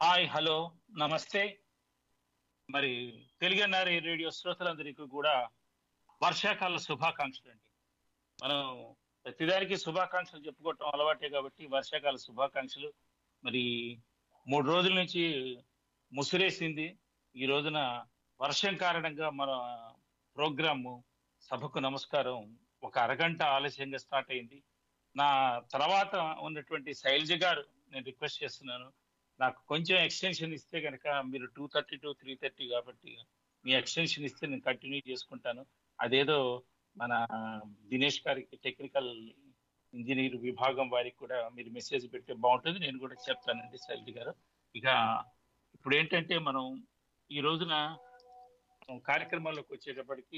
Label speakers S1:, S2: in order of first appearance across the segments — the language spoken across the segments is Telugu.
S1: హాయ్ హలో నమస్తే మరి తెలుగన్నారి రేడియో శ్రోతలందరికీ కూడా వర్షాకాల శుభాకాంక్షలు అండి మనం ప్రతిదానికి శుభాకాంక్షలు చెప్పుకోవటం అలవాటే కాబట్టి వర్షాకాల శుభాకాంక్షలు మరి మూడు రోజుల నుంచి ముసిరేసింది ఈ రోజున వర్షం కారణంగా మన ప్రోగ్రాము సభకు నమస్కారం ఒక అరగంట ఆలస్యంగా స్టార్ట్ అయింది నా తర్వాత ఉన్నటువంటి శైలజ గారు నేను రిక్వెస్ట్ చేస్తున్నాను నాకు కొంచెం ఎక్స్టెన్షన్ ఇస్తే కనుక మీరు two thirty to three thirty కాబట్టి మీ ఎక్స్టెన్షన్ ఇస్తే నేను కంటిన్యూ చేసుకుంటాను అదేదో మన దినేష్ గారికి టెక్నికల్ ఇంజనీర్ విభాగం వారికి కూడా మీరు మెసేజ్ పెడితే బాగుంటుంది నేను కూడా చెప్తానండి శైలజ గారు ఇక ఇప్పుడు ఏంటంటే మనం ఈ రోజున కార్యక్రమాల్లోకి వచ్చేటప్పటికి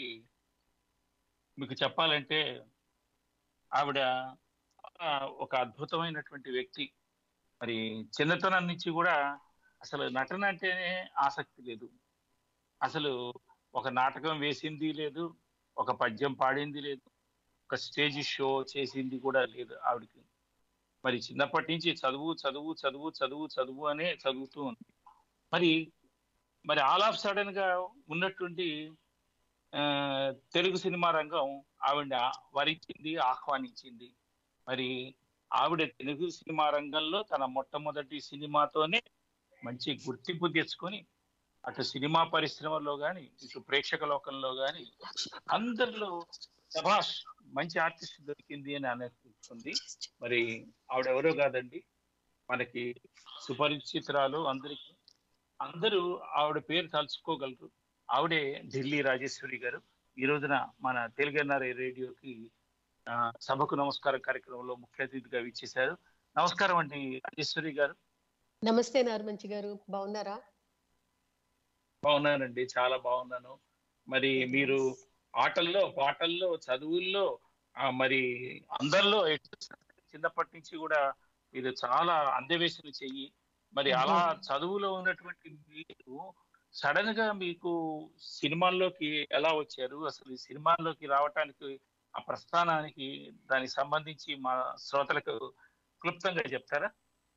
S1: మీకు చెప్పాలంటే ఆవిడ చాలా ఒక అద్భుతమైనటువంటి వ్యక్తి మరి చిన్నతనం నుంచి కూడా అసలు నటన అంటేనే ఆసక్తి లేదు అసలు ఒక నాటకం వేసింది లేదు ఒక పద్యం పాడింది లేదు ఒక స్టేజ్ షో చేసింది కూడా లేదు ఆవిడకి మరి చిన్నప్పటి నుంచి చదువు చదువు చదువు చదువు చదువు అనే చదువుతూ ఉంది మరి మరి ఆల్ ఆఫ్ సడన్ గా ఉన్నటువంటి ఆ, తెలుగు సినిమా రంగం ఆవిడ వరించింది ఆహ్వానించింది మరి ఆవిడ తెలుగు సినిమా రంగంలో తన మొట్టమొదటి సినిమాతోనే మంచి గుర్తింపు తెచ్చుకొని అటు సినిమా పరిశ్రమలో కానీ ఇటు ప్రేక్షక లోకంలో కానీ అందరిలో శభాష్ మంచి ఆర్టిస్ట్ దొరికింది అని అనిపిస్తుంది మరి ఆవిడ ఎవరో కాదండి మనకి సుపరిచితురాలు అందరికి అందరూ ఆవిడ పేరు తలుచుకోగలరు ఆవిడే ఢిల్లీ రాజేశ్వరి గారు ఈ రోజున మన తెలుగన్నారి రేడియోకి ఆ, సభకు నమస్కారం కార్యక్రమంలో ముఖ్య అతిథిగా విచ్చేశారు నమస్కారం అండి రాజేశ్వరి గారు
S2: నమస్తే నార్మంచి గారు బాగున్నారా
S1: బాగున్నానండి చాలా బాగున్నాను మరి మీరు ఆటల్లో పాటల్లో చదువుల్లో ఆ, మరి అందరిలో ఎటు చిన్నప్పటి నుంచి కూడా మీరు చాలా అందవేసిన చెయ్యి మరి అలా చదువులో ఉన్నటువంటి మీరు సడన్ గా మీకు సినిమాల్లోకి ఎలా వచ్చారు అసలు ఈ సినిమాల్లోకి రావటానికి ఆ ప్రస్థానానికి దానికి సంబంధించి మా శ్రోతలకు క్లుప్తంగా చెప్తారా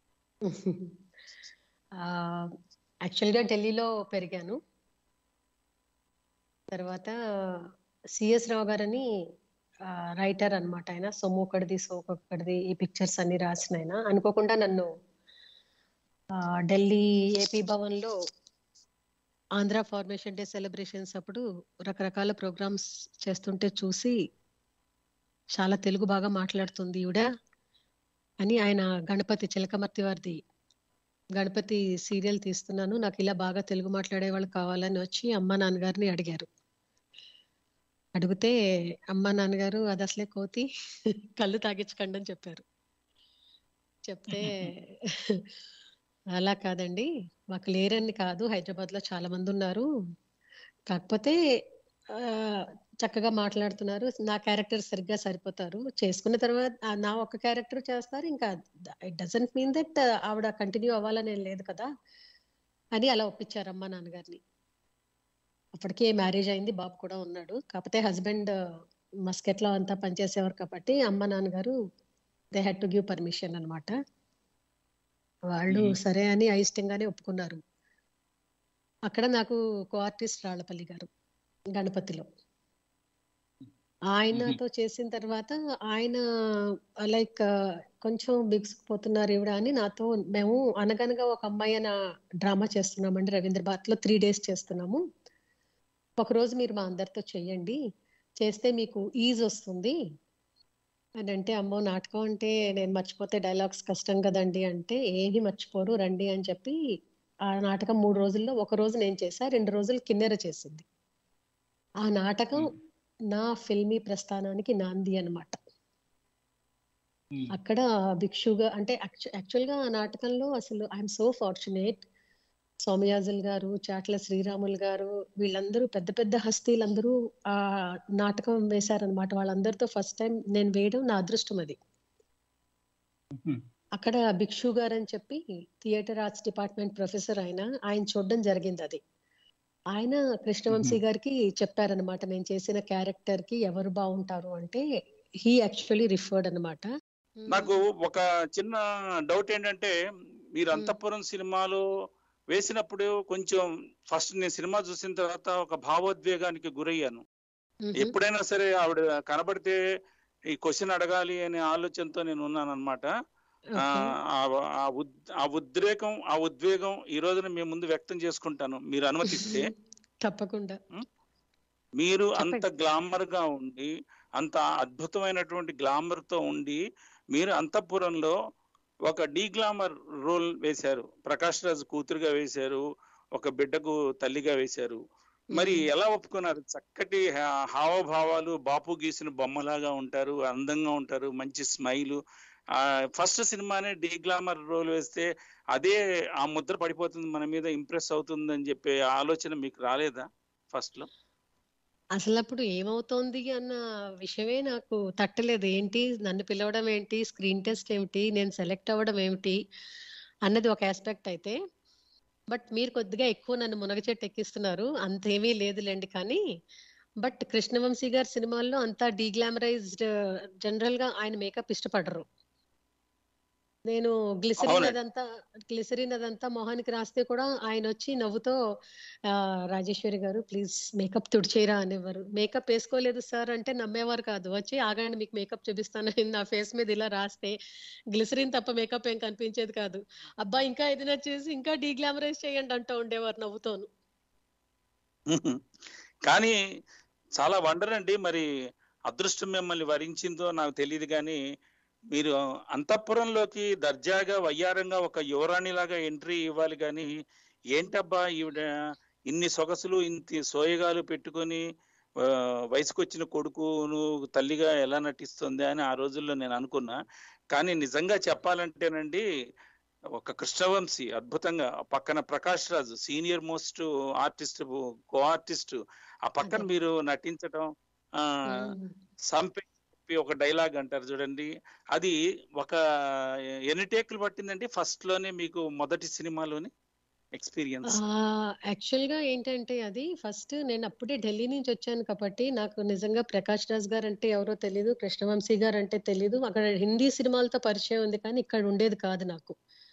S2: యాక్చువల్గా ఢిల్లీలో పెరిగాను తర్వాత సిఎస్ రావు గారని రైటర్ అన్నమాట ఆయన సొమ్ము ఒకటిది సోకొకటిది ఈ పిక్చర్స్ అన్ని రాసిన ఆయన అనుకోకుండా నన్ను ఆ, ఢిల్లీ ఏపీ భవన్లో ఆంధ్ర ఫార్మేషన్ డే సెలబ్రేషన్స్ అప్పుడు రకరకాల ప్రోగ్రామ్స్ చేస్తుంటే చూసి చాలా తెలుగు బాగా మాట్లాడుతుంది ఈవిడ అని ఆయన గణపతి చిలకమర్తి వారిది గణపతి సీరియల్ తీస్తున్నాను నాకు ఇలా బాగా తెలుగు మాట్లాడే వాళ్ళు కావాలని వచ్చి అమ్మ నాన్నగారిని అడిగారు అడిగితే అమ్మ నాన్నగారు అది అసలే కోతి కళ్ళు తాగించకండి అని చెప్పారు చెప్తే అలా కాదండి మాకు లేరని కాదు హైదరాబాద్ లో చాలా మంది ఉన్నారు కాకపోతే ఆ, చక్కగా మాట్లాడుతున్నారు నా క్యారెక్టర్ సరిగ్గా సరిపోతారు చేసుకున్న తర్వాత ఆ, నా ఒక క్యారెక్టర్ చేస్తారు ఇంకా ఇట్ డజంట్ మీన్ దట్ ఆవిడ కంటిన్యూ అవ్వాలని ఏం లేదు కదా అని అలా ఒప్పించారు అమ్మ నాన్నగారిని అప్పటికే మ్యారేజ్ అయింది బాబు కూడా ఉన్నాడు కాకపోతే హస్బెండ్ మస్కెట్ లో అంతా పనిచేసేవారు కాబట్టి అమ్మ నాన్నగారు they had to give permission అన్నమాట వాళ్ళు
S1: మ్మ్.
S2: సరే అని అయిష్టంగానే ఒప్పుకున్నారు అక్కడ నాకు కో ఆర్టిస్ట్ రాళ్లపల్లి గారు గణపతిలో ఆయనతో చేసిన తర్వాత ఆయన లైక్ కొంచెం బిగుసుకుపోతున్నారు ఇవిడ అని నాతో మేము అనగనగా ఒక అమ్మాయి అన్న డ్రామా చేస్తున్నామండి రవీంద్ర భారత్ లో త్రీ డేస్ చేస్తున్నాము ఒక రోజు మీరు మా అందరితో చెయ్యండి చేస్తే మీకు ఈజ్ వస్తుంది అని అంటే అమ్మో నాటకం అంటే నేను మర్చిపోతే డైలాగ్స్ కష్టం కదండి అంటే ఏమీ మర్చిపోరు రండి అని చెప్పి ఆ నాటకం మూడు రోజుల్లో ఒక రోజు నేను చేశా రెండు రోజులు కిన్నెర చేసింది ఆ నాటకం నా ఫిల్మీ ప్రస్థానానికి నాంది అన్నమాట అక్కడ భిక్షుగా అంటే యాక్చువల్ గా ఆ నాటకంలో అసలు ఐఎమ్ సో ఫార్చునేట్ సోమయాజుల్ గారు చాట్ల శ్రీరాములు గారు వీళ్ళందరూ పెద్ద పెద్ద హస్తీలందరూ ఆ నాటకం వేశారనమాట వాళ్ళందరితో ఫస్ట్ టైం నేను వేయడం నా అదృష్టం అది అక్కడ భిక్షు గారు అని చెప్పి థియేటర్ ఆర్ట్స్ డిపార్ట్మెంట్ ప్రొఫెసర్ ఆయన ఆయన చూడడం జరిగింది అది ఆయన కృష్ణవంశీ గారికి చెప్పారనమాట నేను చేసిన క్యారెక్టర్ కి ఎవరు బాగుంటారు అంటే హీ యాక్చువల్లీ రిఫర్డ్ అనమాట
S1: నాకు ఒక చిన్న డౌట్ ఏంటంటే మీరు
S2: మ్మ్.
S1: అంతఃపురం సినిమాలో వేసినప్పుడు కొంచెం ఫస్ట్ నేను సినిమా చూసిన తర్వాత ఒక భావోద్వేగానికి గురయ్యాను
S2: మ్మ్.
S1: ఎప్పుడైనా సరే ఆవిడ కనబడితే ఈ క్వశ్చన్ అడగాలి అనే ఆలోచనతో నేను ఉన్నాను అనమాట
S2: ఓకే.
S1: ఆ ఉద్- ఆ ఉద్రేకం ఆ ఉద్వేగం ఈ రోజున మీ ముందు వ్యక్తం చేసుకుంటాను మీరు అనుమతిస్తే
S2: తప్పకుండా
S1: మీరు
S2: చెప్పండి.
S1: అంత గ్లామర్ గా ఉండి అంత అద్భుతమైనటువంటి గ్లామర్ తో ఉండి మీరు అంతఃపురంలో ఒక డీ గ్లామర్ రోల్ వేశారు ప్రకాష్ రాజ్ కూతురుగా వేశారు ఒక బిడ్డకు తల్లిగా వేశారు మరి
S2: మ్మ్.
S1: ఎలా ఒప్పుకున్నారు చక్కటి హా- హావభావాలు బాపు గీసిన బొమ్మలాగా ఉంటారు అందంగా ఉంటారు మంచి స్మైలు ఆ ఫస్ట్ సినిమానే డీ గ్లామర్ రోల్ వేస్తే అదే ఆ ముద్ర పడిపోతుంది మన మీద ఇంప్రెస్ అవుతుంది అని చెప్పే ఆలోచన మీకు రాలేదా ఫస్ట్ లో
S2: అసలు అప్పుడు ఏమవుతోంది అన్న విషయమే నాకు తట్టలేదు ఏంటి నన్ను పిలవడం ఏంటి స్క్రీన్ టెస్ట్ ఏమిటి నేను సెలెక్ట్ అవ్వడం ఏమిటి అన్నది ఒక ఆస్పెక్ట్ అయితే బట్ మీరు కొద్దిగా ఎక్కువ నన్ను మునగ చెట్టు ఎక్కిస్తున్నారు అంతేమీ లేదులేండి కానీ బట్ కృష్ణవంశీ గారి సినిమాల్లో అంతా డీగ్లామరైజ్డ్ జనరల్ గా ఆయన మేకప్ ఇష్టపడరు నేను గ్లిసరిన్
S1: అవునండి.
S2: అదంతా గ్లిసరిన్ అదంతా మొహానికి రాస్తే కూడా ఆయన వచ్చి నవ్వుతో ఆ, రాజేశ్వరి గారు ప్లీజ్ మేకప్ తుడిచేయరా అనేవారు మేకప్ వేసుకోలేదు సార్ అంటే నమ్మేవారు కాదు వచ్చి ఆగండి మీకు మేకప్ చూపిస్తాను అని నా ఫేస్ మీద ఇలా రాస్తే గ్లిసరిన్ తప్ప మేకప్ ఏం కనిపించేది కాదు అబ్బా ఇంకా ఏదైనా చేసి ఇంకా డీగ్లామరైజ్ చేయండి అంటూ ఉండేవారు నవ్వుతోను
S1: కానీ చాలా వండర్ అండి మరి అదృష్టం మిమ్మల్ని వరించిందో నాకు తెలియదు కానీ మీరు అంతఃపురంలోకి దర్జాగా వయ్యారంగా ఒక యువరాణిలాగా ఎంట్రీ ఇవ్వాలి కానీ ఏంటబ్బా ఈవిడ ఇన్ని సొగసులు ఇంత సోయగాలు పెట్టుకొని ఆ, వయసుకొచ్చిన కొడుకును తల్లిగా ఎలా నటిస్తుంది అని ఆ రోజుల్లో నేను అనుకున్నా కానీ నిజంగా చెప్పాలంటేనండి ఒక కృష్ణవంశీ అద్భుతంగా పక్కన Prakash Raju senior most artist co artist ఆ పక్కన
S2: అదే.
S1: మీరు నటించడం ఆ
S2: మ్మ్.
S1: సంపే చెప్పి ఒక డైలాగ్ అంటారు చూడండి అది ఒక ఎన్ని టేకులు పట్టిందండి ఫస్ట్ లోనే మీకు మొదటి సినిమాలోని ఎక్స్పీరియన్స్
S2: యాక్చువల్ గా ఏంటంటే అది ఫస్ట్ నేను అప్పుడే ఢిల్లీ నుంచి వచ్చాను కాబట్టి నాకు నిజంగా ప్రకాష్ రాజ్ గారు అంటే ఎవరో తెలియదు కృష్ణవంశీ గారు అంటే తెలియదు అక్కడ హిందీ సినిమాలతో పరిచయం ఉంది కానీ ఇక్కడ ఉండేది కాదు నాకు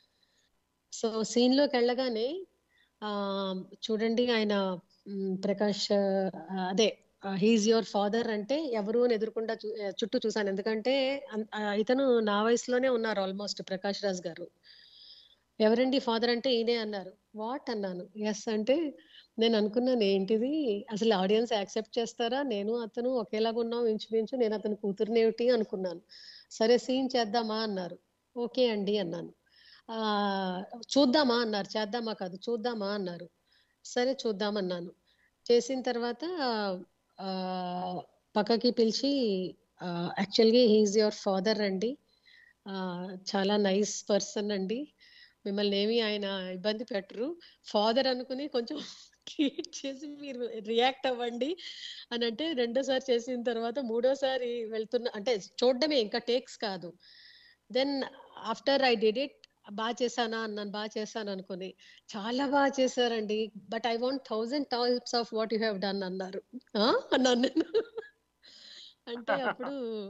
S2: సో సీన్ లోకి వెళ్ళగానే ఆ చూడండి ఆయన మ్, ప్రకాష్ ఆ, అదే హీఈస్ యువర్ ఫాదర్ అంటే ఎవరు అని ఎదురుకుండా చూ- చుట్టూ చూసాను ఎందుకంటే అన్- ఆ, ఇతను నా వయసులోనే ఉన్నారు ఆల్మోస్ట్ ప్రకాష్ రాజ్ గారు ఎవరండి ఫాదర్ అంటే ఈయనే అన్నారు వాట్ అన్నాను ఎస్ అంటే నేను అనుకున్నాను ఏంటిది అసలు ఆడియన్స్ యాక్సెప్ట్ చేస్తారా నేను అతను ఒకేలాగా ఉన్నాం ఇంచుమించు నేను అతని కూతురుని ఏమిటి అనుకున్నాను సరే సీన్ చేద్దామా అన్నారు ఓకే అండి అన్నాను ఆ చూద్దామా అన్నారు చేద్దామా కాదు చూద్దామా అన్నారు సరే చూద్దామన్నాను చేసిన తర్వాత ఆ పక్కకి పిలిచి యాక్చువల్గా హీఈస్ యువర్ ఫాదర్ అండి ఆ, చాలా నైస్ పర్సన్ అండి మిమ్మల్ని ఏమి ఆయన ఇబ్బంది పెట్టరు ఫాదర్ అనుకుని కొంచెం ట్రీట్ చేసి మీరు రియాక్ట్ అవ్వండి అని అంటే రెండోసారి చేసిన తర్వాత మూడోసారి వెళ్తున్న అంటే చూడడమే ఇంకా టేక్స్ కాదు then after I did it బాగా చేశానా అన్నాను బాగా చేశాను అనుకుని చాలా బాగా చేశారండి but I want thousand types of what you have done అన్నారు "ఆ?" అన్నాను నేను అంటే అప్పుడు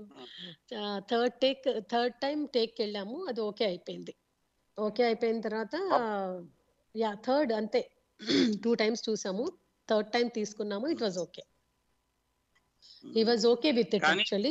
S2: third take third time take వెళ్ళాము అది ఓకే అయిపోయింది ఓకే అయిపోయిన తర్వాత యా థర్డ్ అంతే టూ టైమ్స్ చూసాము థర్డ్ టైం తీసుకున్నాము it was okay he was okay with it
S1: కానీ-
S2: యాక్చువల్లీ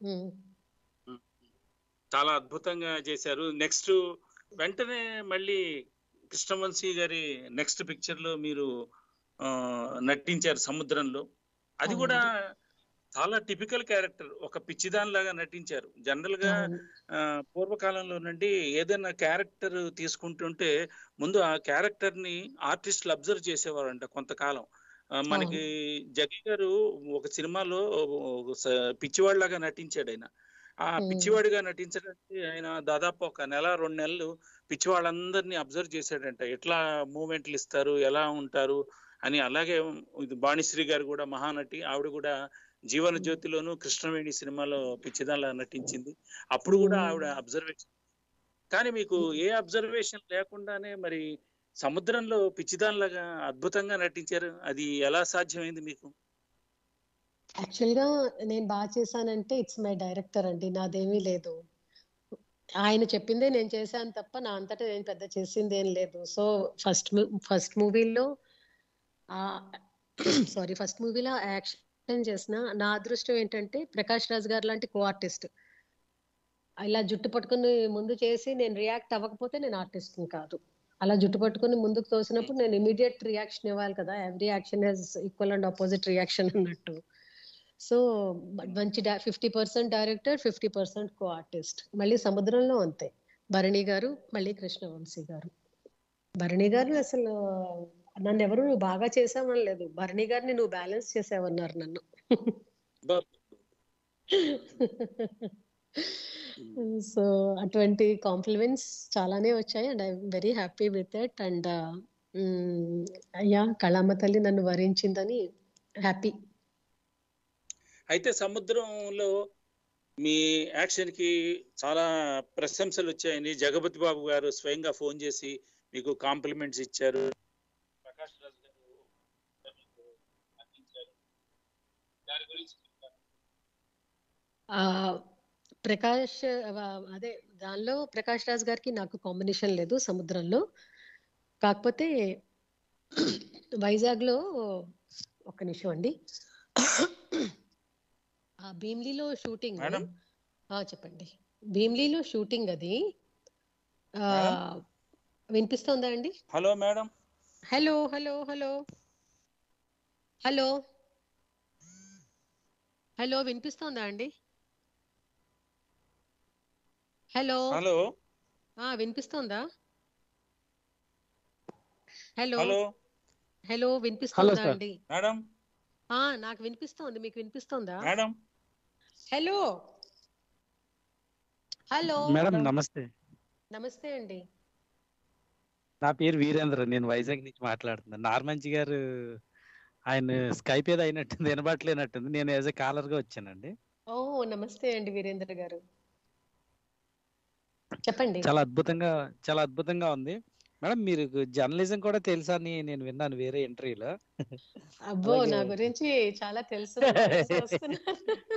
S1: చాలా అద్భుతంగా చేశారు నెక్స్ట్ వెంటనే మళ్ళీ కృష్ణవంశీ గారి నెక్స్ట్ పిక్చర్ లో మీరు ఆ, నటించారు సముద్రంలో అది కూడా చాలా టిపికల్ క్యారెక్టర్ ఒక పిచ్చిదాన్ లాగా నటించారు జనరల్ గా ఆ, పూర్వకాలంలో నుండి ఏదైనా క్యారెక్టర్ తీసుకుంటుంటే ముందు ఆ క్యారెక్టర్ ని ఆర్టిస్టులు అబ్జర్వ్ చేసేవారంట కొంతకాలం ఆ, మనకి జగీ గారు ఒక సినిమాలో ఒక స- పిచ్చివాడిలాగా నటించాడు ఆయన ఆ
S2: Hmm.
S1: పిచ్చివాడిగా నటించడానికి ఆయన దాదాపు ఒక నెల రెండు నెలలు పిచ్చివాళ్ళందరినీ అబ్జర్వ్ చేశాడంట ఎట్లా మూమెంట్లు ఇస్తారు ఎలా ఉంటారు అని అలాగే ఇది బాణిశ్రీ గారు కూడా మహానటి ఆవిడ కూడా జీవన జ్యోతిలోను కృష్ణవేణి సినిమాలో పిచ్చిదాన్లా నటించింది అప్పుడు కూడా
S2: Hmm.
S1: ఆవిడ అబ్జర్వేషన్ కానీ మీకు ఏ అబ్జర్వేషన్ లేకుండానే మరి సముద్రంలో పిచ్చిదాన్లాగా అద్భుతంగా నటించారు అది ఎలా సాధ్యమైంది మీకు
S2: యాక్చువల్ గా నేను బాగా చేశానంటే ఇట్స్ మై డైరెక్టర్ అండి నాదేమీ లేదు ఆయన చెప్పిందే నేను చేశాను తప్ప నా అంతటా నేను పెద్ద చేసింది ఏం లేదు సో ఫస్ట్ ఫస్ట్ మూవీలో సారీ ఫస్ట్ మూవీలో యాక్షన్ చేసిన నా అదృష్టం ఏంటంటే ప్రకాష్ రాజ్ గారు లాంటి కో ఆర్టిస్ట్ ఇలా జుట్టు పట్టుకుని ముందు చేసి నేను రియాక్ట్ అవ్వకపోతే నేను ఆర్టిస్ట్ కాదు అలా జుట్టు పట్టుకుని ముందుకు తోసినప్పుడు నేను ఇమీడియట్ రియాక్షన్ ఇవ్వాలి కదా every action has equal and opposite reaction అన్నట్టు సో మంచి fifty percent director fifty percent co artist మళ్ళీ సముద్రంలో అంతే భరణి గారు మళ్ళీ కృష్ణవంశీ గారు భరణి గారు అసలు నన్ను ఎవరు నువ్వు బాగా చేసావని లేదు భరణి గారిని నువ్వు బ్యాలెన్స్ చేసావన్నారు నన్ను సో అటువంటి కాంప్లిమెంట్స్ చాలానే వచ్చాయి and I'm very happy with it and అయ్యా కళామ తల్లి నన్ను వరించిందని హ్యాపీ
S3: అయితే సముద్రంలో మీ యాక్షన్ కి చాలా ప్రశంసలు వచ్చాయని జగపతి బాబు గారు స్వయంగా ఫోన్ చేసి మీకు కాంప్లిమెంట్స్ ఇచ్చారు ప్రకాష్ రాజ్ గారు మీకు అందించారు దాని గురించి చెప్తారా?
S2: ఆ ప్రకాష్ ఆ, అదే దానిలో ప్రకాష్ రాజ్ గారికి నాకు కాంబినేషన్ లేదు సముద్రంలో కాకపోతే వైజాగ్ లో ఒక నిమిషం అండి ఆ భీమ్లీలో షూటింగ్
S3: మేడం?
S2: చెప్పండి భీమ్లీలో షూటింగ్ అది ఆ, వినిపిస్తోందా అండి
S3: hello madam
S2: hello hello hello hello hello వినిపిస్తోందా అండి హలో
S3: హలో
S2: ఆ వినిపిస్తోందా హలో
S3: హలో
S2: హలో వినిపిస్తోందా
S4: sir.
S2: అండి
S3: మేడం
S2: ఆ నాకు వినిపిస్తోంది మీకు వినిపిస్తోందా
S3: మేడం
S2: హలో హలో
S4: మేడం నమస్తే
S2: నమస్తే అండి
S4: నా పేరు వీరేంద్ర నేను వైజాగ్ నుంచి మాట్లాడుతున్నాను నార్మంచి గారు ఆయన స్కైప్ ఏదో అయినట్టుంది వినబట్లేనట్టుంది నేను యాజ్ ఎ కాలర్ గా వచ్చానండి
S2: ఓ నమస్తే అండి వీరేంద్ర గారు చెప్పండి
S4: చాలా అద్భుతంగా చాలా అద్భుతంగా ఉంది మేడం మీరు జర్నలిజం కూడా తెలుసా అని నేను విన్నాను వేరే ఇంటర్వ్యూలో
S2: అబ్బో నా
S4: అలాగే.
S2: గురించి చాలా తెలుసు తెలిసి వస్తున్నాను.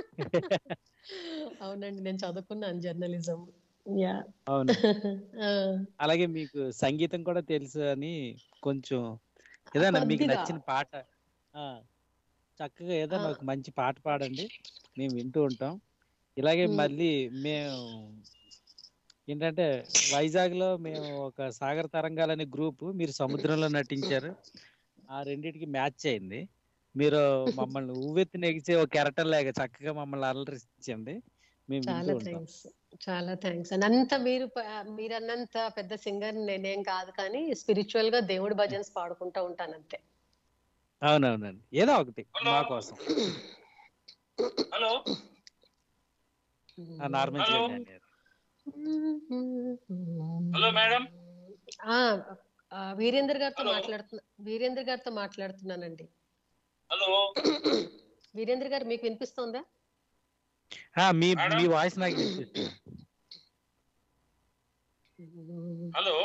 S2: అవునండి నేను చదువుకున్నాను జర్నలిజం యా
S4: అవును అలాగే మీకు సంగీతం కూడా తెలుసు అని కొంచెం ఏదైనా మీకు
S2: కొద్దిగా.
S4: నచ్చిన పాట ఆ చక్కగా ఏదైనా
S2: ఆ.
S4: ఒక మంచి పాట పాడండి మేము వింటూ ఉంటాం ఇలాగే
S2: మ్.
S4: మళ్ళీ మేము ఏంటంటే వైజాగ్ లో మేము ఒక సాగర తరంగాలనే గ్రూప్ మీరు సముద్రంలో నటించారు ఆ రెండిటికి మ్యాచ్ అయింది మీరు మమ్మల్ని ఉవ్వెత్తి నెగిసే ఒక కెరటం లాగా చక్కగా మమ్మల్ని అలరించింది మేము వింటూ
S2: చాలా
S4: ఉంటాం
S2: థ్యాంక్స్ చాలా థ్యాంక్స్ అండ్ అంత మీరు ప- మీరు అన్నంత పెద్ద సింగర్ నేనేం కాదు కానీ స్పిరిచువల్ గా దేవుడి భజన్స్ పాడుకుంటా ఉంటాను అంతే
S4: అవునవునండి ఏదో ఒకటి
S3: హలో.
S4: మా కోసం
S3: హలో
S4: ఆ నార్మల్
S3: హలో. హలో మేడం
S2: ఆ, ఆ, వీరేంద్ర గారితో
S3: హలో.
S2: మాట్లాడుతున్నా వీరేంద్ర గారితో మాట్లాడుతున్నానండి
S3: హలో
S2: వీరేంద్ర గారు మీకు వినిపిస్తోందా
S4: మీ
S3: మేడం?
S4: మీ వాయిస్ నాకు వినిపిస్తుంది
S3: హలో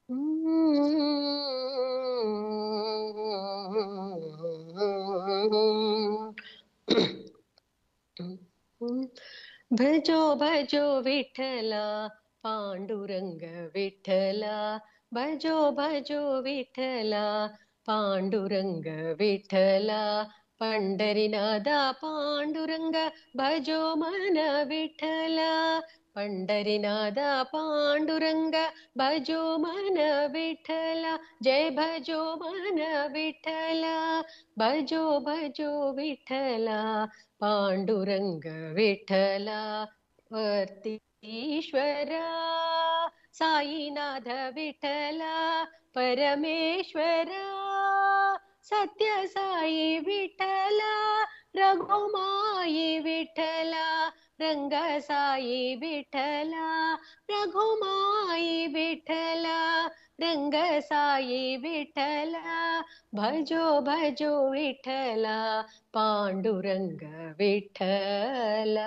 S2: भजो भजो विठला पांडुरंग विठला भजो भजो विठला पांडुरंग विठला पंढरीनादा पांडुरंग भजो मन विठला पंढरीनादा पांडुरंग भजो मन विठला जय भजो मन विठला भजो भजो विठला पांडुरंग विठला वर्तीश्वरा साईनाथ विठला परमेश्वरा सत्य साई विठला रघुमाई विठला रंग साई विठला रघुमाई विठला रंग साई विठला भजो भजो विठला पांडुरंग विठला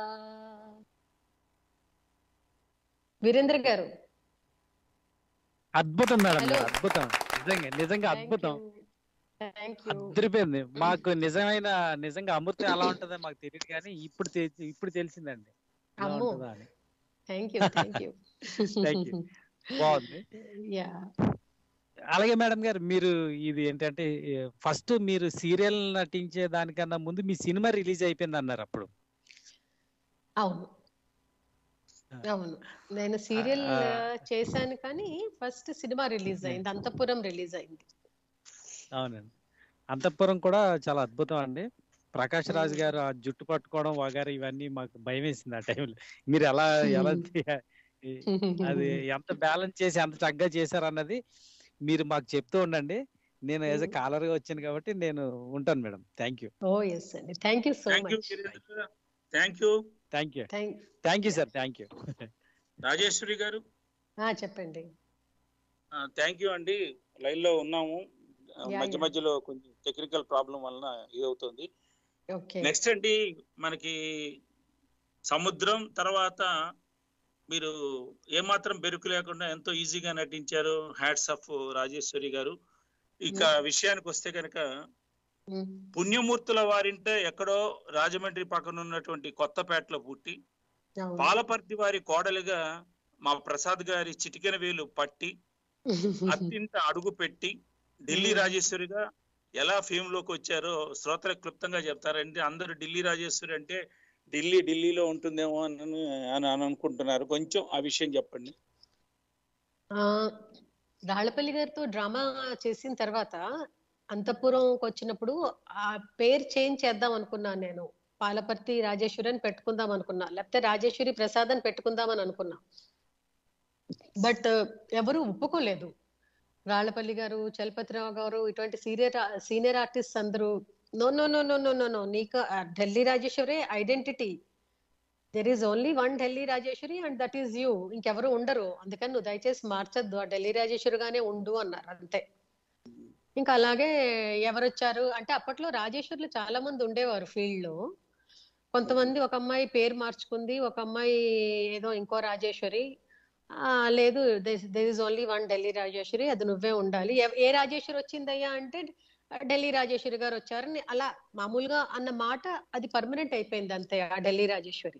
S2: వీరేంద్ర గారు
S4: అద్భుతం మేడం
S2: Hello.
S4: మీరు అద్భుతం నిజంగా నిజంగా అద్భుతం
S2: థ్యాంక్ యూ
S4: అదిరిపోయింది మాకు నిజమైన నిజంగా అమృతం ఎలా ఉంటుందో మాకు తెలియదు కానీ ఇప్పుడు తె- ఇప్పుడు తెలిసిందండి ఎలా
S2: అమ్మో.
S4: ఉంటుందో అని
S2: thank you thank you
S4: Thank you. బాగుంది
S2: యా
S4: అలాగే మేడం గారు మీరు ఇది ఏంటంటే ఫస్ట్ మీరు సీరియల్ నటించే దానికన్నా ముందు మీ సినిమా రిలీజ్ అయిపోయింది అన్నారు అప్పుడు
S2: అవును అవును నేను సీరియల్
S4: ఆ.
S2: చేశాను కానీ ఫస్ట్ సినిమా రిలీజ్ అయింది అంతపురం రిలీజ్ అయింది
S4: అవునండి అంతఃపురం కూడా చాలా అద్భుతం అండి ప్రకాష్ రాజ్ గారు ఆ జుట్టు పట్టుకోవడం వగారు ఇవన్నీ మాకు భయం వేసింది ఆ టైంలో మీరు ఎలా ఎలా అది ఎంత బ్యాలెన్స్ చేసి ఎంత చక్కగా చేశారు అన్నది మీరు మాకు చెప్తూ ఉండండి నేను యాజ్ ఎ
S2: Mhm.
S4: కాలర్ గా వచ్చాను కాబట్టి నేను ఉంటాను madam thank you
S2: oh yes అండి thank you so
S3: thank you
S2: much
S3: thank you
S4: thank you
S2: thank
S4: thank you sir thank you
S3: Rajeshwari గారు
S2: చెప్పండి
S3: థ్యాంక్ యూ అండి లైన్ లో ఉన్నాము ఆ,
S2: Yeah,
S3: మధ్య
S2: yeah.
S3: మధ్యలో కొంచెం టెక్నికల్ ప్రాబ్లం వలన ఇది అవుతుంది
S2: ఓకే
S3: నెక్స్ట్ అండి మనకి సముద్రం తర్వాత మీరు ఏమాత్రం బెరుకు లేకుండా ఎంతో ఈజీగా నటించారు హ్యాట్స్ ఆఫ్ రాజేశ్వరి గారు ఇక విషయానికి వస్తే కనుక పుణ్యమూర్తుల వారింటే ఎక్కడో రాజమండ్రి పక్కన ఉన్నటువంటి కొత్తపేటలో పుట్టి పాలపర్తి వారి కోడలుగా మా ప్రసాద్ గారి చిటికెన వేలు పట్టి అత్తింట అడుగు పెట్టి ఢిల్లీ
S2: Hmm.
S3: రాజేశ్వరిగా ఎలా ఫేమ్ లోకి వచ్చారో శ్రోతలకు క్లుప్తంగా చెప్తారంటే అందరూ ఢిల్లీ రాజేశ్వరి అంటే ఢిల్లీ ఢిల్లీలో ఉంటుందేమో అని అని అని అనుకుంటున్నారు కొంచెం ఆ విషయం చెప్పండి
S2: రాళ్లపల్లి గారితో డ్రామా చేసిన తర్వాత అంతపురంకి వచ్చినప్పుడు ఆ పేరు చేంజ్ చేద్దాం అనుకున్నాను నేను పాలపర్తి రాజేశ్వరి అని పెట్టుకుందాం అనుకున్నా లేకపోతే రాజేశ్వరి ప్రసాద్ అని పెట్టుకుందామని అనుకున్నా బట్ ఎవరు ఒప్పుకోలేదు రాళ్లపల్లి గారు చలపతిరావు గారు ఇటువంటి సీనియర్ సీనియర్ ఆర్టిస్ట్ అందరూ no no no no no no no నీకు ఆ Delhi Rajeshwari identity there is only one Delhi Rajeshwari and that is you ఇంకెవరు ఉండరు అందుకని నువ్వు దయచేసి మార్చొద్దు ఆ ఢిల్లీ రాజేశ్వరిగానే ఉండు అన్నారు అంతే ఇంకా అలాగే ఎవరు వచ్చారు అంటే అప్పట్లో రాజేశ్వర్లు చాలా మంది ఉండేవారు ఫీల్డ్ లో కొంతమంది ఒక అమ్మాయి పేరు మార్చుకుంది ఒక అమ్మాయి ఏదో ఇంకో రాజేశ్వరి ఆ లేదు this is only one Delhi Rajeshwari అది నువ్వే ఉండాలి ఎవ- ఏ రాజేశ్వరి వచ్చిందయ్యా అంటే ఢిల్లీ రాజేశ్వరి గారు వచ్చారని అలా మామూలుగా అన్న మాట అది పర్మనెంట్ అయిపోయింది అంతే ఆ ఢిల్లీ రాజేశ్వరి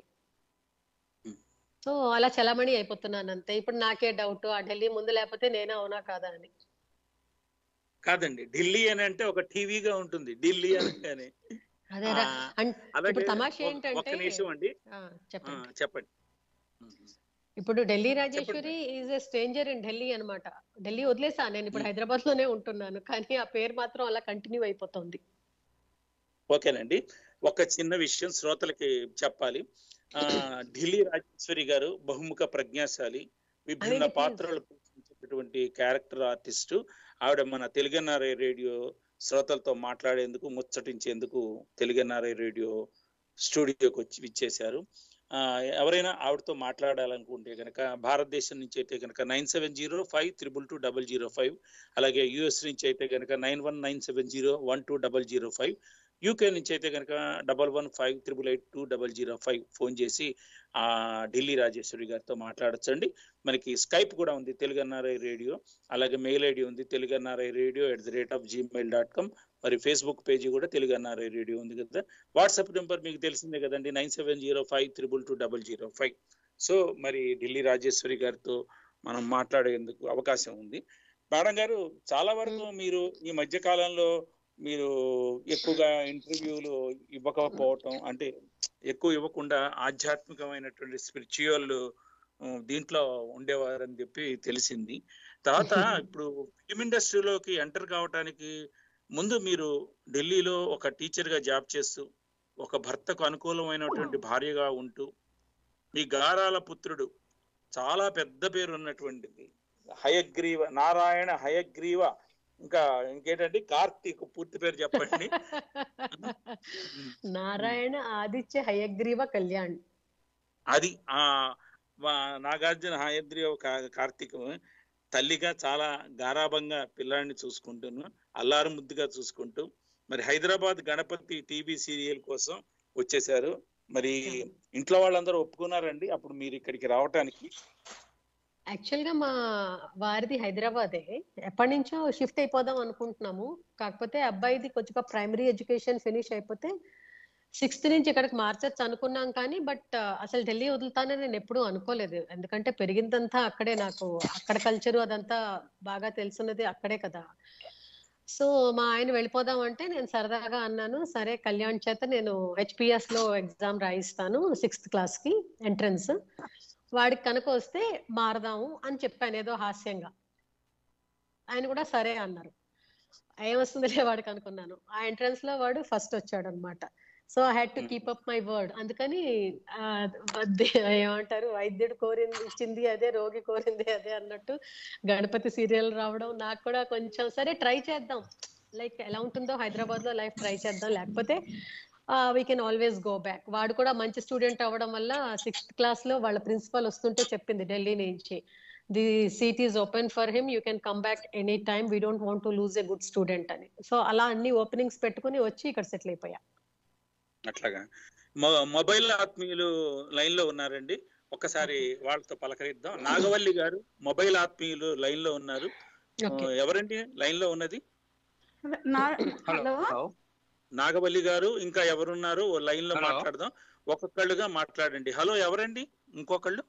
S2: సో అలా చలామణి అయిపోతున్నాను అంతే ఇప్పుడు నాకే డౌట్ ఆ ఢిల్లీ ముందు లేకపోతే నేనే అవునా కాదా అని
S3: కాదండి ఢిల్లీ అని అంటే ఒక టీవీగా ఉంటుంది ఢిల్లీ అనగానే
S2: అదే
S3: ఆ,
S2: రా- అన్-
S3: అలాగే
S2: ఇప్పుడు తమాషా
S3: ఒక్క- ఒక్క
S2: ఏంటంటే
S3: నిమిషం అండి
S2: ఆ,
S3: ఆ,
S2: చెప్పండి
S3: చెప్పండి
S2: ఇప్పుడు Delhi Rajeshwari is a stranger in Delhi అన్నమాట ఢిల్లీ వదిలేసా నేను ఇప్పుడు హైదరాబాద్ లోనే ఉంటున్నాను కానీ ఆ పేరు మాత్రం అలా కంటిన్యూ అయిపోతుంది
S3: ఓకేనండి ఒక చిన్న విషయం శ్రోతలకి చెప్పాలి ఆ ఢిల్లీ రాజేశ్వరి గారు బహుముఖ ప్రజ్ఞాశాలి విభిన్న
S2: అనేది
S3: పాత్రలు పోషించేటటువంటి క్యారెక్టర్ ఆర్టిస్ట్ ఆవిడ మన తెలుగన్నారే రేడియో శ్రోతలతో మాట్లాడేందుకు ముచ్చటించేందుకు తెలుగన్నారే రేడియో స్టూడియోకి వచ్చి ఇచ్చేశారు ఆ, ఎవరైనా ఆవిడతో మాట్లాడాలనుకుంటే కనుక భారతదేశం నుంచి అయితే కనుక nine seven zero five triple two double zero five అలాగే యుఎస్ నుంచి అయితే కనుక nine one nine seven zero one two double zero five UK నుంచి అయితే కనుక double one five triple eight two double zero five phone చేసి ఆ ఢిల్లీ రాజేశ్వరి గారితో మాట్లాడచ్చండి మనకి స్కైప్ కూడా ఉంది తెలుగన్నారై రేడియో అలాగే మెయిల్ ఐడి ఉంది Telugu NRI radio at the rate of Gmail dot com మరి ఫేస్బుక్ పేజీ కూడా తెలుగన్నారై రేడియో ఉంది కదా వాట్సాప్ నెంబర్ మీకు తెలిసిందే కదండి nine seven zero five triple two double zero five so మరి ఢిల్లీ రాజేశ్వరి గారితో మనం మాట్లాడేందుకు అవకాశం ఉంది మేడం గారు చాలా వరకు మీరు ఈ మధ్య కాలంలో మీరు ఎక్కువగా ఇంటర్వ్యూలు ఇవ్వకపోవటం అంటే ఎక్కువ ఇవ్వకుండా ఆధ్యాత్మికమైనటువంటి స్పిరిచువల్ దీంట్లో ఉండేవారని చెప్పి తెలిసింది తర్వాత ఇప్పుడు ఫిలిం ఇండస్ట్రీలోకి ఎంటర్ కావటానికి ముందు మీరు ఢిల్లీలో ఒక టీచర్ గా జాబ్ చేస్తూ ఒక భర్తకు అనుకూలమైనటువంటి భార్యగా ఉంటూ మీ గారాల పుత్రుడు చాలా పెద్ద పేరు ఉన్నటువంటిది హయగ్రీవ నారాయణ హయగ్రీవ ఇంకా ఇంకేంటండి కార్తీక్ పూర్తి పేరు చెప్పండి
S2: నారాయణ ఆదిత్య హయగ్రీవ కళ్యాణ్
S3: అది ఆ మా నాగార్జున హయగ్రీవ కా- కార్తీక్ తల్లిగా చాలా గారాభంగా పిల్లాడిని చూసుకుంటున్నాను అల్లారు ముద్దుగా చూసుకుంటూ మరి హైదరాబాద్ గణపతి టీవీ సీరియల్ కోసం వచ్చేసారు మరి ఇంట్లో వాళ్ళందరూ ఒప్పుకున్నారండి అప్పుడు మీరు ఇక్కడికి రావటానికి
S2: యాక్చువల్ గా మా వారిది హైదరాబాదే ఎప్పటి నుంచో షిఫ్ట్ అయిపోదాం అనుకుంటున్నాము కాకపోతే అబ్బాయిది కొంచెం ప్రైమరీ ఎడ్యుకేషన్ ఫినిష్ అయిపోతే సిక్స్త్ నుంచి ఇక్కడికి మార్చచ్చు అనుకున్నాం కానీ బట్ అసలు ఢిల్లీ వదులుతానని నేను ఎప్పుడూ అనుకోలేదు ఎందుకంటే పెరిగిందంతా అక్కడే నాకు అక్కడ కల్చరు అదంతా బాగా తెలుసున్నది అక్కడే కదా సో మా ఆయన వెళ్ళిపోదాం అంటే నేను సరదాగా అన్నాను సరే కళ్యాణ్ చేత నేను హెచ్పిఎస్ లో ఎగ్జామ్ రాయిస్తాను సిక్స్త్ క్లాస్ కి ఎంట్రన్స్ వాడికి కనుక వస్తే మారదాము అని చెప్పాను ఏదో హాస్యంగా ఆయన కూడా సరే అన్నారు ఏమొస్తుందిలే వాడికి అనుకున్నాను ఆ ఎంట్రన్స్ లో వాడు ఫస్ట్ వచ్చాడు అనమాట so I had to keep up my word అందుకని ఆ, వద్దే- ఏమంటారు వైద్యుడు కోరింది ఇచ్చింది అదే రోగి కోరింది అదే అన్నట్టు గణపతి సీరియల్ రావడం నాకు కూడా కొంచెం సరే ట్రై చేద్దాం లైక్ ఎలా ఉంటుందో హైదరాబాద్ లో లైఫ్ ట్రై చేద్దాం లేకపోతే we can always go back వాడు కూడా మంచి స్టూడెంట్ అవ్వడం వల్ల సిక్స్త్ క్లాస్ లో వాళ్ళ ప్రిన్సిపల్ వస్తుంటే చెప్పింది ఢిల్లీ నుంచి the seat is open for him you can come back any time we don't want to lose a good student అని సో అలా అన్ని ఓపెనింగ్స్ పెట్టుకుని వచ్చి ఇక్కడ సెటిల్ అయిపోయా
S3: అట్లాగా మొ- మొబైల్ ఆత్మీయులు లైన్ లో ఉన్నారండి ఒక్కసారి వాళ్ళతో పలకరిద్దాం నాగవల్లి గారు మొబైల్ ఆత్మీయులు లైన్ లో ఉన్నారు
S2: ఓకే
S3: ఆ, ఎవరండి లైన్ లో ఉన్నది
S5: నా- హలో
S3: నాగవల్లి గారు ఇంకా ఎవరున్నారు ఓ లైన్ లో
S1: హలో.
S3: మాట్లాడదాం ఒక్కొక్కళ్ళుగా మాట్లాడండి హలో ఎవరండి ఇంకొకళ్ళు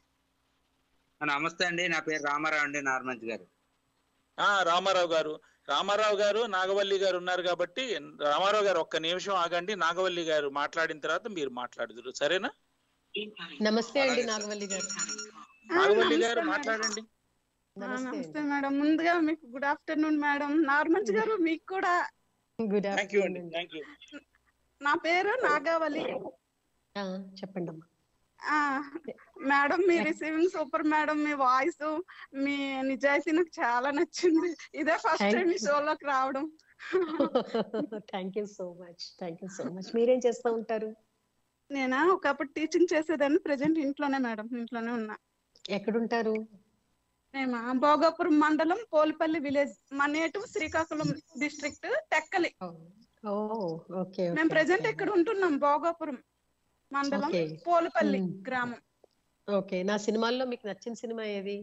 S6: నమస్తే అండి నా పేరు రామారావు అండి నార్మంజ్ గారు
S3: ఆ రామారావు గారు రామారావు గారు నాగవల్లి గారు ఉన్నారు కాబట్టి రామారావు గారు ఒక్క నిమిషం ఆగండి నాగవల్లి గారు మాట్లాడిన తర్వాత మీరు మాట్లాడుదురు సరేనా
S2: నమస్తే అండి
S3: అలాగే సార్.
S2: నాగవల్లి గారు
S5: ఆ,
S3: నాగవల్లి
S5: నమస్తే
S3: గారు
S5: మేడం.
S3: మాట్లాడండి
S5: ఆ,
S2: నమస్తే
S5: నమస్తే మేడం ముందుగా మీకు గుడ్ ఆఫ్టర్నూన్ మేడం నార్మంజ్ గారు మీకు కూడా
S2: గుడ్
S3: థ్యాంక్ యూ అండి
S2: ఆఫ్టర్నూన్
S3: థ్యాంక్ యూ
S5: నా పేరు నాగావళి
S2: చెప్పండి అమ్మా
S5: ఆ మేడం మీ రిసీవింగ్ సూపర్ మేడం మీ వాయిస్ మీ నిజాయితీ నాకు చాలా నచ్చింది ఇదే ఫస్ట్
S2: Thank
S5: టైం మీ
S2: you.
S5: షోలోకి రావడం
S2: thank you so much thank you so much మీరేం చేస్తూ ఉంటారు
S5: నేనా ఒకప్పుడు టీచింగ్ చేసేదాన్ని ప్రజెంట్ ఇంట్లోనే మేడం ఇంట్లోనే ఉన్నా
S2: ఎక్కడుంటారు
S5: మేము భోగాపురం మండలం పోలిపల్లి విలేజ్ మా నేటివ్ Srikakulam district Tekkali
S2: oh okay
S5: మేము ప్రజెంట్ ఇక్కడ ఉంటున్నాం భోగాపురం మండలం
S2: Okay.
S5: పోలిపల్లి
S2: Hmm.
S5: గ్రామం
S2: ఓకే నా సినిమాల్లో మీకు నచ్చిన సినిమా ఏది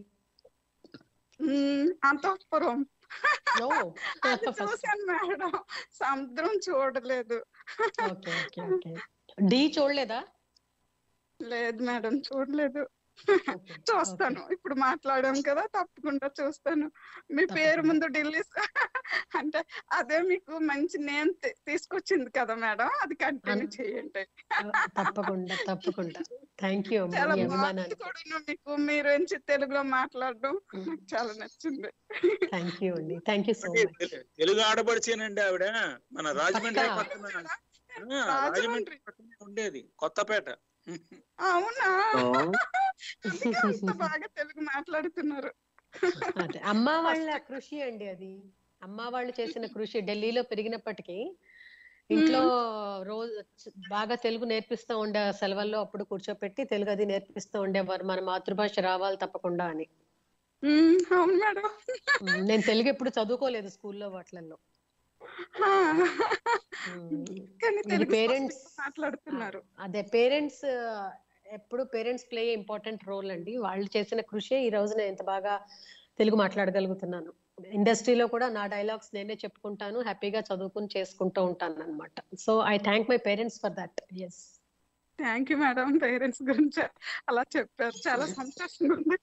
S5: మ్మ్, అంతఃపురం
S2: నో
S5: అది చూసాను మేడం సముద్రం చూడలేదు
S2: ఓకే ఓకే ఓకే డి చూడలేదా
S5: లేదు మేడం చూడలేదు
S2: Okay,
S5: చూస్తాను ఇప్పుడు మాట్లాడాం కదా తప్పకుండా చూస్తాను మీ పేరు ముందు ఢిల్లీ స- అంటే అదే మీకు మంచి నేమ్ తీసుకొచ్చింది కదా మేడం అది కంటిన్యూ
S2: అన్-
S5: చేయండి
S2: okay. తప్పకుండా తప్పకుండా థ్యాంక్ యూ అమ్మా
S5: చాలా
S2: మీ
S5: బాగుంది
S2: అభిమానానికి
S5: కూడా మీకు మీరు ఎంచి తెలుగులో మాట్లాడడం నాకు చాలా నచ్చింది
S2: థ్యాంక్ యూ అండి థ్యాంక్ యూ సో
S3: అంటే
S2: మచ్
S3: తెలు- తెలుగు ఆడబడిచేనండి ఆవిడ మన రాజమండ్రి
S2: పక్కా.
S3: పక్కన ఆ,
S5: రాజమండ్రి
S3: రాజమండ్రి పక్కనే ఉండేది కొత్తపేట
S5: అవునా అందుకే అంత బాగా తెలుగు మాట్లాడుతున్నారు
S2: అదే అమ్మ వాళ్ళ కృషి అండి అది అమ్మ వాళ్ళు చేసిన కృషి ఢిల్లీలో పెరిగినప్పటికీ ఇంట్లో రోజు బాగా తెలుగు నేర్పిస్తూ ఉండే సెలవుల్లో అప్పుడు కూర్చోపెట్టి తెలుగు అది నేర్పిస్తూ ఉండేవారు మన మాతృభాష రావాలి తప్పకుండా అని
S5: మ్మ్, అవును మేడం
S2: ఉమ్, నేను తెలుగు ఎప్పుడు చదువుకోలేదు స్కూల్లో వాటిలలో
S5: ఆ.
S2: ఉమ్,
S5: కానీ
S2: ఇది
S5: తెలుగు
S2: పేరెంట్స్
S5: స్పష్టంగా మాట్లాడుతున్నారు
S2: అదే పేరెంట్స్ ఎప్పుడు పేరెంట్స్ ప్లే ఇంపార్టెంట్ రోల్ అండి వాళ్ళు చేసిన కృషి ఈ రోజు నేను ఇంత బాగా తెలుగు మాట్లాడగలుగుతున్నాను ఇండస్ట్రీలో కూడా నా డైలాగ్స్ నేనే చెప్పుకుంటాను హ్యాపీగా చదువుకుని చేసుకుంటూ ఉంటాను అనమాట so I thank my parents for that yes
S5: thank you madam parents గురించి అలా చెప్పారు చాలా సంతోషంగా ఉంది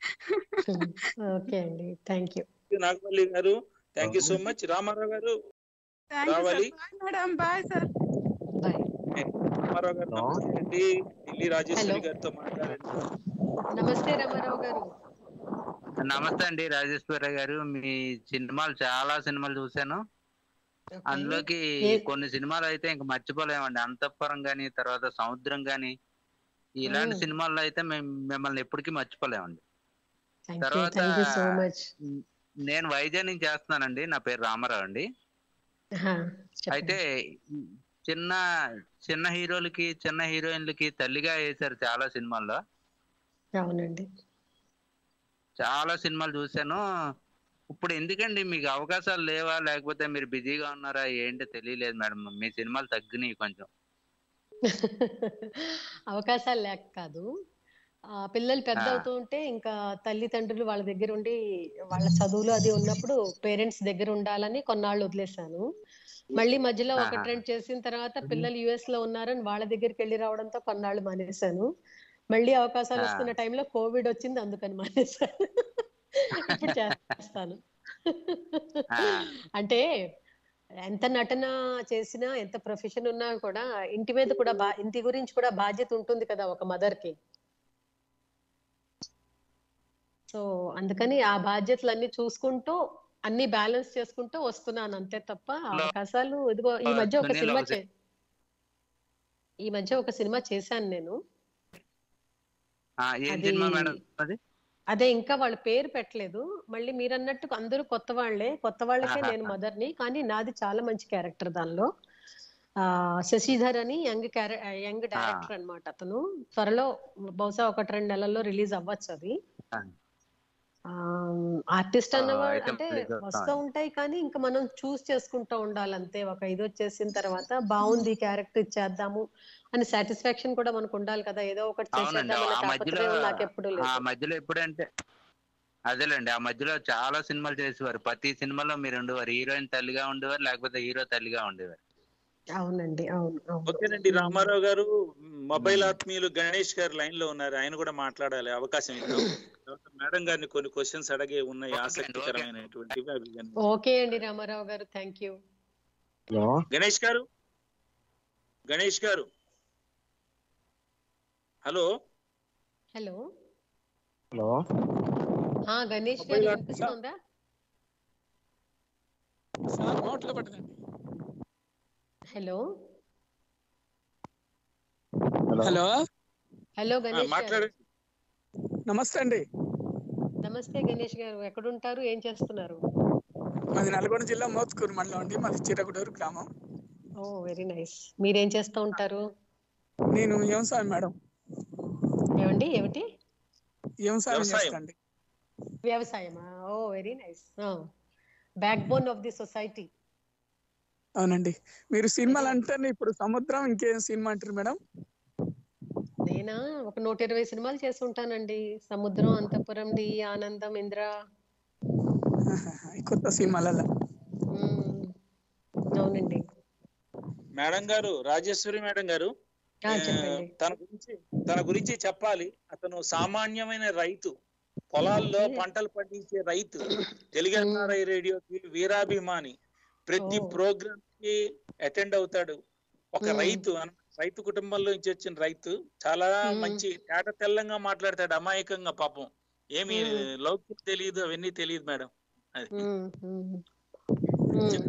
S2: ఓకే అండి థ్యాంక్ యూ
S3: నాగవల్లి గారు thank you so much Rama Rao గారు
S5: థ్యాంక్ యూ
S3: రావాలి.
S5: Bye madam bye sir
S2: bye
S3: Rama Rao గారు
S6: Hello.
S3: నమస్తే అండి ఢిల్లీ రాజేశ్వరి
S2: Hello.
S3: గారితో మాట్లాడండి
S2: నమస్తే రామారావు గారు
S6: నమస్తే అండి రాజేశ్వర గారు మీ సినిమాలు చాలా సినిమాలు చూశాను
S2: Okay.
S6: అందులోకి
S2: ఏ-
S6: కొన్ని సినిమాలు అయితే ఇంకా మర్చిపోలేమండి అంతఃపురం గాని తర్వాత సముద్రం గాని ఇలాంటి
S2: Mm.
S6: సినిమాల్లో అయితే మేము మిమ్మల్ని ఎప్పటికీ మర్చిపోలేమండి
S2: థ్యాంక్ యూ
S6: తర్వాత
S2: థ్యాంక్ యూ సో మచ్
S6: నేను వైజాగ్ నుంచి చేస్తున్నానండి నా పేరు రామారావు అండి అయితే చిన్న చిన్న హీరోలకి చిన్న హీరోయిన్లకి తల్లిగా వేశారు చాలా సినిమాల్లో
S2: అవునండి
S6: చాలా సినిమాలు చూశాను ఇప్పుడు ఎందుకండి మీకు అవకాశాలు లేవా లేకపోతే మీరు బిజీగా ఉన్నారా ఏంటో తెలియలేదు మేడం మీ సినిమాలు తగ్గినాయి కొంచెం
S2: అవకాశాలు లేక కాదు ఆ పిల్లలు పెద్ద
S6: ఆ.
S2: అవుతూ ఉంటే ఇంకా తల్లిదండ్రులు వాళ్ళ దగ్గర ఉండి వాళ్ళ చదువులు అది ఉన్నప్పుడు పేరెంట్స్ దగ్గర ఉండాలని కొన్నాళ్ళు వదిలేశాను మళ్ళీ మధ్యలో ఒక
S6: ఆహా.
S2: ట్రెండ్ చేసిన తర్వాత పిల్లలు యుఎస్ లో ఉన్నారని వాళ్ళ దగ్గరికి వెళ్ళి రావడంతో కొన్నాళ్ళు మానేశాను మళ్ళీ అవకాశాలు
S6: ఆ.
S2: వస్తున్న టైంలో కోవిడ్ వచ్చింది అందుకని మానేశాను ఇప్పుడు చేస్తాను
S6: ఆ.
S2: అంటే ఎంత నటన చేసినా ఎంత ప్రొఫెషన్ ఉన్నా కూడా ఇంటి మీద కూడా బా ఇంటి గురించి కూడా బాధ్యత ఉంటుంది కదా ఒక మదర్ కి సో అందుకని ఆ బాధ్యతలన్నీ చూసుకుంటూ అన్ని బ్యాలెన్స్ చేసుకుంటూ వస్తున్నాను అంతే తప్ప అవకాశాలు ఇదిగో ఈ మధ్య ఒక
S6: దునియాలో
S2: సినిమా
S6: ఒక-
S2: చే ఈ మధ్య ఒక సినిమా చేశాను నేను
S6: ఆ, ఏం
S2: అది-
S6: సినిమా మేడం అది
S2: అదే ఇంకా వాళ్ళ పేరు పెట్టలేదు మళ్ళీ మీరు అన్నట్టు అందరూ కొత్త వాళ్ళే కొత్త వాళ్ళకే
S6: ఆహా.
S2: నేను మదర్ ని కానీ నాది చాలా మంచి క్యారెక్టర్ దానిలో ఆ శశిధర్ అని యంగ్ క్యారె యంగ్ డైరెక్టర్ అన్నమాట అతను త్వరలో బహుశా ఒకటి రెండు నెలల్లో రిలీజ్ అవ్వచ్చు అది
S6: ఆ.
S2: ఆర్టిస్ట్
S6: ఆ,
S2: అన్నవాడు
S6: అయితే
S2: అంటే
S6: release అవుతా
S2: వస్తూ ఉంటాయి కానీ ఇంకా మనం చూస్ చేసుకుంటూ ఉండాలి అంతే ఒక ఇది వచ్చేసిన తర్వాత బాగుంది క్యారెక్టర్ ఇచ్చేద్దాము అని సాటిస్ఫాక్షన్ కూడా మనకు ఉండాలి కదా ఏదో ఒకటి
S6: అవునండి
S2: చేసేద్దామని
S6: ఆ మధ్యలో
S2: తాపత్రయం నాకెప్పుడు
S6: ఆ
S2: లేదు
S6: మధ్యలో ఎప్పుడంటే అదేలేండి ఆ మధ్యలో చాలా సినిమాలు చేసేవారు ప్రతి సినిమాలో మీరు ఉండేవారు హీరోయిన్ తల్లిగా ఉండేవారు లేకపోతే హీరో తల్లిగా ఉండేవారు
S2: అవునండి అవును అవును
S3: ఓకేనండి రామారావు గారు మొబైల్ ఆత్మీయులు గణేష్ గారు లైన్ లో ఉన్నారు ఆయన కూడా మాట్లాడాలి అవకాశం ఇద్దాం తర్వాత మేడం గారిని కొన్ని క్వశ్చన్స్ అడిగే ఉన్నాయి
S6: ఓకే అండి,
S3: ఆసక్తికరమైనటువంటివి అవి కానీ.
S2: ఓకే అండి రామారావు గారు థ్యాంక్ యూ
S7: హలో
S3: గణేష్ గారు గణేష్ గారు హలో
S2: హలో
S7: హలో
S2: ఆ గణేష్ గారు
S3: మొబైల్
S2: వినిపిస్తుందా
S8: సార్ నోట్లో పట్టదండి
S2: హలో
S7: హలో
S8: హలో
S2: హలో
S3: ఆ,
S2: గణేష్ గారు
S3: మాట్లాడండి
S8: నమస్తే అండి
S2: నమస్తే గణేష్ గారు ఎక్కడుంటారు ఏం చేస్తున్నారు
S8: మాది నల్గొండ జిల్లా మోత్కూరు మండలం అండి మాది చిరగుడూరు గ్రామం
S2: ఓ వెరీ నైస్ మీరేం చేస్తూ ఉంటారు
S8: నేను వ్యవసాయం మేడం
S2: ఏమండి ఏమిటి
S8: వ్యవసాయం
S3: వ్యవసాయం.
S8: చేస్తాండి
S2: వ్యవసాయమా oh very nice backbone of the society
S8: అవునండి మీరు సినిమాలు అంటే ఇప్పుడు సముద్రం ఇంకేం సినిమా అంటారు మేడం
S2: నేనా ఒక నూట ఇరవై సినిమాలు చేసి ఉంటానండి సముద్రం అంతపురం డి ఆనందం ఇంద్ర
S8: ఈ కొత్త సినిమాలలో
S2: మ్మ్. అవునండి
S3: మేడం గారు రాజేశ్వరి మేడం గారు
S2: ఆ,
S3: ఆ,
S2: చెప్పండి
S3: తన గురించి తన గురించి చెప్పాలి అతను సామాన్యమైన రైతు పొలాల్లో
S2: ఏ?
S3: పంటలు పండించే రైతు తెలుగు ఎన్ఆర్ఐ రేడియోకి వీరాభిమాని ప్రతి
S2: ఓ.
S3: ప్రోగ్రామ్ కి అటెండ్ అవుతాడు ఒక
S2: మ్మ్.
S3: రైతు అన- రైతు కుటుంబంలో నుంచి వచ్చిన రైతు చాలా
S2: మ్మ్.
S3: మంచి తేట తెల్లంగా మాట్లాడతాడు అమాయకంగా పాపం ఏమి
S2: మ్మ్.
S3: లౌకిక తెలియదు అవన్నీ తెలియదు మేడం అది
S2: మ్మ్, మ్మ్. మ్మ్.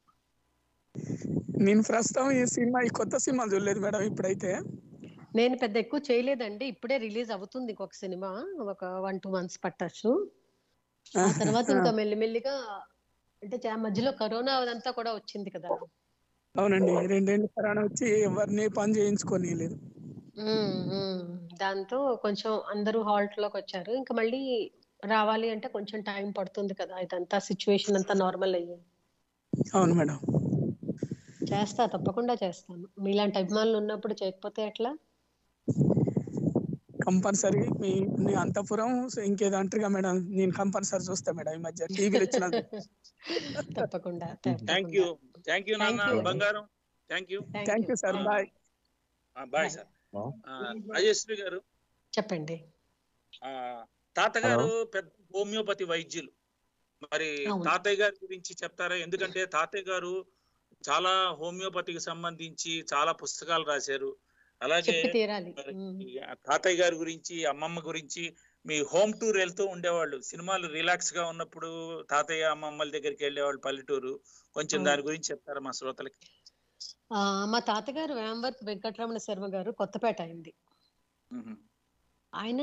S8: నేను ప్రస్తుతం ఈ సినిమా ఈ కొత్త సినిమా చూడలేదు మేడం ఇప్పుడైతే
S2: నేను పెద్ద ఎక్కువ చేయలేదండి ఇప్పుడే రిలీజ్ అవుతుంది ఇంకొక సినిమా ఒక వన్ టూ మంత్స్ పట్టచ్చు ఆ తర్వాత ఇంకా మెల్లిమెల్లిగా అంటే చా- మధ్యలో కరోనా అదంతా కూడా వచ్చింది కదా
S8: అవునండి రెండేళ్ళు కరోనా వచ్చి ఎవరిని పని చేయించుకొని లేదు
S2: ఉమ్, ఉమ్. దాంతో కొంచెం అందరూ హాల్ట్ లోకి వచ్చారు ఇంకా మళ్ళీ రావాలి అంటే కొంచెం టైం పడుతుంది కదా ఇదంతా సిచ్యువేషన్ అంతా నార్మల్ అయ్యి
S8: అవును మేడం
S2: చేస్తా తప్పకుండా చేస్తాను మీలాంటి అభిమానులు ఉన్నప్పుడు చేయకపోతే ఎట్లా
S8: కంపల్సరీ మీ మీ అంతపురం ఇంకేదో అంటారుగా మేడం నేను కంపల్సరీ చూస్తా మేడం ఈ మధ్య టీవీలో వచ్చిన
S2: తప్పకుండా
S3: థ్యాంక్ యూ థ్యాంక్ యూ నాన్న
S2: Thank you.
S3: బంగారం thank you
S8: thank you sir bye
S3: bye sir Rajeshwari గారు
S2: చెప్పండి
S3: ఆ తాతగారు పెద్ద హోమియోపతి వైద్యులు మరి
S2: అవును.
S3: తాతయ్య గారి గురించి చెప్తారా ఎందుకంటే తాతయ్య గారు చాలా హోమియోపతికి సంబంధించి చాలా పుస్తకాలు రాశారు అలాగే
S2: చెప్పి తీరాలి
S3: మరి
S2: ఉమ్.
S3: ఈ తాతయ్య గారి గురించి అమ్మమ్మ గురించి మీ హోమ్ టూర్ వెళ్తూ ఉండేవాళ్ళు సినిమాలు రిలాక్స్ గా ఉన్నప్పుడు తాతయ్య అమ్మమ్మల దగ్గరికి వెళ్ళేవాళ్ళు పల్లెటూరు కొంచెం
S2: అవును.
S3: దాని గురించి చెప్తారా మా శ్రోతలకి
S2: ఆ, మా తాతగారు వేంవర్త్ వెంకటరమణ శర్మ గారు కొత్తపేట అయింది
S3: మ్మ్.
S2: ఆయన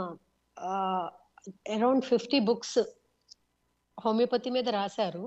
S2: అరౌండ్ ఫిఫ్టీ బుక్స్ హోమియోపతి మీద రాశారు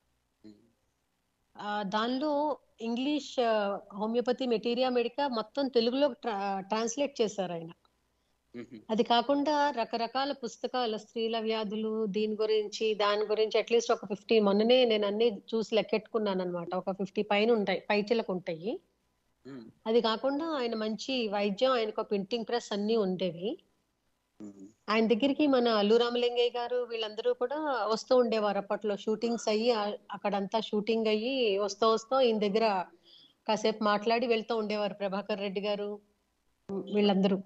S2: ఆ, దానిలో ఇంగ్లీష్ హోమియోపతి మెటీరియా మెడికా మొత్తం తెలుగులో ట్రాన్స్లేట్ చేశారు ఆయన
S3: మ్మ్.
S2: అది కాకుండా రకరకాల పుస్తకాలు స్త్రీల వ్యాధులు దీని గురించి దాని గురించి అట్లీస్ట్ ఒక ఫిఫ్టీ మొన్ననే నేను అన్ని చూసి లెక్కెట్టుకున్నాను అనమాట ఒక ఫిఫ్టీ పైన ఉంటాయి పైచిలకు ఉంటాయి
S3: మ్మ్.
S2: అది కాకుండా ఆయన మంచి వైద్యం ఆయనకు ప్రింటింగ్ ప్రెస్ అన్ని ఉండేవి
S3: మ్మ్.
S2: ఆయన దగ్గరికి మన అల్లు రామలింగయ్య గారు వీళ్ళందరూ కూడా వస్తూ ఉండేవారు అప్పట్లో షూటింగ్స్ అయ్యి ఆ- అక్కడంతా షూటింగ్ అయ్యి వస్తూ వస్తూ ఈయన దగ్గర కాసేపు మాట్లాడి వెళ్తూ ఉండేవారు ప్రభాకర్ రెడ్డి గారు వీళ్ళందరూ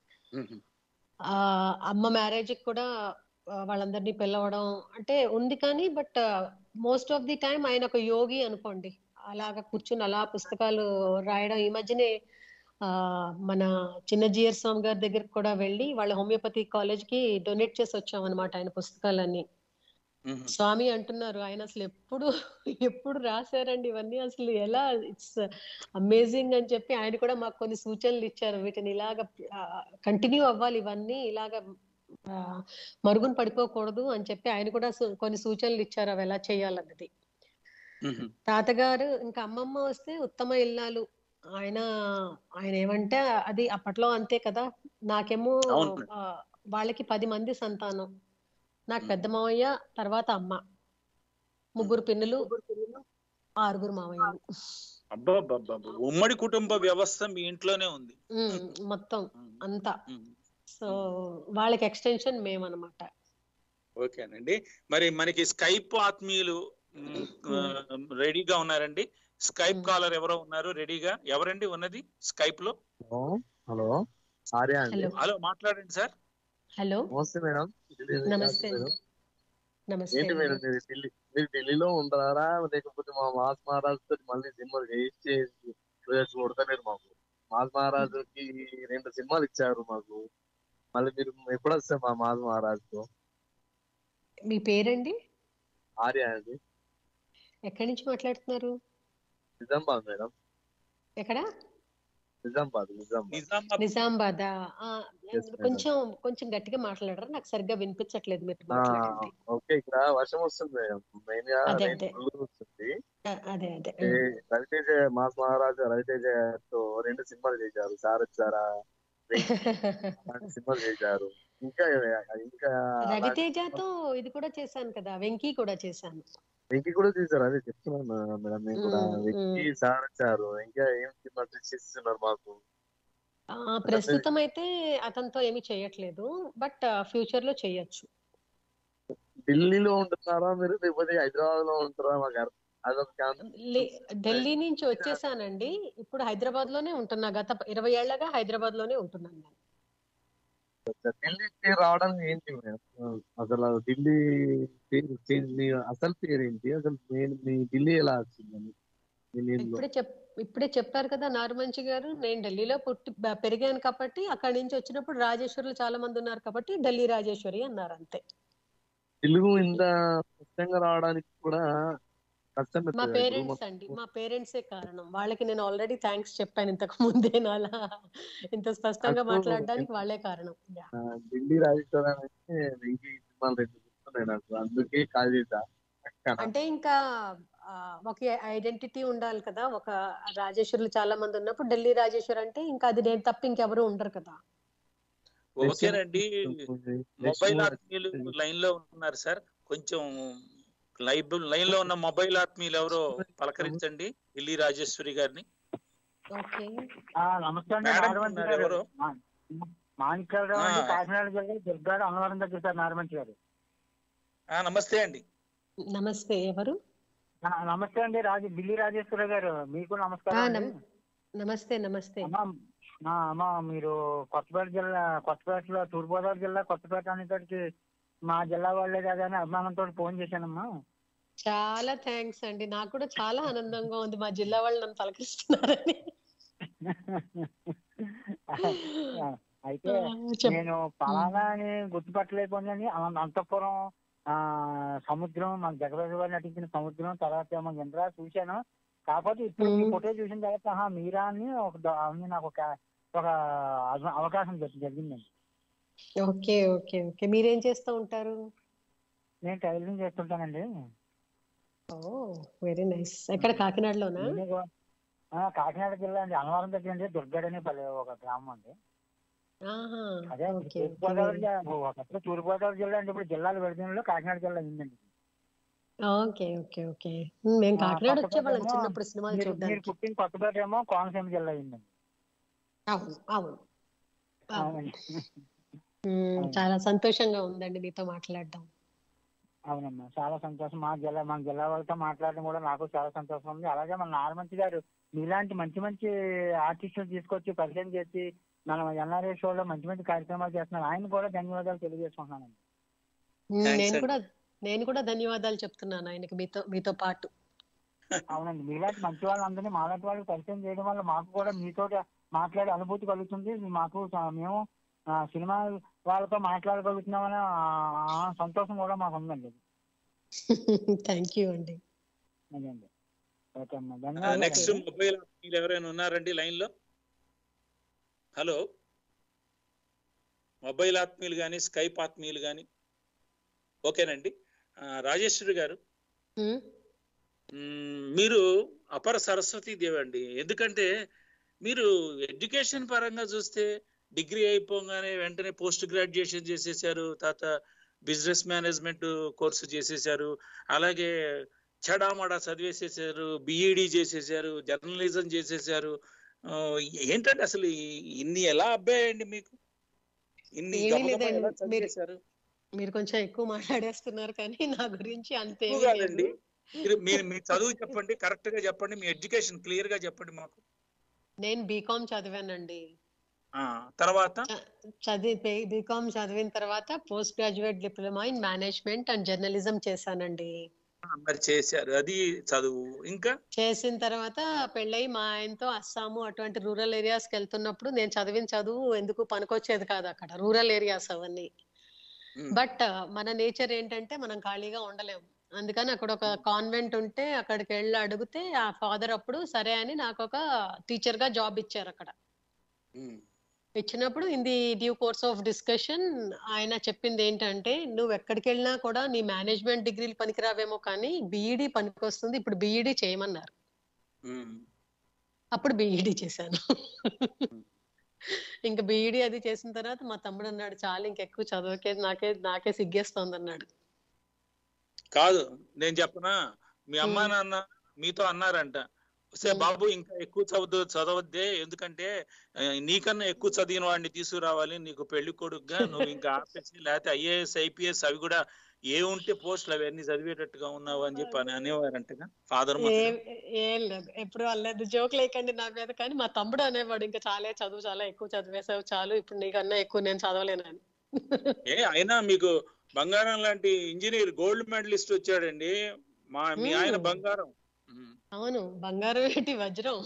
S2: ఆ అమ్మ మ్యారేజ్ కి కూడా ఆ, వాళ్ళందరినీ పిలవడం అంటే ఉంది కానీ but most of the time ఆయన ఒక యోగి అనుకోండి అలాగా కూర్చుని అలా పుస్తకాలు రాయడం ఈ మధ్యనే ఆ మన చిన్న జిఆర్ స్వామి గారి దగ్గరికి కూడా వెళ్ళి వాళ్ళ హోమియోపతి కాలేజ్ కి డొనేట్ చేసి వచ్చాం అనమాట ఆయన పుస్తకాలన్నీ స్వామి అంటున్నారు ఆయన అసలు ఎప్పుడు ఎప్పుడు రాశారండి ఇవన్నీ అసలు ఎలా ఇట్స్ అమేజింగ్ అని చెప్పి ఆయన కూడా మాకు కొన్ని సూచనలు ఇచ్చారు వీటిని ఇలాగ కంటిన్యూ అవ్వాలి ఇవన్నీ ఇలాగ ఆ, మరుగున పడిపోకూడదు అని చెప్పి ఆయన కూడా సు- కొన్ని సూచనలు ఇచ్చారు అవి ఎలా చేయాలన్నది తాతగారు ఇంకా అమ్మమ్మ వస్తే ఉత్తమ ఇల్లాలు ఆయన ఆయన ఏమంటే అది అప్పట్లో అంతే కదా నాకేమో
S3: అవును.
S2: ఆ, వాళ్ళకి పది మంది సంతానం నాకు పెద్ద మావయ్య తర్వాత అమ్మ ముగ్గురు పిన్నులు ఆరుగురు మావయ్యలు
S3: అబ్బా ఉమ్మడి కుటుంబ వ్యవస్థ మీ ఇంట్లోనే ఉంది
S2: ఉమ్, మొత్తం అంతా
S3: ఉమ్.
S2: సో వాళ్ళకి ఎక్స్టెన్షన్ మేమన్నమాట
S3: ఓకేనండి మరి మనకి స్కైప్ ఆత్మీయులు మ్, ఆ, రెడీగా ఉన్నారండి స్కైప్ కాలర్ ఎవరో ఉన్నారు రెడీగా ఎవరండి ఉన్నది స్కైప్ లో
S7: హలో హలో ఆర్య అండి
S2: హలో
S3: హలో మాట్లాడండి సార్
S2: హలో
S7: నమస్తే మేడం
S2: నమస్తే
S7: మేడం
S2: నమస్తే
S7: ఏంటి మేడం
S2: అండి.
S7: మీరు ఢిల్లీ మీరు ఢిల్లీలో ఉంటారా లేకపోతే మా మాస్ మహారాజ్ తోటి మళ్ళీ సినిమాలు చేసి చేసి కొడతలేరు మాకు మాస్ మహారాజుకి రెండు సినిమాలు ఇచ్చారు మాకు మళ్ళీ మీరు ఎప్పుడు వస్తారు మా మాస్ మహారాజ్ తో
S2: మీ పేరండి
S7: ఆర్య అండి
S2: ఎక్కడి నుంచి మాట్లాడుతున్నారు
S7: నిజామాబాద్ మేడం
S2: ఎక్కడ
S7: నిజామాబాద్ నిజామాబాద్
S3: నిజామాబాద్
S2: నిజామాబాద్
S7: Yes, madam.
S2: కొంచెం కొంచెం గట్టిగా మాట్లాడరా నాకు సరిగ్గా వినిపించట్లేదు మీరు
S7: ఆ,
S2: మాట్లాడండి
S7: ఓకే ఇక్కడ వర్షం వస్తుంది మేడం మెయిన్ గా
S2: అదే,
S7: rain
S2: అదే.
S7: full గా వస్తుంది
S2: ఆ, అదే అదే
S7: ఏ, రవితేజ మాస్ మహారాజా రవితేజ తో రెండు సినిమాలు చేశారు సార్ వచ్చారా అలాంటి సినిమాలు చేశారు ఇంకా ఇంకా అలాంటి
S2: రవితేజతో ఇది కూడా చేశాను కదా వెంకీ కూడా చేశాను
S7: వెంకీ కూడా చేశారు అదే చెప్తున్నాను మేడం నేను కూడా
S2: మ్మ్,
S7: వెంకీ సార్ వచ్చారు ఇంకా ఏం సినిమాలు చేస్తున్నారు మాకు
S2: ఆ, ప్రస్తుతం అయితే అతనితో ఏమీ చేయట్లేదు బట్ ఫ్యూచర్ లో చేయొచ్చు
S7: ఢిల్లీలో ఉంటున్నారా మీరు లేకపోతే హైదరాబాద్ లో ఉంటారా మాకు అర్థం- అదొక కాన్-
S2: లే- ఢిల్లీ నుంచి వచ్చేసానండి ఇప్పుడు హైదరాబాద్ లోనే ఉంటున్నా గత ఇరవై ఏళ్లగా హైదరాబాద్ లోనే ఉంటున్నాను నేను
S7: ఢిల్లీకి రావడానికి ఏంటి మేడం అసలు ఢిల్లీ పేరు చేంజ్ మీ అసలు పేరు ఏంటి అసలు నేను మీ ఢిల్లీ ఎలా వచ్చిందని మీ name లో
S2: ఇప్పుడే చెప్ ఇప్పుడే చెప్పారు కదా నారుమంచి గారు నేను ఢిల్లీలో పుట్టి బ- పెరిగాను కాబట్టి అక్కడి నుంచి వచ్చినప్పుడు రాజేశ్వరులు చాలా మంది ఉన్నారు కాబట్టి ఢిల్లీ రాజేశ్వరి అన్నారు అంతే
S7: తెలుగు ఇంత స్పష్టంగా రావడానికి కూడా కష్టం
S2: మా
S7: అవుతుంది కదా. ఇప్పుడు
S2: పేరెంట్స్ అండి మా పేరెంట్సే కారణం వాళ్ళకి నేను ఆల్రెడీ థ్యాంక్స్ చెప్పాను ఇంతకు ముందే నాలా ఇంత స్పష్టంగా
S7: నాకు
S2: మాట్లాడడానికి వాళ్ళే కారణం Yeah.
S7: ఆ, ఢిల్లీ రాజేశ్వరం అంటే వెంకీ సినిమాలు రెండు గుర్తున్నాయి నాకు అందుకే కాల్ చేశా అక్కడ
S2: అంటే ఇంకా ఆ, ఒక ఐడెంటిటీ ఉండాలి కదా ఒక రాజేశ్వరులు చాలా మంది ఉన్నప్పుడు ఢిల్లీ రాజేశ్వర్ అంటే ఇంకా అది నేను తప్ప ఇంకెవరు ఉండరు కదా
S3: ఓకేనండి మొబైల్ ఆత్మీయులు లైన్ లో ఉన్నారు సార్ కొంచెం లైవ్ లైన్ లో ఉన్న మొబైల్ ఆత్మీయులు ఎవరో పలకరించండి ఢిల్లీ రాజేశ్వరి గారిని
S2: ఓకే
S9: ఆ, నమస్తే అండి
S3: మేడం
S9: నాగమంచి
S3: ఉన్నారు
S9: గారు
S3: ఎవరు?
S9: మా- మాణిక్యాలరావు అండి
S3: ఆ.
S9: కాకినాడ జిల్లా దుర్గాడ అన్నవరం దగ్గర సార్ నాగమంచి గారు
S3: ఆ, నమస్తే అండి
S2: నమస్తే ఎవరు
S9: ఆ, నమస్తే అండి రాజు ఢిల్లీ రాజేశ్వర గారు మీకు
S2: ఆ,
S9: నమస్కారం అండి
S2: నమ- నమస్తే నమస్తే
S9: అమ్మా ఆ, అమ్మా మీరు కొత్తపేట జిల్లా కొత్తపేటలో తూర్పుగోదావరి జిల్లా కొత్తపేట అనేసరికి మా జిల్లా వాళ్ళే కదా అని అభిమానంతో ఫోన్ చేశానమ్మా
S2: చాలా థ్యాంక్స్ అండి నాకు కూడా చాలా ఆనందంగా ఉంది మా జిల్లా వాళ్ళు నన్ను పలకరిస్తున్నారని
S9: ఆ, అయితే
S2: ఆ, చెప్
S9: నేను పలానా అని గుర్తుపట్టలేకపోయాను అన- అనంతపురం ఆ సముద్రం మన జగవేద గారు నటించిన సముద్రం తర్వాత ఏమో ఇంద్ర చూశాను కాకపోతే ఇప్పుడు మీ
S2: మ్మ్.
S9: ఫోటో చూసిన తర్వాత ఆహా, మీరా అని ఒక ద- అని నాకు ఒక ఒక అవ- అవకాశం దొరికి- జరిగిందండి
S2: ఓకే ఓకే ఓకే మీరేం చేస్తూ ఉంటారు
S9: నేను టైలరింగ్ చేస్తుంటానండి
S2: ఓ వెరీ నైస్ ఎక్కడ కాకినాడలోనా
S9: నేనే గో- ఆ, కాకినాడ జిల్లా అండి అన్నవరం దగ్గర అండి దుర్గడ్ అనే పల్లె ఒక గ్రామం అండి
S2: ఆహా
S9: అదే
S2: ఓకే
S9: తూర్పుగోదావరి జిల్లా ఒకప్పుడు తూర్పుగోదావరి జిల్లా అంటే ఇప్పుడు జిల్లాలు విడదీయడంలో కాకినాడ జిల్లా అయిందండి
S2: ఓకే ఓకే ఓకే ఉమ్, మేము
S9: ఆ,
S2: కాకినాడ
S9: కొత్తపేట
S2: వచ్చేవాళ్ళం
S9: ఏమో
S2: చిన్నప్పుడు సినిమాలు
S9: మీరు మీరు
S2: చూడడానికి
S9: పుట్టిన కొత్తపేట ఏమో కోనసీమ జిల్లా అయిందండి
S2: అవును అవును అవును
S9: అవునండి
S2: మ్మ్, చాలా సంతోషంగా ఉందండి మీతో మాట్లాడడం
S9: అవునమ్మా చాలా సంతోషం మా జిల్లా మన జిల్లా వాళ్ళతో మాట్లాడడం కూడా నాకు చాలా సంతోషం ఉంది అలాగే మన నాగమంచి గారు మీలాంటి మంచి మంచి ఆర్టిస్టులు తీసుకొచ్చి పరిచయం చేసి మన ఎన్ఆర్ఏ షోలో మంచి మంచి కార్యక్రమాలు చేస్తున్నారు ఆయన కూడా ధన్యవాదాలు తెలియజేసుకుంటున్నానండి
S2: మ్మ్,
S3: Thanks
S2: నేను
S3: అండి.
S2: కూడా నేను కూడా ధన్యవాదాలు చెప్తున్నాను ఆయనకి మీతో మీతో పాటు
S9: అవునండి మీలాంటి మంచి వాళ్ళందరినీ మాలాంటి వాళ్ళకి పరిచయం చేయడం వల్ల మాకు కూడా మీతో మాట్లాడే అనుభూతి కలుగుతుంది మాకు స- మేము ఆ, సినిమా వాళ్ళతో మాట్లాడగలుగుతున్నామనే ఆ, ఆ సంతోషం కూడా మాకు ఉందండి
S2: థ్యాంక్ యూ అండి
S9: అదండి ఓకే అమ్మా
S3: నెక్స్ట్
S9: ధన్యవాదాలు
S3: మొబైల్ ఆత్మీయులు ఎవరైనా ఉన్నారండి లైన్ లో హలో మొబైల్ ఆత్మీయులు కానీ స్కైప్ ఆత్మీయులు కానీ ఓకేనండి ఆ, రాజేశ్వరి గారు
S2: మ్మ్,
S3: మ్మ్, మీరు అపర సరస్వతి దేవి అండి ఎందుకంటే మీరు ఎడ్యుకేషన్ పరంగా చూస్తే డిగ్రీ అయిపోగానే వెంటనే పోస్ట్ గ్రాడ్యుయేషన్ చేసేసారు తర్వాత బిజినెస్ మేనేజ్మెంట్ కోర్సు చేసేసారు అలాగే చెడామడా చదివేసేసారు బిఈడి చేసేసారు జర్నలిజం చేసేసారు ఆ, ఏంటంటే అసలు ఈ- ఇన్ని ఎలా అబ్బాయండి మీకు ఇన్ని
S2: ఏమీ
S3: గబగబా
S2: లేదండి.
S3: ఎలా
S2: మీరు-
S3: చదివేశారు
S2: మీరు కొంచెం ఎక్కువ మాట్లాడేస్తున్నారు కానీ నా గురించి అంతే
S3: ఎక్కువ కాదండి మీరు మీరు మీ చదువు చెప్పండి కరెక్ట్ గా చెప్పండి మీ ఎడ్యుకేషన్ క్లియర్ గా చెప్పండి మాకు
S2: నేను బీకామ్ చదివానండి
S3: ఆ తర్వాత
S2: చదివి బీకామ్ చదివిన తర్వాత post graduate diploma in management and journalism చేశానండి
S3: ఆ, మరి చేశారు అది చదువు ఇంకా
S2: చేసిన తర్వాత పెళ్ళయి మా ఆయనతో అస్సాము అటువంటి రూరల్ ఏరియాస్ కి వెళ్తున్నప్పుడు నేను చదివిన చదువు ఎందుకు పనికొచ్చేది కాదు అక్కడ రూరల్ ఏరియాస్ అవన్నీ
S3: ఉమ్,
S2: బట్ మన నేచర్ ఏంటంటే మనం ఖాళీగా ఉండలేము అందుకని అక్కడ ఒక కాన్వెంట్ ఉంటే అక్కడికి వెళ్ళి అడిగితే ఆ ఫాదర్ అప్పుడు సరే అని నాకు ఒక టీచర్ గా జాబ్ ఇచ్చారు అక్కడ
S3: ఉమ్,
S2: ఇచ్చినప్పుడు in the due course of discussion ఆయన చెప్పింది ఏంటంటే నువ్వు ఎక్కడికి వెళ్ళినా కూడా నీ మేనేజ్మెంట్ డిగ్రీలు పనికిరావేమో కానీ బీఈడి పనికొస్తుంది ఇప్పుడు బీఈడి చేయమన్నారు
S3: ఉమ్.
S2: అప్పుడు బీఈడి చేశాను ఇంకా బీఈడి అది చేసిన తర్వాత మా తమ్ముడు అన్నాడు చాలు ఇంకెక్కువ చదవకే నాకే నాకే సిగ్గేస్తోంది అన్నాడు
S3: కాదు నేను చెప్పనా మీ అమ్మా
S2: ఉమ్.
S3: నాన్న మీతో అన్నారంట సే
S2: ఉమ్.
S3: బాబు ఇంకా ఎక్కువ చదువు చదవద్దే ఎందుకంటే ఆ, నీకన్నా ఎక్కువ చదివిన వాడిని తీసుకురావాలి నీకు పెళ్లి కొడుకుగా నువ్వు ఇంకా ఆపేసి లేకపోతే ఐఏఎస్ ఐపీఎస్ అవి కూడా ఏ ఉంటే పోస్టులు అవన్నీ చదివేటట్టుగా ఉన్నావు అని చెప్పి అని అనేవారంటగా ఫాదర్
S2: ఏ ఏం లేదు ఎప్పుడు అనలేదు జోక్ లేకండి నా మీద కానీ మా తమ్ముడు అనేవాడు ఇంకా చాలే చదువు చాలా ఎక్కువ చదివేసావు చాలు ఇప్పుడు నీకన్నా ఎక్కువ నేను చదవలేనని
S3: ఏ అయినా మీకు బంగారం లాంటి ఇంజనీర్ గోల్డ్ మెడలిస్ట్ వచ్చాడండి మా మీ ఆయన
S2: ఉమ్.
S3: బంగారం ఉమ్.
S2: అవును బంగారం ఏంటి వజ్రం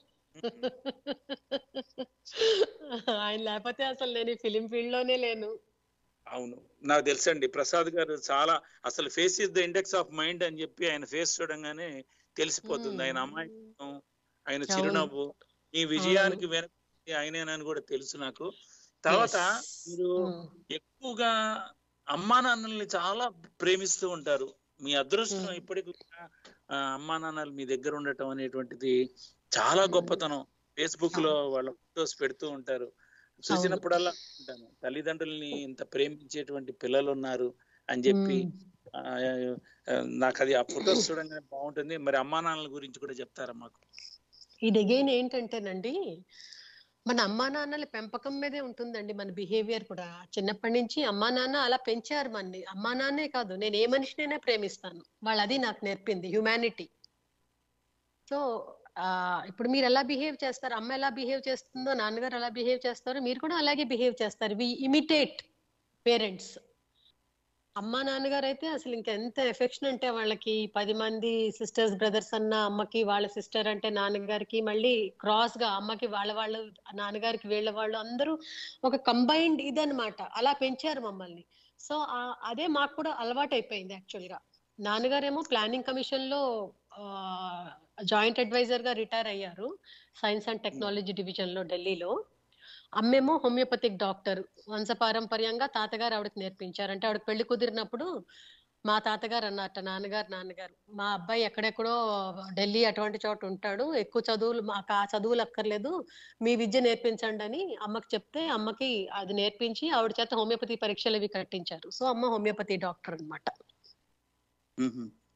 S2: ఆయన లేకపోతే అసలు నేను ఈ ఫిలిం ఫీల్డ్ లోనే లేను
S3: అవును నాకు తెలుసండి ప్రసాద్ గారు చాలా అసలు face is the index of mind అని చెప్పి ఆయన ఫేస్ చూడంగానే తెలిసిపోతుంది ఆయన అమాయకత్వం ఆయన
S2: అవును.
S3: చిరునవ్వు ఈ విజయానికి వెనక ఆయనేనని కూడా తెలుసు నాకు తర్వాత
S2: Yes.
S3: మీరు
S2: ఉమ్.
S3: ఎక్కువగా అమ్మా నాన్నల్ని చాలా ప్రేమిస్తూ ఉంటారు మీ అదృష్టం
S2: Hmm.
S3: ఇప్పటికి కూడా ఆ, అమ్మా నాన్నలు మీ దగ్గర ఉండటం అనేటువంటిది చాలా గొప్పతనం ఫేస్బుక్ లో వాళ్ళ ఫొటోస్ పెడుతూ ఉంటారు చూసినప్పుడల్లా ఉంటాను తల్లిదండ్రుల్ని ఇంత ప్రేమించేటువంటి పిల్లలు ఉన్నారు అని చెప్పి
S2: ఉమ్.
S3: ఆ, ఆ, నాకు అది ఆ ఫొటోస్ చూడంగానే బాగుంటుంది మరి అమ్మా నాన్నల గురించి కూడా చెప్తారా మాకు
S2: ఇది అగైన్ ఏంటంటేనండి మన అమ్మా నాన్నల పెంపకం మీదే ఉంటుందండి మన బిహేవియర్ కూడా చిన్నప్పటి నుంచి అమ్మా నాన్న అలా పెంచారు మనని అమ్మా నాన్నే కాదు నేను ఏ మనిషినైనా ప్రేమిస్తాను వాళ్ళు అది నాకు నేర్పింది హ్యుమానిటీ సో ఆ ఇప్పుడు మీరు ఎలా బిహేవ్ చేస్తారు అమ్మ ఎలా బిహేవ్ చేస్తుందో నాన్నగారు ఎలా బిహేవ్ చేస్తారో మీరు కూడా అలాగే బిహేవ్ చేస్తారు వి ఇమిటేట్ పేరెంట్స్ అమ్మ నాన్నగారు అయితే అసలు ఇంకా ఎంత ఎఫెక్షన్ అంటే వాళ్ళకి పది మంది సిస్టర్స్ బ్రదర్స్ అన్న అమ్మకి వాళ్ళ సిస్టర్ అంటే నాన్నగారికి మళ్ళీ క్రాస్ గా అమ్మకి వాళ్ళ వాళ్ళు నాన్నగారికి వీళ్ళ వాళ్ళు అందరూ ఒక కంబైన్డ్ ఇదన్నమాట అలా పెంచారు మమ్మల్ని సో అదే మాకు కూడా అలవాటు అయిపోయింది యాక్చువల్ గా నాన్నగారేమో ప్లానింగ్ కమిషన్ లో జాయింట్ అడ్వైజర్ గా రిటైర్ అయ్యారు సైన్స్ అండ్ టెక్నాలజీ డివిజన్ లో ఢిల్లీలో అమ్మేమో హోమియోపతిక్ డాక్టర్ వంశపారంపర్యంగా తాతగారు ఆవిడకి నేర్పించారు అంటే ఆవిడకి పెళ్లి కుదిరినప్పుడు మా తాతగారు అన్నట్ట నాన్నగారు నాన్నగారు మా అబ్బాయి ఎక్కడెక్కడో ఢిల్లీ అటువంటి చోట ఉంటాడు ఎక్కువ చదువులు మాకు ఆ చదువులు అక్కర్లేదు మీ విద్య నేర్పించండి అని అమ్మకి చెప్తే అమ్మకి అది నేర్పించి ఆవిడ చేత హోమియోపతి పరీక్షలు అవి కట్టించారు సో అమ్మ హోమియోపతి డాక్టర్ అనమాట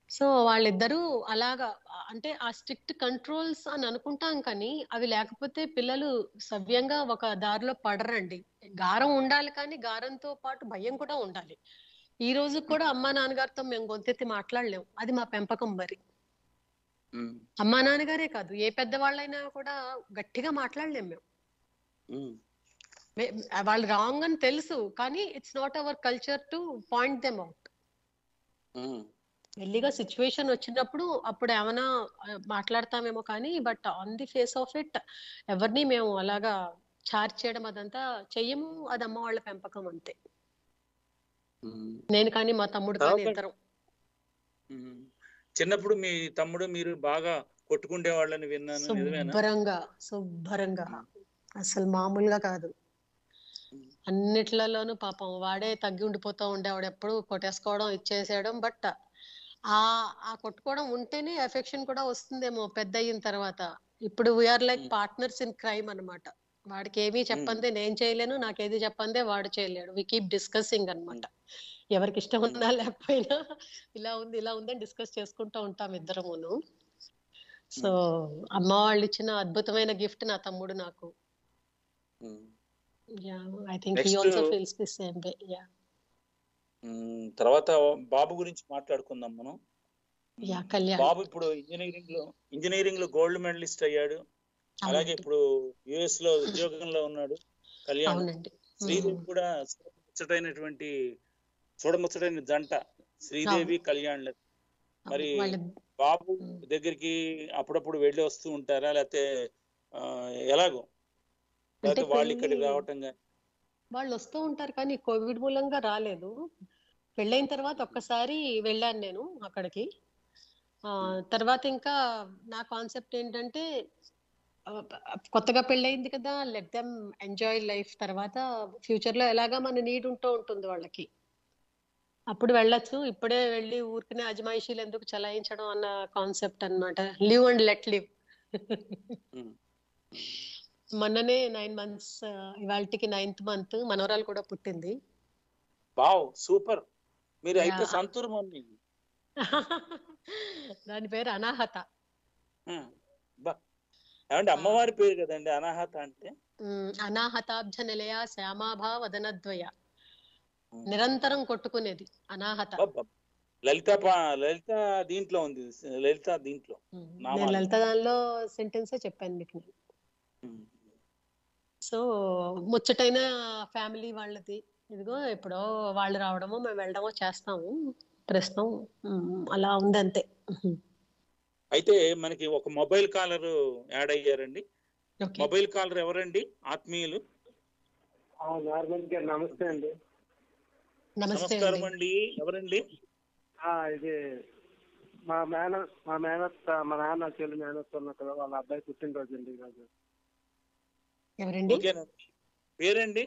S2: సో వాళ్ళిద్దరూ అలాగా ఆ, అంటే ఆ స్ట్రిక్ట్ కంట్రోల్స్ అని అనుకుంటాం కానీ అవి లేకపోతే పిల్లలు సవ్యంగా ఒక దారిలో పడరండి గారం ఉండాలి కానీ గారంతో పాటు భయం కూడా ఉండాలి ఈ రోజు కూడా అమ్మా నాన్నగారితో మేము గొంతెత్తి మాట్లాడలేం అది మా పెంపకం మరి
S3: ఉమ్,
S2: అమ్మా నాన్నగారే కాదు ఏ పెద్దవాళ్ళైనా కూడా గట్టిగా మాట్లాడలేం మేము
S3: ఉమ్,
S2: మే- వాళ్ళు రాంగ్ అని తెలుసు కానీ it's not our culture to point them out
S3: ఉమ్,
S2: మెల్లిగా సిచ్యువేషన్ వచ్చినప్పుడు అప్పుడు ఏమైనా ఆ, మాట్లాడతామేమో కానీ but on the face of it ఎవరిని మేము అలాగా చార్జ్ చేయడం అదంతా చెయ్యము అది అమ్మ వాళ్ళ పెంపకం అంతే
S3: ఉమ్.
S2: నేను కానీ మా తమ్ముడు కానీ
S3: తర్వాత-
S2: ఇద్దరం
S3: ఉమ్. చిన్నప్పుడు మీ తమ్ముడు మీరు బాగా కొట్టుకుండే వాళ్ళని విన్నాను నిజమేనా
S2: శుభ్రంగా శుభ్రంగా అసలు మామూలుగా కాదు అన్నిట్లలోనూ పాపం వాడే తగ్గి ఉండిపోతూ ఉండేవాడు ఎప్పుడు కొట్టేసుకోవడం ఇచ్చేసేయడం బట్ ఆ ఆ కొట్టుకోవడం ఉంటేనే ఎఫెక్షన్ కూడా వస్తుందేమో పెద్ద అయిన తర్వాత ఇప్పుడు we are like partners in crime అన్నమాట వాడికి ఏమీ చెప్పందే నేను చేయలేను నాకేది చెప్పందే వాడు చేయలేడు వి కీప్ డిస్కసింగ్ అన్నమాట ఎవరికి ఇష్టం ఉందా లేకపోయినా ఇలా ఉంది ఇలా ఉంది అని డిస్కస్ చేసుకుంటూ ఉంటాం ఇద్దరమును సో అమ్మ వాళ్ళు ఇచ్చిన అద్భుతమైన గిఫ్ట్ నా తమ్ముడు నాకు
S3: um.
S2: Yeah I think he
S3: Next-
S2: also feels the same way yeah
S3: um, తర్వాత బాబు గురించి మాట్లాడుకుందాం మనం
S2: యా కళ్యాణ్
S3: బాబు ఇప్పుడు ఇంజనీరింగ్ లో ఇంజనీరింగ్ లో గోల్డ్ మెడలిస్ట్ అయ్యాడు అలాగే
S2: అవునండి.
S3: ఇప్పుడు యుఎస్ లో ఉద్యోగంలో ఉన్నాడు కళ్యాణ్
S2: అవునండి
S3: శ్రీదేవి కూడా ముచ్చటైనటువంటి చూడముచ్చటైన జంట శ్రీదేవి కళ్యాణ్ మరి
S2: వాళ్ళ
S3: బాబు దగ్గరికి అప్పుడప్పుడు వెళ్ళి వస్తూ ఉంటారా లేకపోతే ఆ, ఎలాగో లేకపోతే వాళ్ళు ఇక్కడికి
S2: పెళ్లి-
S3: రావటం కానీ
S2: వాళ్ళు వస్తూ ఉంటారు కానీ కోవిడ్ మూలంగా రాలేదు పెళ్ళైన తర్వాత ఒక్కసారి వెళ్ళాను నేను అక్కడికి ఆ తర్వాత ఇంకా నా కాన్సెప్ట్ ఏంటంటే ఆ, కొత్తగా పెళ్ళయింది కదా లెట్ దెమ్ ఎంజాయ్ లైఫ్ తర్వాత ఫ్యూచర్ లో ఎలాగా మన నీడ్ ఉంటూ ఉంటుంది వాళ్ళకి అప్పుడు వెళ్ళొచ్చు ఇప్పుడే వెళ్ళి ఊరికనే అజమాయిషీలు ఎందుకు చలాయించడం అన్న కాన్సెప్ట్ అన్నమాట లివ్ అండ్ లెట్ లివ్ మొన్ననే నైన్ మంత్స్ ఇవాళకి నైన్త్ మంత్ మనవరాలు కూడా పుట్టింది
S3: వావ్ సూపర్ మీరు అయితే
S2: Yeah.
S3: సంతూర్ మమ్మీ
S2: దాని పేరు అనాహత
S3: బా ఏమంటే అమ్మవారి పేరు కదండి అనాహత అంటే
S2: ఉమ్, అనాహతాబ్జ నిలయ శ్యామాభా వదనద్వయ నిరంతరం కొట్టుకునేది అనాహత
S3: అబ్బబ్బ. లలిత పా- లలిత దీంట్లో ఉంది లలిత దీంట్లో
S2: నేను
S3: నామాలు.
S2: లలిత దానిలో సెంటెన్సే చెప్పాను మీకు నేను సో ముచ్చటైన ఫ్యామిలీ వాళ్ళది ఇదిగో ఎప్పుడో వాళ్ళు రావడమో మేము వెళ్ళడమో చేస్తాము ప్రస్తుతం ఉమ్, అలా ఉంది అంతే
S3: అయితే మనకి ఒక మొబైల్ కాలర్ యాడ్ అయ్యారండి
S2: Okay.
S3: మొబైల్ కాలర్ ఎవరండి ఆత్మీయులు
S10: నార్మల్ గారు నమస్తే అండి
S2: నమస్తే
S3: నమస్కారం
S2: అండి
S3: అండి ఎవరండి
S10: ఆ, ఇది మా మేన మా మేనత్త మా నాన్న చెల్లి మేనత్త ఉన్న కదా వాళ్ళ అబ్బాయి పుట్టినరోజు అండి ఈరోజు
S2: ఎవరండి
S3: ఓకేనండి పేరండి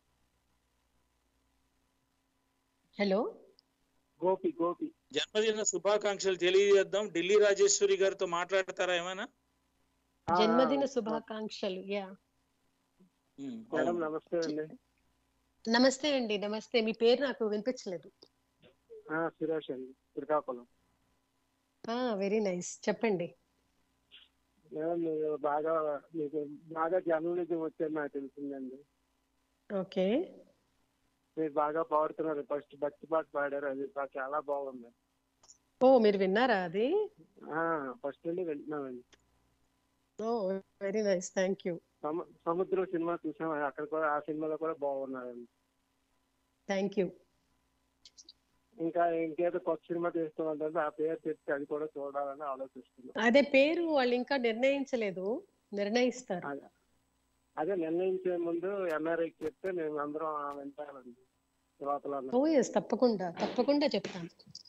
S2: హలో
S10: గోపి గోపి
S3: జన్మదిన శుభాకాంక్షలు తెలియజేద్దాం ఢిల్లీ రాజేశ్వరి గారితో మాట్లాడతారా ఏమైనా
S2: జన్మదిన శుభాకాంక్షలు యా
S10: మేడం నమస్తే అండి
S2: నమస్తే అండి నమస్తే మీ పేరు నాకు వినిపించలేదు
S10: ఆ, సురేష్ అండి శ్రీకాకుళం
S2: వెరీ నైస్ చెప్పండి
S10: మేడం మీరు బాగా మీకు బాగా జర్నలిజం వచ్చేది నాకు తెలిసిందండి
S2: ఓకే
S10: మీరు బాగా పాడుతున్నారు ఫస్ట్ భక్తి పాట పాడారు అది బా- చాలా బాగుంది
S2: ఓ మీరు విన్నారా అది
S10: ఫస్ట్ నుండి వింటున్నామండి
S2: oh very nice thank you
S10: సము- సముద్రం సినిమా చూసాం అక్కడ కూడా ఆ సినిమాలో కూడా బాగున్నారండి
S2: థ్యాంక్ యూ
S10: ఇంకా ఇంకేదో కొత్త సినిమా తీస్తామంటే ఆ పేరు చెప్తే అది కూడా చూడాలని ఆలోచిస్తున్నాం
S2: అదే పేరు వాళ్ళు ఇంకా నిర్ణయించలేదు నిర్ణయిస్తారు
S10: అదే నిర్ణయించే ముందు ఎన్ఆర్ఐకి చెప్తే మేము అందరం వింటామండి శ్రోతలు
S2: ఓ ఎస్ తప్పకుండా తప్పకుండా చెప్తాను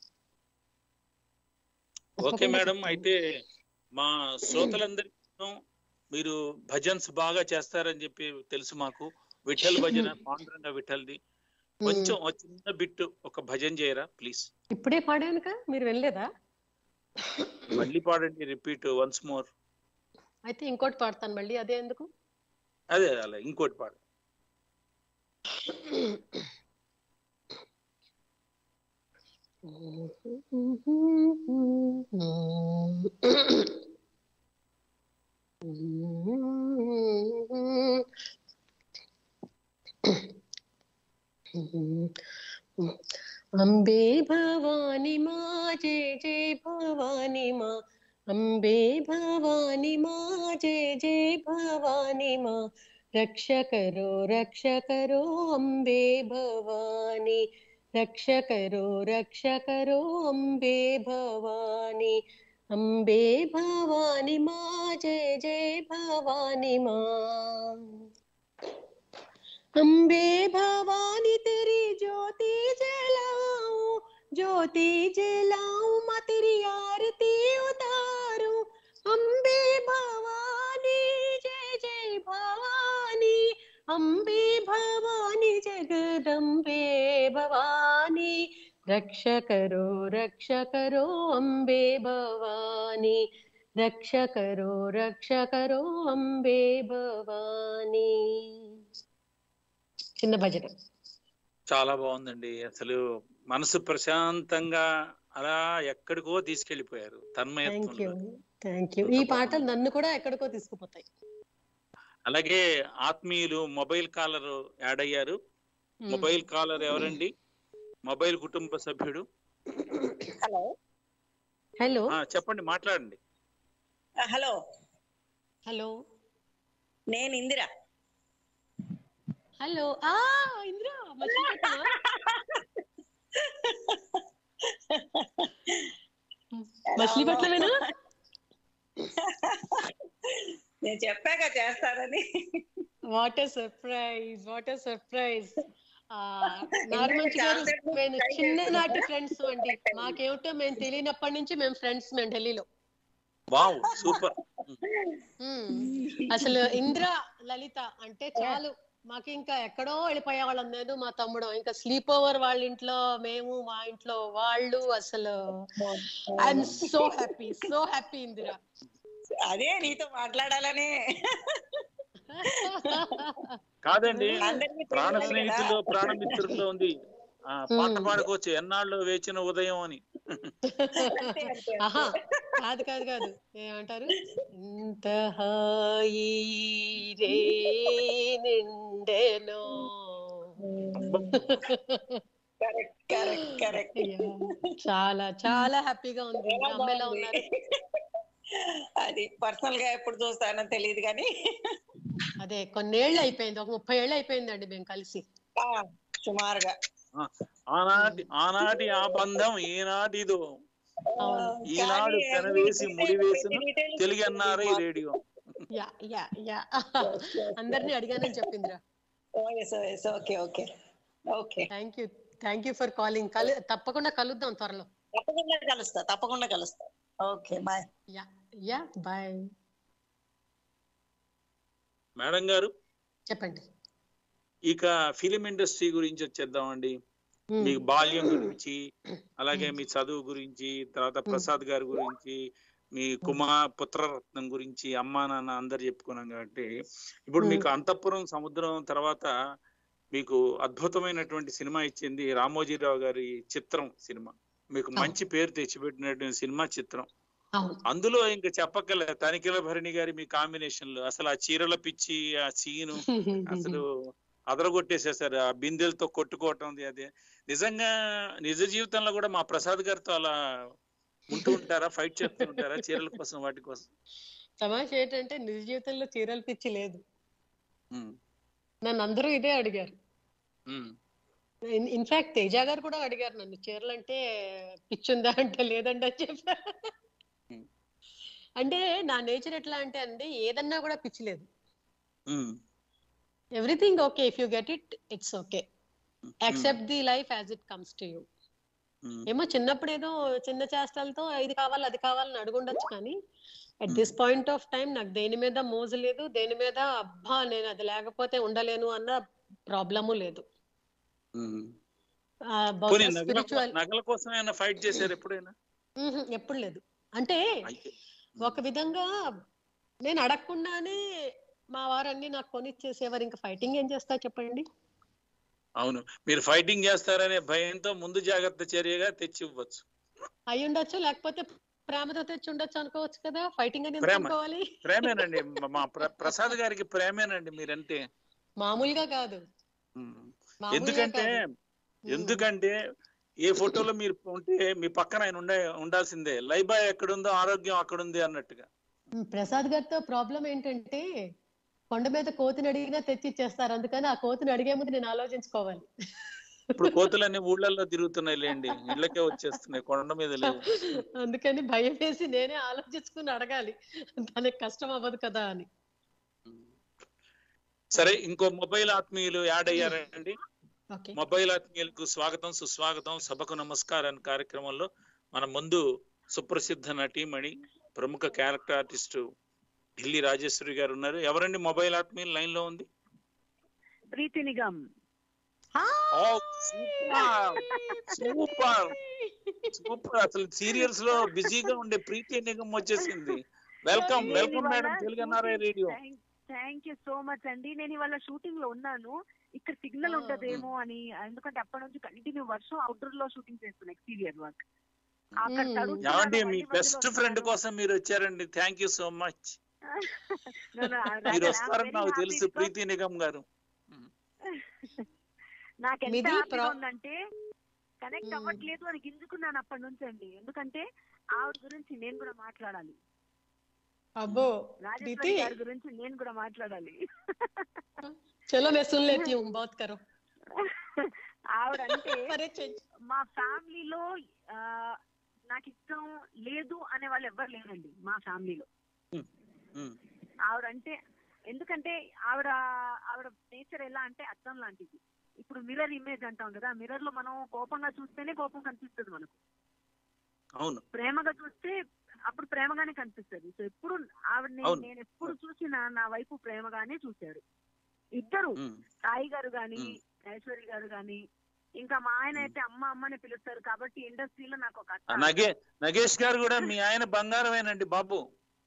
S3: ఓకే
S2: తప్పకుండా
S3: మేడం
S2: చెప్తాను.
S3: అయితే మా శ్రోతలందరికీ మీరు భజన్స్ బాగా చేస్తారని చెప్పి తెలుసు మాకు విఠల్ భజన పాండురంగ విఠల్ది కొంచెం ఒక చిన్న బిట్ ఒక భజన చేయరా ప్లీజ్
S2: ఇప్పుడే పాడానుక మీరు వెళ్ళలేదా
S3: మళ్ళీ పాడండి రిపీట్ వన్స్ మోర్
S2: అయితే ఇంకోటి పాడతాను మళ్ళీ అదే ఎందుకు
S3: అదే అలా ఇంకోటి పాడు
S2: అంబే భవాని మా జయ జయ భవాని మా అంబే భవాని మా జయ జయ భవాని మా రక్ష కరో రక్ష కరో అంబే భవాని రక్ష కరో రక్ష కరో అంబే భవాని అంబే భవాని మా జయ జయ భవాని మా अम्बे भवानी तेरी ज्योति जलाऊं ज्योति जलाऊं माँ तेरी आरती उतारूं अम्बे भवानी जय जय भवानी अम्बे भवानी जगदम्बे भवानी रक्ष करो रक्ष करो अम्बे भवानी रक्ष करो रक्ष करो अम्बे भवानी చిన్న భజన
S3: చాలా బాగుందండి అసలు మనసు ప్రశాంతంగా అలా ఎక్కడికో తీసుకెళ్లిపోయారు
S2: థ్యాంక్ యూ
S3: తన్మయత్వంలో
S2: థ్యాంక్ యూ ఈ పాటలు నన్ను కూడా ఎక్కడికో తీసుకుపోతాయి
S3: అలాగే ఆత్మీయులు మొబైల్ కాలర్ యాడ్ అయ్యారు మొబైల్ కాలర్ ఎవరండి మొబైల్ కుటుంబ సభ్యుడు
S11: హలో
S2: హలో
S3: ఆ, చెప్పండి మాట్లాడండి
S11: హలో
S2: హలో
S11: నేను ఇందిరా
S2: హలో ఆ ఇంద్ర మర్చిపోయావా? మచిలీపట్నమేనా
S11: నేను చెప్పాక చేస్తారని
S2: what surprise what surprise Narmanchi గారు మేము చిన్ననాటి ఫ్రెండ్స్ అండి మాకేమిటో మేము తెలియనప్పటి నుంచి మేము ఫ్రెండ్స్ మేము ఢిల్లీలో
S3: వావ్ సూపర్
S2: మ్మ్. అసలు ఇంద్ర లలిత అంటే చాలు మాకు ఇంకా ఎక్కడో వెళ్ళిపోయే వాళ్ళం నేను మా తమ్ముడు ఇంకా స్లీప్ ఓవర్ వాళ్ళ ఇంట్లో మేము మా ఇంట్లో వాళ్ళు అసలు I'm so happy so happy Indira
S11: అదే నీతో మాట్లాడాలనే
S3: కాదండి
S11: అందరికీ
S3: ప్రాణ
S11: తెలియాలి
S3: స్నేహితుల్లో
S11: కదా.
S3: ప్రాణమిత్రుల్లో ఉంది ఆ పాట పాడుకోవచ్చు ఎన్నాళ్ళు వేచిన ఉదయం అని
S2: ఆహా కాదు కాదు కాదు ఏమంటారు ఇంత హాయి రే నిండెనో
S11: కరెక్ట్ కరెక్ట్ కరెక్ట్
S2: చాలా చాలా హ్యాపీగా ఉంది
S11: చాలా
S2: అమ్మ ఎలా
S11: బాగుంది.
S2: ఉన్నారు
S11: అది పర్సనల్ గా ఎప్పుడు చూస్తానో తెలియదు కానీ
S2: అదే కొన్నేళ్ళు అయిపోయింది ఒక ముప్పై ఏళ్ళు అయిపోయిందండి మేము కలిసి
S11: ఆ, సుమారుగా
S3: ఆ, ఆనాటి ఆనాటి ఆ బంధం ఈనాటిదో ఈనాడు పెనవేసి ముడివేసిన Telugu NRI radio
S2: yeah yeah yeah అందరినీ అడిగానని చెప్పిందిరా
S11: okay okay okay
S2: thank you thank you for calling కలు తప్పకుండా కలుద్దాం త్వరలో
S11: తప్పకుండా కలుస్తా తప్పకుండా కలుస్తా okay bye
S2: yeah yeah bye
S3: madam గారు
S2: చెప్పండి
S3: ఇక ఫిలిం ఇండస్ట్రీ గురించి వచ్చేద్దామండి
S2: Hmm.
S3: మీ బాల్యం గురించి అలాగే మీ చదువు గురించి తర్వాత ప్రసాద్ గారి గురించి మీ కుమార్ పుత్రరత్నం గురించి అమ్మా నాన్న అందరు చెప్పుకున్నాం కాబట్టి ఇప్పుడు
S2: Hmm.
S3: మీకు అంతఃపురం సముద్రం తర్వాత మీకు అద్భుతమైనటువంటి సినిమా ఇచ్చింది రామోజీరావు గారి చిత్రం సినిమా మీకు మంచి పేరు తెచ్చిపెట్టినటువంటి సినిమా చిత్రం
S2: అవును
S3: అందులో ఇంకా చెప్పక్కర్లే తనిఖీల భరణి గారి మీ కాంబినేషన్ లో అసలు ఆ చీరల పిచ్చి ఆ సీను అసలు అదరగొట్టేసేసారు ఆ బిందెలతో కొట్టుకోవటం అది అదే నిజంగా నిజ జీవితంలో కూడా మా ప్రసాద్ గారితో అలా ఉంటూ ఉంటారా ఫైట్ చేస్తూ ఉంటారా చీరల కోసం వాటి కోసం
S2: తమాష ఏంటంటే నిజ జీవితంలో చీరలు పిచ్చి లేదు
S3: ఉమ్,
S2: నన్ను అందరూ ఇదే అడిగారు
S3: ఉమ్,
S2: ఇన్ఫాక్ట్ తేజ గారు కూడా అడిగారు నన్ను చీరలు అంటే పిచ్చి ఉందా అంటే లేదండి అని చెప్పా అంటే నా నేచర్ ఎట్లా అంటే అండి ఏదన్నా కూడా పిచ్చి లేదు
S3: um,
S2: everything okay if you get it it's okay accept the life as it comes to you
S3: um,
S2: ఏమో చిన్నప్పుడు ఏదో చిన్న చేష్టలతో ఇది కావాలి అది కావాలని అడుగుండొచ్చు కానీ at this point of time నాకు దేని మీద మోజు లేదు దేని మీద అబ్బా నేను అది లేకపోతే ఉండలేను అన్న ప్రాబ్లము లేదు
S3: ఉమ్.
S2: ఆ,
S3: పోనీ
S2: బహుశా
S3: నగల
S2: స్పిరిచువల్
S3: నగల కోసం ఏమైనా ఫైట్ చేశారు ఎప్పుడైనా
S2: ఎప్పుడు లేదు అంటే ఒక విధంగా నేను అడగకుండానే మా వారన్నీ నాకు కొనిచ్చేసేవారు ఇంకా ఫైటింగ్ ఏం చేస్తా చెప్పండి
S3: అవును మీరు ఫైటింగ్ చేస్తారనే భయంతో ముందు జాగ్రత్త చర్యగా తెచ్చి ఇవ్వచ్చు
S2: అయి ఉండొచ్చు లేకపోతే ప్రేమతో తెచ్చి ఉండొచ్చు అనుకోవచ్చు కదా ఫైటింగ్ అని ఎందుకు
S3: ప్రేమ
S2: అనుకోవాలి
S3: ప్రేమేనండి మా ప్ర- ప్రసాద్ గారికి ప్రేమేనండి మీరంటే
S2: మామూలుగా కాదు మామూలుగా
S3: ఎందుకంటే
S2: కాదు.
S3: ఎందుకంటే ఏ ఫోటోలో మీరు ఉంటే మీ పక్కన ఆయన ఉండే ఉండాల్సిందే లైబాయ్ ఎక్కడుందో ఆరోగ్యం అక్కడుంది అన్నట్టుగా
S2: ఉమ్, ప్రసాద్ గారితో ప్రాబ్లం ఏంటంటే కొండ మీద కోతిని అడిగినా తెచ్చి ఇచ్చేస్తారు అందుకని ఆ కోతిని అడిగే ముందు నేను ఆలోచించుకోవాలి
S3: ఇప్పుడు కోతులన్నీ ఊళ్ళల్లో తిరుగుతున్నాయి లేండి ఇళ్ళకే వచ్చేస్తున్నాయి కొండ మీద లేవు
S2: అందుకని భయం వేసి నేనే ఆలోచించుకుని అడగాలి దానికి కష్టం అవ్వదు కదా అని
S3: సరే ఇంకో మొబైల్ ఆత్మీయులు యాడ్ అయ్యారండి
S2: ఓకే
S3: మొబైల్ ఆత్మీయులకు స్వాగతం సుస్వాగతం సభకు నమస్కారం కార్యక్రమంలో మన ముందు సుప్రసిద్ధ నటీమణి ప్రముఖ క్యారెక్టర్ ఆర్టిస్ట్ ఢిల్లీ రాజేశ్వరి గారు ఉన్నారు ఎవరండి మొబైల్ ఆత్మీయులు లైన్ లో ఉంది
S12: Preeti Nigam
S3: oh, super super super అసలు సీరియల్స్ లో బిజీగా ఉండే ప్రీతి నిగం వచ్చేసింది welcome welcome madam Telugu NRI radio
S12: thank you so much అండి నేను ఇవాళ షూటింగ్ లో ఉన్నాను ఇక్కడ సిగ్నల్ ఉండదేమో అని ఎందుకంటే అప్పటి నుంచి కంటిన్యూ వర్షం అవుట్డోర్ లో షూటింగ్ చేస్తున్నా ఎక్స్టీరియర్ వర్క్ అక్కడ తడుస్తున్నాను,
S3: ఏమండి మీ
S12: మళ్ళీ
S3: బెస్ట్
S12: మధ్యలో
S3: ఫ్రెండ్ కోసం మీరు వచ్చారండి thank you so much
S12: No, no, I-
S3: మీరు
S12: I'm
S3: వస్తారని
S12: very
S3: నాకు
S12: happy
S3: తెలుసు
S12: because
S3: ప్రీతి నిగమ్ గారు
S12: నాకు ఎంత
S2: మీది
S12: హ్యాపీగా
S2: ప్రా-
S12: ఉందంటే కనెక్ట్ అవ్వట్లేదు అని గింజుకున్నాను అప్పటి నుంచి అండి ఎందుకంటే ఆవిడ గురించి నేను కూడా మాట్లాడాలి
S2: అబ్బో
S12: రాజేశ్వరి
S2: ప్రీతి
S12: గారి గురించి నేను కూడా మాట్లాడాలి
S2: చలో मैं सुन लेती हूँ बात करो
S12: ఆవిడ అంటే
S2: అరే చెయ్.
S12: మా ఫ్యామిలీలో ఆ, నాకు ఇష్టం లేదు అనే వాళ్ళు ఎవ్వరు లేరండి మా ఫ్యామిలీలో ఆవిడ అంటే ఎందుకంటే ఆవిడ ఆవిడ నేచర్ ఎలా అంటే అద్దం లాంటిది ఇప్పుడు మిర్రర్ ఇమేజ్ అంటాం కదా మిర్రర్ లో మనం కోపంగా చూస్తేనే కోపం కనిపిస్తుంది మనకు
S3: అవును
S12: ప్రేమగా చూస్తే అప్పుడు ప్రేమగానే కనిపిస్తుంది సో ఎప్పుడు ఆవిడని
S3: అవును.
S12: నేను ఎప్పుడు చూసినా నా వైపు ప్రేమగానే చూశారు ఇద్దరు సాయి గారు గాని ఐశ్వర్య గారు గాని ఇంకా మా ఆయన అయితే అమ్మ అమ్మని పిలుస్తారు కాబట్టి ఇండస్ట్రీలో నాకు ఒక అత్త
S3: నగే నగేష్ గారు కూడా మీ ఆయన బంగారమేనండి బాబు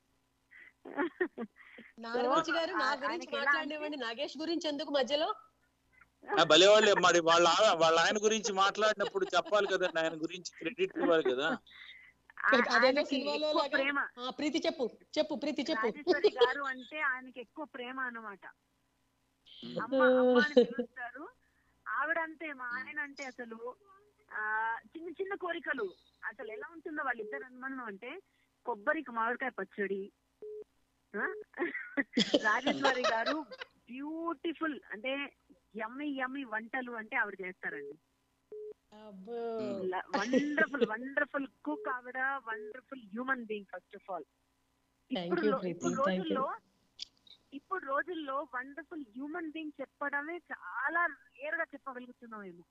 S2: నాగరాజు గారు నా
S12: ఆ-
S2: గురించి
S12: ఆయనకి ఎలా
S2: మాట్లాడివ్వండి నాగేష్ గురించి ఎందుకు మధ్యలో
S3: ఆ భలేవాళ్ళే మరి వాళ్ళ ఆ- వాళ్ళ ఆయన గురించి మాట్లాడినప్పుడు చెప్పాలి కదండి ఆయన గురించి క్రెడిట్ ఇవ్వాలి కదా
S12: ఆ-
S2: అదేదో
S12: ఆయనకి
S2: సినిమాలో
S12: ఎక్కువ
S2: లాగా
S12: ప్రేమ
S2: ఆ, ప్రీతి చెప్పు చెప్పు ప్రీతి చెప్పు
S12: రాజేశ్వరి గారు అంటే ఆయనకి ఎక్కువ ప్రేమ అన్నమాట అమ్మ అమ్మ అని పిలుస్తారు ఆవిడ అంతే మా ఆయన అంటే అసలు ఆ చిన్న చిన్న కోరికలు అసలు ఎలా ఉంటుందో వాళ్ళిద్దరు అనుమానం అంటే కొబ్బరికి మామిడికాయ పచ్చడి ఆ? రాజేశ్వరి గారు బ్యూటిఫుల్ అంటే యమ్మి యమ్మి వంటలు అంటే ఆవిడ చేస్తారండి
S2: అబ్బో
S12: వండర్ఫుల్ వండర్ఫుల్ కుక్ ఆవిడ wonderful human being first of all
S2: Thank
S12: ఇప్పుడు
S2: you,
S12: లో-
S2: ప్రీతి.
S12: ఇప్పుడు
S2: Thank you.
S12: రోజుల్లో ఇప్పుడు రోజుల్లో వండర్ఫుల్ హ్యూమన్ బీయింగ్ చెప్పడమే చాలా రేర్ గా చెప్పగలుగుతున్నామేమో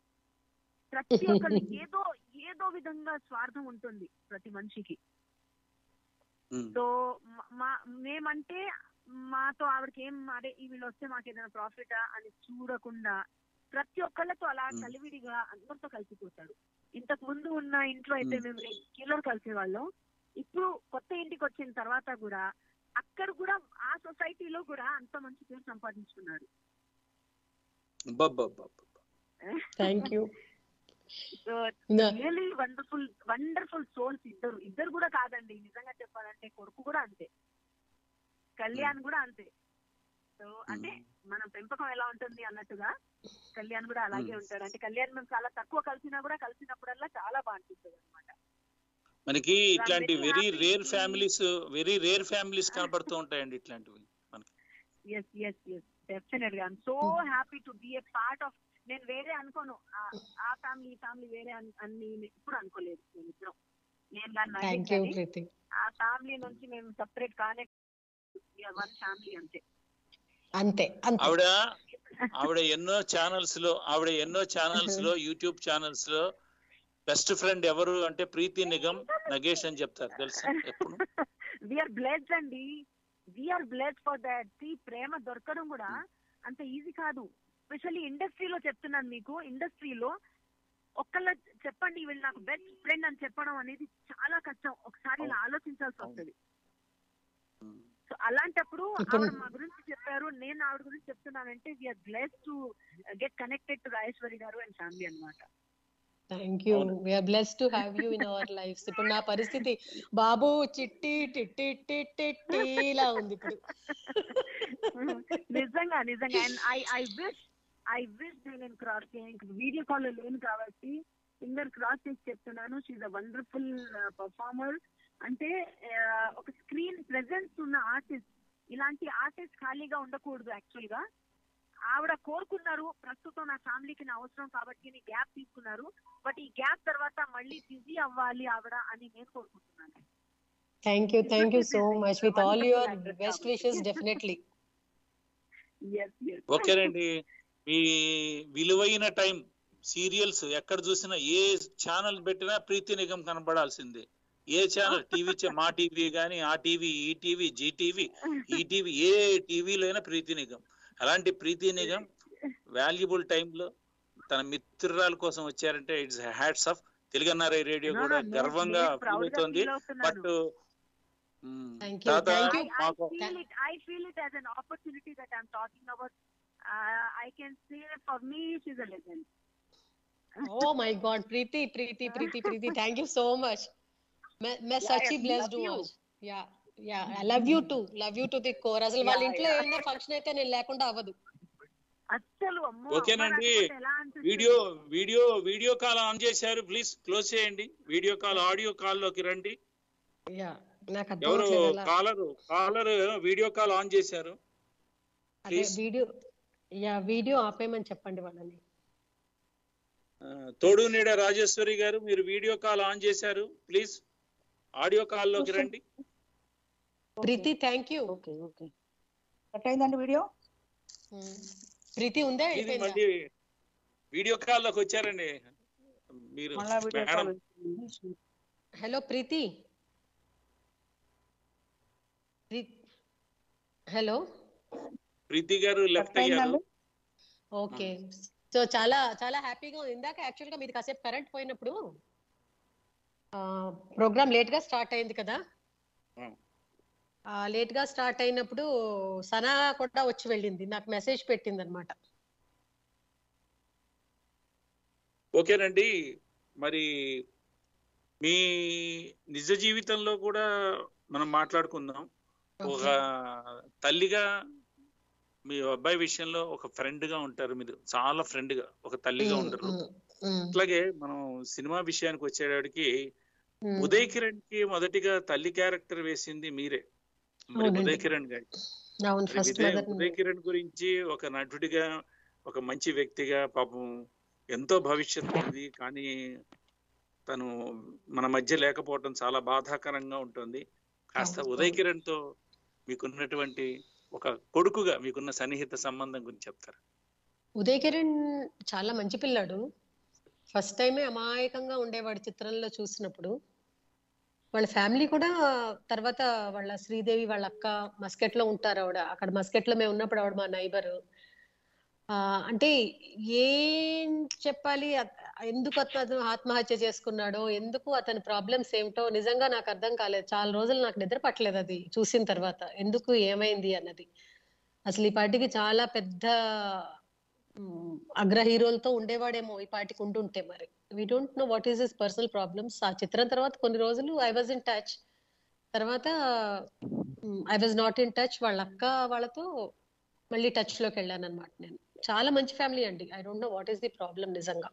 S12: ప్రతి ఒక్కరు ఏదో ఏదో విధంగా స్వార్థం ఉంటుంది ప్రతి మనిషికి సో మ- మా మేమంటే మాతో ఆవిడకి ఏం అదే ఈ వీళ్ళు వస్తే మాకు ఏదైనా ప్రాఫిటా అని చూడకుండా ప్రతి ఒక్కళ్ళతో అలా కలివిడిగా అందరితో కలిసిపోతాడు ఇంతకు ముందు ఉన్న ఇంట్లో అయితే మేము రెగ్యులర్ కలిసేవాళ్ళం ఇప్పుడు కొత్త ఇంటికి వచ్చిన తర్వాత కూడా అక్కడ కూడా ఆ సొసైటీలో కూడా అంత మంచి పేరు సంపాదించుకున్నాడు
S3: అబ్బబ్బబ్బబ్బ.
S2: థ్యాంక్ యూ
S12: సో
S2: నా-
S12: రియలీ వండర్ఫుల్ వండర్ఫుల్ సోల్స్ ఇద్దరు ఇద్దరు కూడా కాదండి నిజంగా చెప్పాలంటే కొడుకు కూడా అంతే కళ్యాణ్ కూడా అంతే సో అంటే మన పెంపకం ఎలా ఉంటుంది అన్నట్టుగా కళ్యాణ్ కూడా అలాగే ఉంటాడు అంటే కళ్యాణ్ మేము చాలా తక్కువ కలిసినా కూడా కలిసినప్పుడల్లా చాలా బాగుంటుంది అనమాట
S3: మనకి
S12: I'm
S3: ఇట్లాంటి
S12: very
S3: very
S12: happy
S3: rare
S12: to-
S3: families very rare families కనబడుతూ ఉంటాయండి ఇట్లాంటివి మనకి
S12: ఎస్ ఎస్ ఎస్ డెఫినెట్ గా so happy to be a part of నేను వేరే అనుకోను ఆ- ఆ ఫ్యామిలీ ఈ ఫ్యామిలీ వేరే అని- అని ఇప్పుడు అనుకోలేదు నేను ఇద్దరం నేను కానీ నవీన్
S2: థ్యాంక్ యూ
S12: కానీ
S2: ప్రీతి
S12: ఆ ఫ్యామిలీ నుంచి మేము సపరేట్ కానే వన్ ఫ్యామిలీ అంతే
S2: అంతే అంతే
S3: ఆవిడ ఆవిడ ఎన్నో ఛానల్స్ లో ఆవిడ ఎన్నో ఛానల్స్ లో యూట్యూబ్ ఛానల్స్ లో బెస్ట్ ఫ్రెండ్ ఎవరు అంటే ప్రీతి నిగమ్ నగేష్ అని చెప్తారు తెలుసా ఎప్పుడు
S12: విఆర్ బ్లెస్డ్ అండి విఆర్ బ్లెస్డ్ ఫర్ దాట్ సి ప్రేమ దొరకడం కూడా అంత ఈజీ కాదు స్పెషల్లీ ఇండస్ట్రీలో చెప్తున్నాను మీకు ఇండస్ట్రీలో ఒక్కళ్ళ చెప్పండి వీళ్ళు నాకు బెస్ట్ ఫ్రెండ్ అని చెప్పడం అనేది చాలా కష్టం ఒకసారి ఇలా ఆలోచించాల్సి వస్తుంది సో అలాంటప్పుడు
S2: ఇప్పుడు-
S12: ఆవిడ మా గురించి చెప్పారు నేను ఆవిడ గురించి చెప్తున్నానంటే we are bless to get connected to Rajeshwari గారు అండ్ ఫ్యామిలీ అన్నమాట
S2: thank you we are bless to have you in our lives ఇప్పుడు నా పరిస్థితి బాబు చిట్టి టిట్టి టిట్టి ఇలా ఉంది ఇప్పుడు
S12: నిజంగా నిజంగా and I I wish I wish నేను క్రాస్ వీడియో కాల్ లేను కాబట్టి ఫింగర్ క్రాస్ చేసి చెప్తున్నాను షీఈ్ అ వండర్ఫుల్ పర్ఫార్మర్ అంటే ఆ, ఒక స్క్రీన్ ప్రెసెన్స్ ఉన్న ఆర్టిస్ట్ ఇలాంటి ఆర్టిస్ట్ ఖాళీగా ఉండకూడదు యాక్చువల్ గా ఆవిడ కోరుకున్నారు ప్రస్తుతం నా ఫ్యామిలీకి నా అవసరం కాబట్టి గ్యాప్ తీసుకున్నారు బట్ ఈ గ్యాప్ తర్వాత మళ్ళీ బిజీ అవ్వాలి ఆవిడ అని నేను కోరుకుంటున్నాను
S2: thank you thank you so much with all your best wishes definitely
S3: ఓకేనండి మీ విలువైన టైం సీరియల్స్ ఎక్కడ చూసినా ఏ ఛానల్ పెట్టినా ప్రీతి నిగం కనబడాల్సిందే ఏ ఛానల్ టీవీ మా టీవీ గానీ ఆ TV E TV Zee TV E TV ఏ టీవీలో అయినా ప్రీతి నిగం అలాంటి ప్రీతి నిగం వాల్యుబుల్ లో తన మిత్రురాల కోసం వచ్చారంటే it's hats off Telugu NRI radio
S12: No,
S3: కూడా
S12: no, నేను-
S3: గర్వంగా
S12: నేను proud
S3: ఫీల్
S12: గా
S3: అవుతుంది
S12: feel అవుతున్నాను.
S3: బట్
S2: థ్యాంక్ యూ
S3: తాత
S2: థ్యాంక్ యూ
S12: I, I
S3: మాకు
S12: feel it. I feel it as an opportunity that I'm talking about. Uh, I can say for me, she's a legend.
S2: Oh my God, Preeti, Preeti, Preeti, Preeti, thank you so much. मैं मैं
S12: Yeah,
S2: सच्ची
S12: yeah, we
S2: blessed
S12: love
S2: हूँ
S12: you.
S2: आज yeah yeah I love you too love you to the core అసలు వాళ్ళ
S12: Yeah,
S2: ఇంట్లో
S12: yeah.
S2: ఏదైనా ఫంక్షన్ అయితే నేను లేకుండా అవ్వదు
S12: అస్సలు అమ్మో
S3: ఓకేనండి
S12: అమ్మరాకపోతే ఎలా అనిపిస్తుంది?
S3: Video video video call on చేశారు ప్లీజ్ క్లోజ్ చేయండి వీడియో కాల్ ఆడియో కాల్ లోకి రండి
S2: యా నాకు అర్థం
S3: ఎవరు
S2: అవ్వట్లేదు అలా
S3: caller caller video call on చేశారు
S2: అదే
S3: ప్లీజ్
S2: వీడియో యా వీడియో ఆపేయమని చెప్పండి వాళ్ళని
S3: తోడు నీడ రాజేశ్వరి గారు మీరు వీడియో కాల్ ఆన్ చేశారు ప్లీజ్ ఆడియో కాల్ లోకి రండి
S2: Preethi thank you
S13: okay okay cut అయిందండి వీడియో
S2: ప్రీతి ఉందా
S3: ఇది
S2: అయిపోయిందా
S3: మళ్ళీ వీడియో కాల్ లోకి వచ్చారండి మీరు
S13: మళ్ళా video
S3: madam
S13: call
S2: hello Preethi hello
S3: Preethi garu left
S13: cut
S3: అయ్యారు
S13: అయిందండి
S2: ఓకే సో చాలా చాలా హ్యాపీగా ఉంది ఇందాక యాక్చువల్ గా మీది కాసేపు కరెంట్ పోయినప్పుడు ప్రోగ్రామ్ లేట్ గా స్టార్ట్ అయింది కదా లేట్ గా స్టార్ట్ అయినప్పుడు సనా కూడా వచ్చి వెళ్ళింది నాకు మెసేజ్ పెట్టింది అనమాట
S3: ఓకేనండి మరి మీ నిజ జీవితంలో కూడా మనం మాట్లాడుకుందాం ఒక తల్లిగా మీ అబ్బాయి విషయంలో ఒక ఫ్రెండ్ గా ఉంటారు మీరు చాలా ఫ్రెండ్ గా ఒక తల్లిగా ఉండరు అట్లాగే మనం సినిమా విషయానికి వచ్చేటికి ఉదయ్ కిరణ్ కి మొదటిగా తల్లి క్యారెక్టర్ వేసింది మీరే మరి
S2: అవునండి.
S3: ఉదయ్ కిరణ్ గారి
S2: అవును
S3: మరి
S2: ఫస్ట్
S3: ఉదయ్
S2: మదర్
S3: ఉదయ్ కిరణ్ గురించి ఒక నటుడిగా ఒక మంచి వ్యక్తిగా పాపం ఎంతో భవిష్యత్తు ఉంది కానీ తను మన మధ్య లేకపోవడం చాలా బాధాకరంగా ఉంటుంది కాస్త
S2: అవును,
S3: ఉదయ్
S2: అవును.
S3: కిరణ్ తో మీకున్నటువంటి ఒక కొడుకుగా మీకున్న సన్నిహిత సంబంధం గురించి చెప్తారు
S2: ఉదయ్ కిరణ్ చాలా మంచి పిల్లాడు ఫస్ట్ టైమే అమాయకంగా ఉండేవాడు చిత్రంలో చూసినప్పుడు వాళ్ళ ఫ్యామిలీ కూడా తర్వాత వాళ్ళ శ్రీదేవి వాళ్ళ అక్క మస్కెట్ లో ఉంటారు ఆవిడ అక్కడ మస్కెట్ లో మేము ఉన్నప్పుడు ఆవిడ మా నైబరు అంటే ఏం చెప్పాలి అత- ఎందుకు అతను ఆత్మహత్య చేసుకున్నాడో ఎందుకు అతని ప్రాబ్లమ్స్ ఏమిటో నిజంగా నాకు అర్థం కాలేదు చాలా రోజులు నాకు నిద్ర పట్టలేదు అది చూసిన తర్వాత ఎందుకు ఏమైంది అన్నది అసలు ఈ పాటికి చాలా పెద్ద మ్, అగ్ర హీరోలతో ఉండేవాడేమో ఈ పాటికి ఉండుంటే మరి we don't know what is his personal problems ఆ చిత్రం తర్వాత కొన్ని రోజులు ఐ వాజ్ ఇన్ టచ్ తర్వాత I was not in touch వాళ్ళ అక్క వాళ్ళతో మళ్ళీ టచ్ లోకి వెళ్ళాను అనమాట నేను చాలా మంచి ఫ్యామిలీ అండి I don't know what is the problem నిజంగా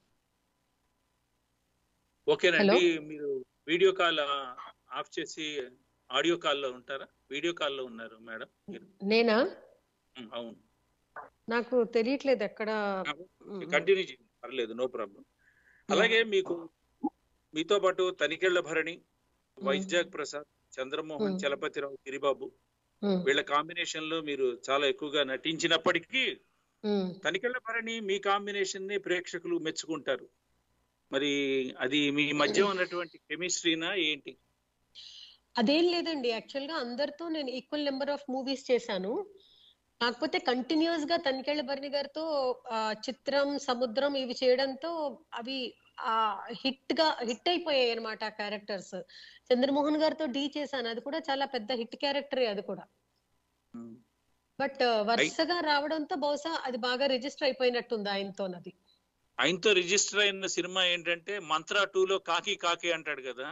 S3: ఓకేనండి మీరు వీడియో కాల్ ఆఫ్ చేసి ఆడియో కాల్లో ఉంటారా వీడియో కాల్లో ఉన్నారు మేడం మీరు
S2: నేనా
S3: ఉమ్, అవును
S2: నాకు తెలియట్లేదు ఎక్కడ
S3: కంటిన్యూ చేయండి పర్లేదు నో ప్రాబ్లం అలాగే మీకు మీతో పాటు తనికెళ్ల భరణి వైజాగ్ ప్రసాద్ చంద్రమోహన్
S2: మ్మ్.
S3: చలపతిరావు గిరిబాబు
S2: మ్మ్.
S3: వీళ్ళ కాంబినేషన్ లో మీరు చాలా ఎక్కువగా నటించినప్పటికీ
S2: మ్మ్.
S3: తనికెళ్ల భరణి మీ కాంబినేషన్ ని ప్రేక్షకులు మెచ్చుకుంటారు మరి అది మీ మధ్య ఉన్నటువంటి కెమిస్ట్రీనా ఏంటి
S2: అదేం లేదండి యాక్చువల్ గా అందరితో నేను ఈక్వల్ నెంబర్ ఆఫ్ మూవీస్ చేశాను కాకపోతే కంటిన్యూస్ గా తనికెళ్ళ భరణి గారితో ఆ, చిత్రం సముద్రం ఇవి చేయడంతో అవి ఆ హిట్ గా హిట్ అయిపోయాయి అనమాట క్యారెక్టర్స్ చంద్రమోహన్ గారితో డీ చేశాను అది కూడా చాలా పెద్ద హిట్ క్యారెక్టరే అది కూడా బట్ వరుసగా రావడంతో బహుశా అది బాగా రిజిస్టర్ అయిపోయినట్టుంది ఆయనతో అది
S3: ఆయనతో రిజిస్టర్ అయిన సినిమా ఏంటంటే మంత్ర టూలో కాకి కాకి అంటాడు కదా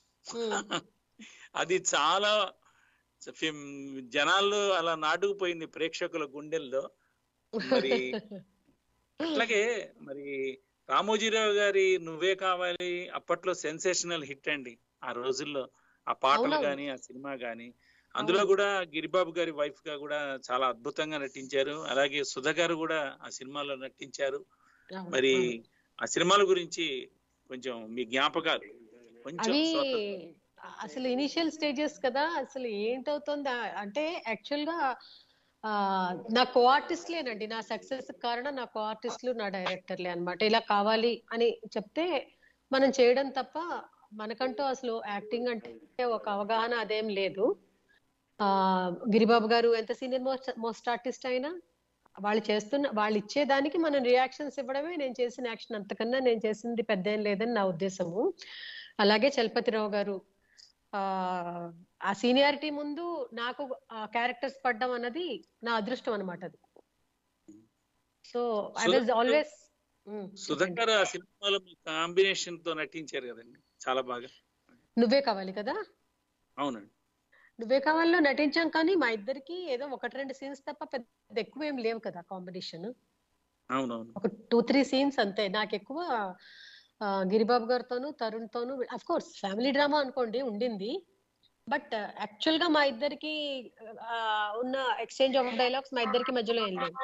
S3: అది చాలా ఫిమ్- జనాల్లో అలా నాటుకుపోయింది ప్రేక్షకుల గుండెల్లో మరి అట్లాగే మరి రామోజీరావు గారి నువ్వే కావాలి అప్పట్లో సెన్సేషనల్ హిట్ అండి ఆ రోజుల్లో ఆ పాటలు
S2: అవునవును.
S3: గాని ఆ సినిమా గాని అందులో
S2: అవును.
S3: కూడా గిరిబాబు గారి వైఫ్ గా కూడా చాలా అద్భుతంగా నటించారు అలాగే సుధ గారు కూడా ఆ సినిమాలో నటించారు
S2: అవును,
S3: మరి
S2: అవును.
S3: ఆ సినిమాల గురించి కొంచెం మీ జ్ఞాపకాలు కొంచెం
S2: అవి
S3: శ్రోతలకు.
S2: అసలు ఇనిషియల్ స్టేజెస్ కదా అసలు ఏంటవుతుంది ఆ- అంటే యాక్చువల్ గా ఆ, నా కో ఆర్టిస్ట్లేనండి నా సక్సెస్ కారణం నా కో ఆర్టిస్టులు నా డైరెక్టర్లే అన్నమాట ఇలా కావాలి అని చెప్తే మనం చేయడం తప్ప మనకంటూ అసలు యాక్టింగ్ అంటే ఒక అవగాహన అదేం లేదు ఆ గిరిబాబు గారు ఎంత సీనియర్ మోస్ట్ మోస్ట్ ఆర్టిస్ట్ అయినా వాళ్ళు చేస్తున్న వాళ్ళు ఇచ్చేదానికి మనం రియాక్షన్స్ ఇవ్వడమే నేను చేసిన యాక్షన్ అంతకన్నా నేను చేసింది పెద్ద ఏం లేదని నా ఉద్దేశము అలాగే చలపతిరావు గారు ఆ ఆ సీనియారిటీ ముందు నాకు క్యారెక్టర్స్ పడ్డం అన్నది నా అదృష్టం అన్నమాట అది so I was
S3: Sudha-
S2: always
S3: Sudha garu ఆ సినిమాలో మీ కాంబినేషన్ తో నటించారు కదండి చాలా బాగా
S2: నువ్వే కావాలి కదా
S3: అవునండి
S2: నువ్వే కావాలో నటించాం కానీ మా ఇద్దరికి ఏదో ఒకటి రెండు సీన్స్ తప్ప పెద్ద ఎక్కువ ఏం లేవు కదా కాంబినేషన్
S3: అవునవును
S2: ఒక టూ త్రీ సీన్స్ అంతే నాకు ఎక్కువ ఆ, గిరిబాబు గారితోను తరుణ్ తోను అఫ్ కోర్స్ ఫ్యామిలీ డ్రామా అనుకోండి ఉండింది బట్ యాక్చువల్ గా మా ఇద్దరికి ఆ, ఉన్న ఎక్స్చేంజ్ ఆఫ్ డైలాగ్స్ మా ఇద్దరికి మధ్యలో ఏం లేవు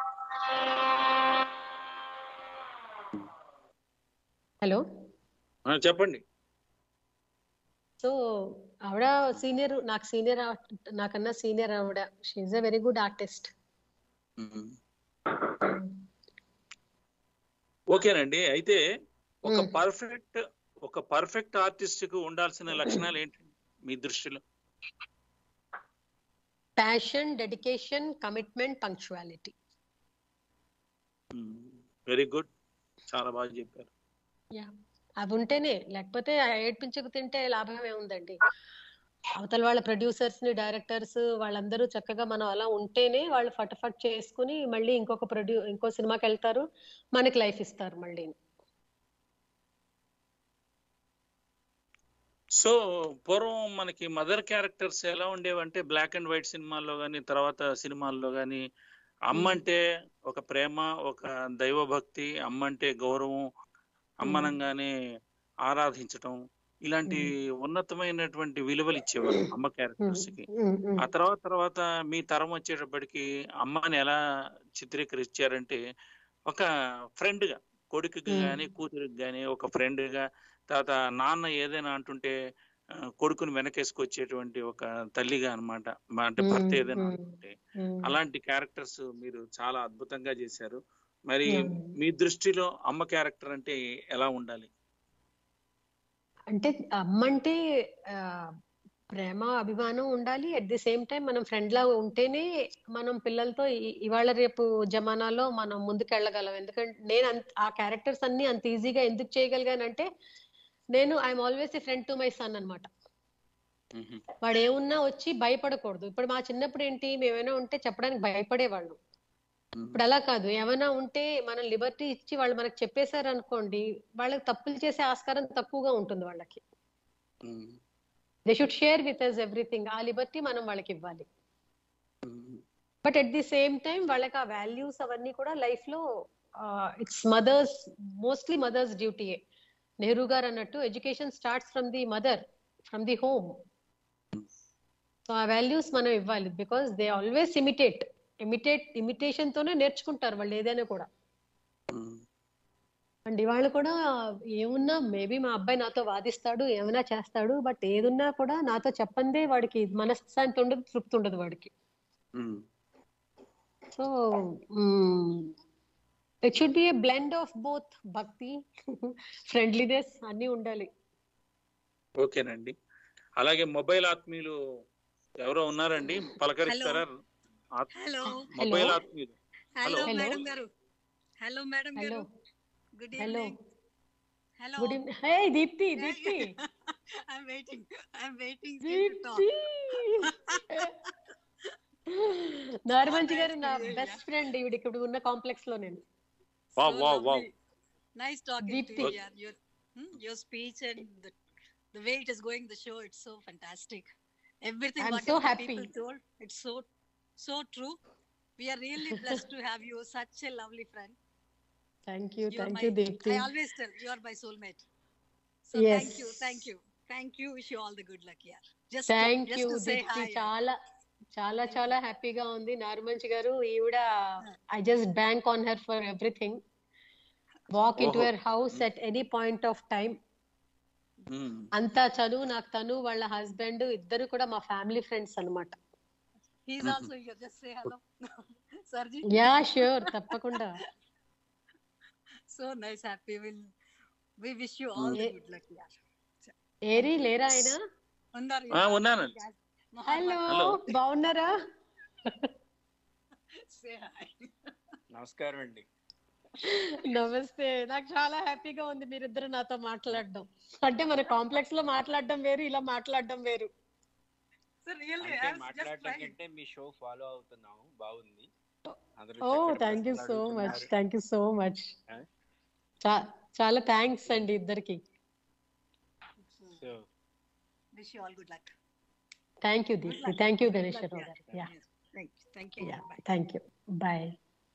S2: హలో
S3: ఆ, చెప్పండి
S2: సో ఆవిడ సీనియర్ నాకు సీనియర్ నాకన్నా సీనియర్ ఆవిడ she uh very good artist
S3: ఓకేనండి అయితే ఒక పర్ఫెక్ట్ ఒక పర్ఫెక్ట్ ఆర్టిస్ట్ కు ఉండాల్సిన లక్షణాలు ఏంటి మీ దృష్టిలో
S2: passion dedication commitment punctuality
S3: very good చాలా బాగా చెప్పారు
S2: యా అవి ఉంటేనే లేకపోతే ఆ ఏడ్పించకు తింటే లాభం ఏముందండి అవతల వాళ్ళ ప్రొడ్యూసర్స్ ని డైరెక్టర్స్ వాళ్ళందరూ చక్కగా మనం అలా ఉంటేనే వాళ్ళు ఫటాఫట్ చేసుకుని మళ్ళీ ఇంకొక ప్రొడ్యూ ఇంకో సినిమాకి వెళ్తారు మనకి లైఫ్ ఇస్తారు మళ్ళీ
S3: సో పూర్వం మనకి మదర్ క్యారెక్టర్స్ ఎలా ఉండేవంటే బ్లాక్ అండ్ వైట్ సినిమాల్లో కానీ తర్వాత సినిమాల్లో కానీ అమ్మ అంటే ఒక ప్రేమ ఒక దైవభక్తి అమ్మ అంటే గౌరవం అమ్మనంగానే ఆరాధించటం ఇలాంటి ఉన్నతమైనటువంటి విలువలు ఇచ్చేవారు అమ్మ క్యారెక్టర్స్ కి ఆ తర్వాత తర్వాత మీ తరం వచ్చేటప్పటికి అమ్మని ఎలా చిత్రీకరించారంటే ఒక ఫ్రెండ్ గా కొడుకుకి
S2: మ్మ్.
S3: గాని కూతురికి గాని ఒక ఫ్రెండ్ గా తర్వాత నాన్న ఏదైనా అంటుంటే ఆ, కొడుకుని వెనకేసుకొచ్చేటువంటి ఒక తల్లిగా అన్నమాట మా- అంటే భర్త
S2: మ్మ్,
S3: ఏదైనా
S2: మ్మ్,
S3: అంటుంటే
S2: మ్మ్.
S3: అలాంటి క్యారెక్టర్స్ మీరు చాలా అద్భుతంగా చేశారు మరి
S2: Yeah.
S3: మీ దృష్టిలో అమ్మ క్యారెక్టర్ అంటే ఎలా ఉండాలి
S2: అంటే అమ్మ అంటే ఆ, ప్రేమ అభిమానం ఉండాలి అట్ ది సేమ్ టైం మనం ఫ్రెండ్ లా ఉంటేనే మనం పిల్లలతో ఇ- ఇవాళ రేపు జమానాలో మనం ముందుకెళ్ళగలం ఎందుకంటే నేను అంత ఆ క్యారెక్టర్స్ అన్ని అంత ఈజీగా ఎందుకు చేయగలిగానంటే నేను I'm always a friend to my son అన్నమాట వాడు ఏమున్నా వచ్చి భయపడకూడదు ఇప్పుడు మా చిన్నప్పుడు ఏంటి మేమైనా ఉంటే చెప్పడానికి భయపడేవాళ్ళు ఇప్పుడు అలా కాదు ఏమైనా ఉంటే మనం లిబర్టీ ఇచ్చి వాళ్ళు మనకు చెప్పేశారు అనుకోండి వాళ్ళకి తప్పులు చేసే ఆస్కారం తక్కువగా ఉంటుంది వాళ్ళకి they should share with us everything ఆ లిబర్టీ మనం వాళ్ళకి ఇవ్వాలి but at the same time వాళ్ళకి ఆ వాల్యూస్ అవన్నీ కూడా లైఫ్ లో ఇట్స్ మదర్స్ మోస్ట్లీ మదర్స్ డ్యూటీయే నెహ్రూ గారు అన్నట్టు education starts from the mother from the home so ఆ వాల్యూస్ మనం ఇవ్వాలి because they always imitate imitate imitation తోనే నేర్చుకుంటారు వాళ్ళు ఏదైనా కూడా అండ్ వాళ్ళు కూడా ఏమున్నా మేబీ మా అబ్బాయి నాతో వాదిస్తాడు ఏమైనా చేస్తాడు బట్ ఏదున్నా కూడా నాతో చెప్పందే వాడికి మనశ్శాంతి ఉండదు తృప్తి ఉండదు వాడికి so it should be a blend of both bhakti friendliness అన్ని ఉండాలి
S3: ఓకేనండి అలాగే మొబైల్ ఆత్మీయులు ఎవరో ఉన్నారండి పలకరిస్తారా ఆత్-
S14: హలో
S3: మొబైల్ ఆత్మీయులు
S14: hello
S3: hello
S14: madam garu hello madam garu good
S2: hello
S14: evening hello
S2: good evening hey Deepthi Deepthi
S14: I'm waiting I'm waiting to talk
S2: Deepthi Narmanchi garu నా బెస్ట్ ఫ్రెండ్ ఈవిడ ఇక్కడ ఉన్న కాంప్లెక్స్ లో నేను
S3: wow wow wow
S14: nice talking
S2: Deepthi.
S14: to you yeah your hmm, your speech and the, the way it is going the show it's so fantastic everything
S2: I'm
S14: whatever
S2: so
S14: the
S2: happy.
S14: people told it's so so true we are really blessed to have you such a lovely friend
S2: thank you
S14: you are
S2: thank
S14: my
S2: you Deepthi
S14: i always tell you are my soulmate so
S2: Yes.
S14: thank you thank you thank you wish you all the good luck yeah just
S2: thank
S14: to,
S2: you
S14: just to say
S2: Deepthi
S14: hi
S2: చాలా చాలా చాలా హ్యాపీగా ఉంది నార్మంచి గారు ఈవిడ I just bank on her for everything walk in to
S3: ఓహో.
S2: Her house at any point of time
S3: hmm.
S2: అంతా చదువు నాకు తను వాళ్ళ హస్బెండ్ ఇద్దరు కూడా మా ఫ్యామిలీ ఫ్రెండ్స్ అన్నమాట
S14: he's also here just say hello sarji
S2: yeah sure తప్పకుండా
S14: so nice happy will we wish you all the
S2: uh-
S14: good luck yeah
S2: ఏరి లేరా ఆయన
S14: ఉన్నారు
S3: ఆ, ఉన్నానండి
S2: హలో
S3: హలో.
S2: బాగున్నారా
S14: say hi
S15: నమస్కారం అండి
S2: నమస్తే నాకు చాలా హ్యాపీగా ఉంది మీరిద్దరు నాతో మాట్లాడడం అంటే మన కాంప్లెక్స్ లో మాట్లాడడం వేరు ఇలా మాట్లాడడం వేరు
S14: so really
S15: అంటే
S14: I was just
S15: మాట్లాడటం
S14: trying
S15: కంటే మీ షో ఫాలో అవుతున్నాము బాగుంది అందరూ
S2: ఓ
S15: చక్కటి
S2: థ్యాంక్ యూ
S15: ప్రశ్నలు
S2: సో మచ్
S15: అడుగుతున్నారు.
S2: థ్యాంక్ యూ సో మచ్
S15: ఆ?
S2: చాలా థ్యాంక్స్ అండి ఇద్దరికి
S15: so
S14: wish you all good luck
S2: thank you
S14: good
S2: Deepthi
S14: luck
S2: thank you
S14: good
S2: Ganeshwararao
S14: luck
S2: garu
S14: yeah
S2: yeah
S14: yes. thank you thank you
S2: yeah
S14: yeah bye
S2: thank you bye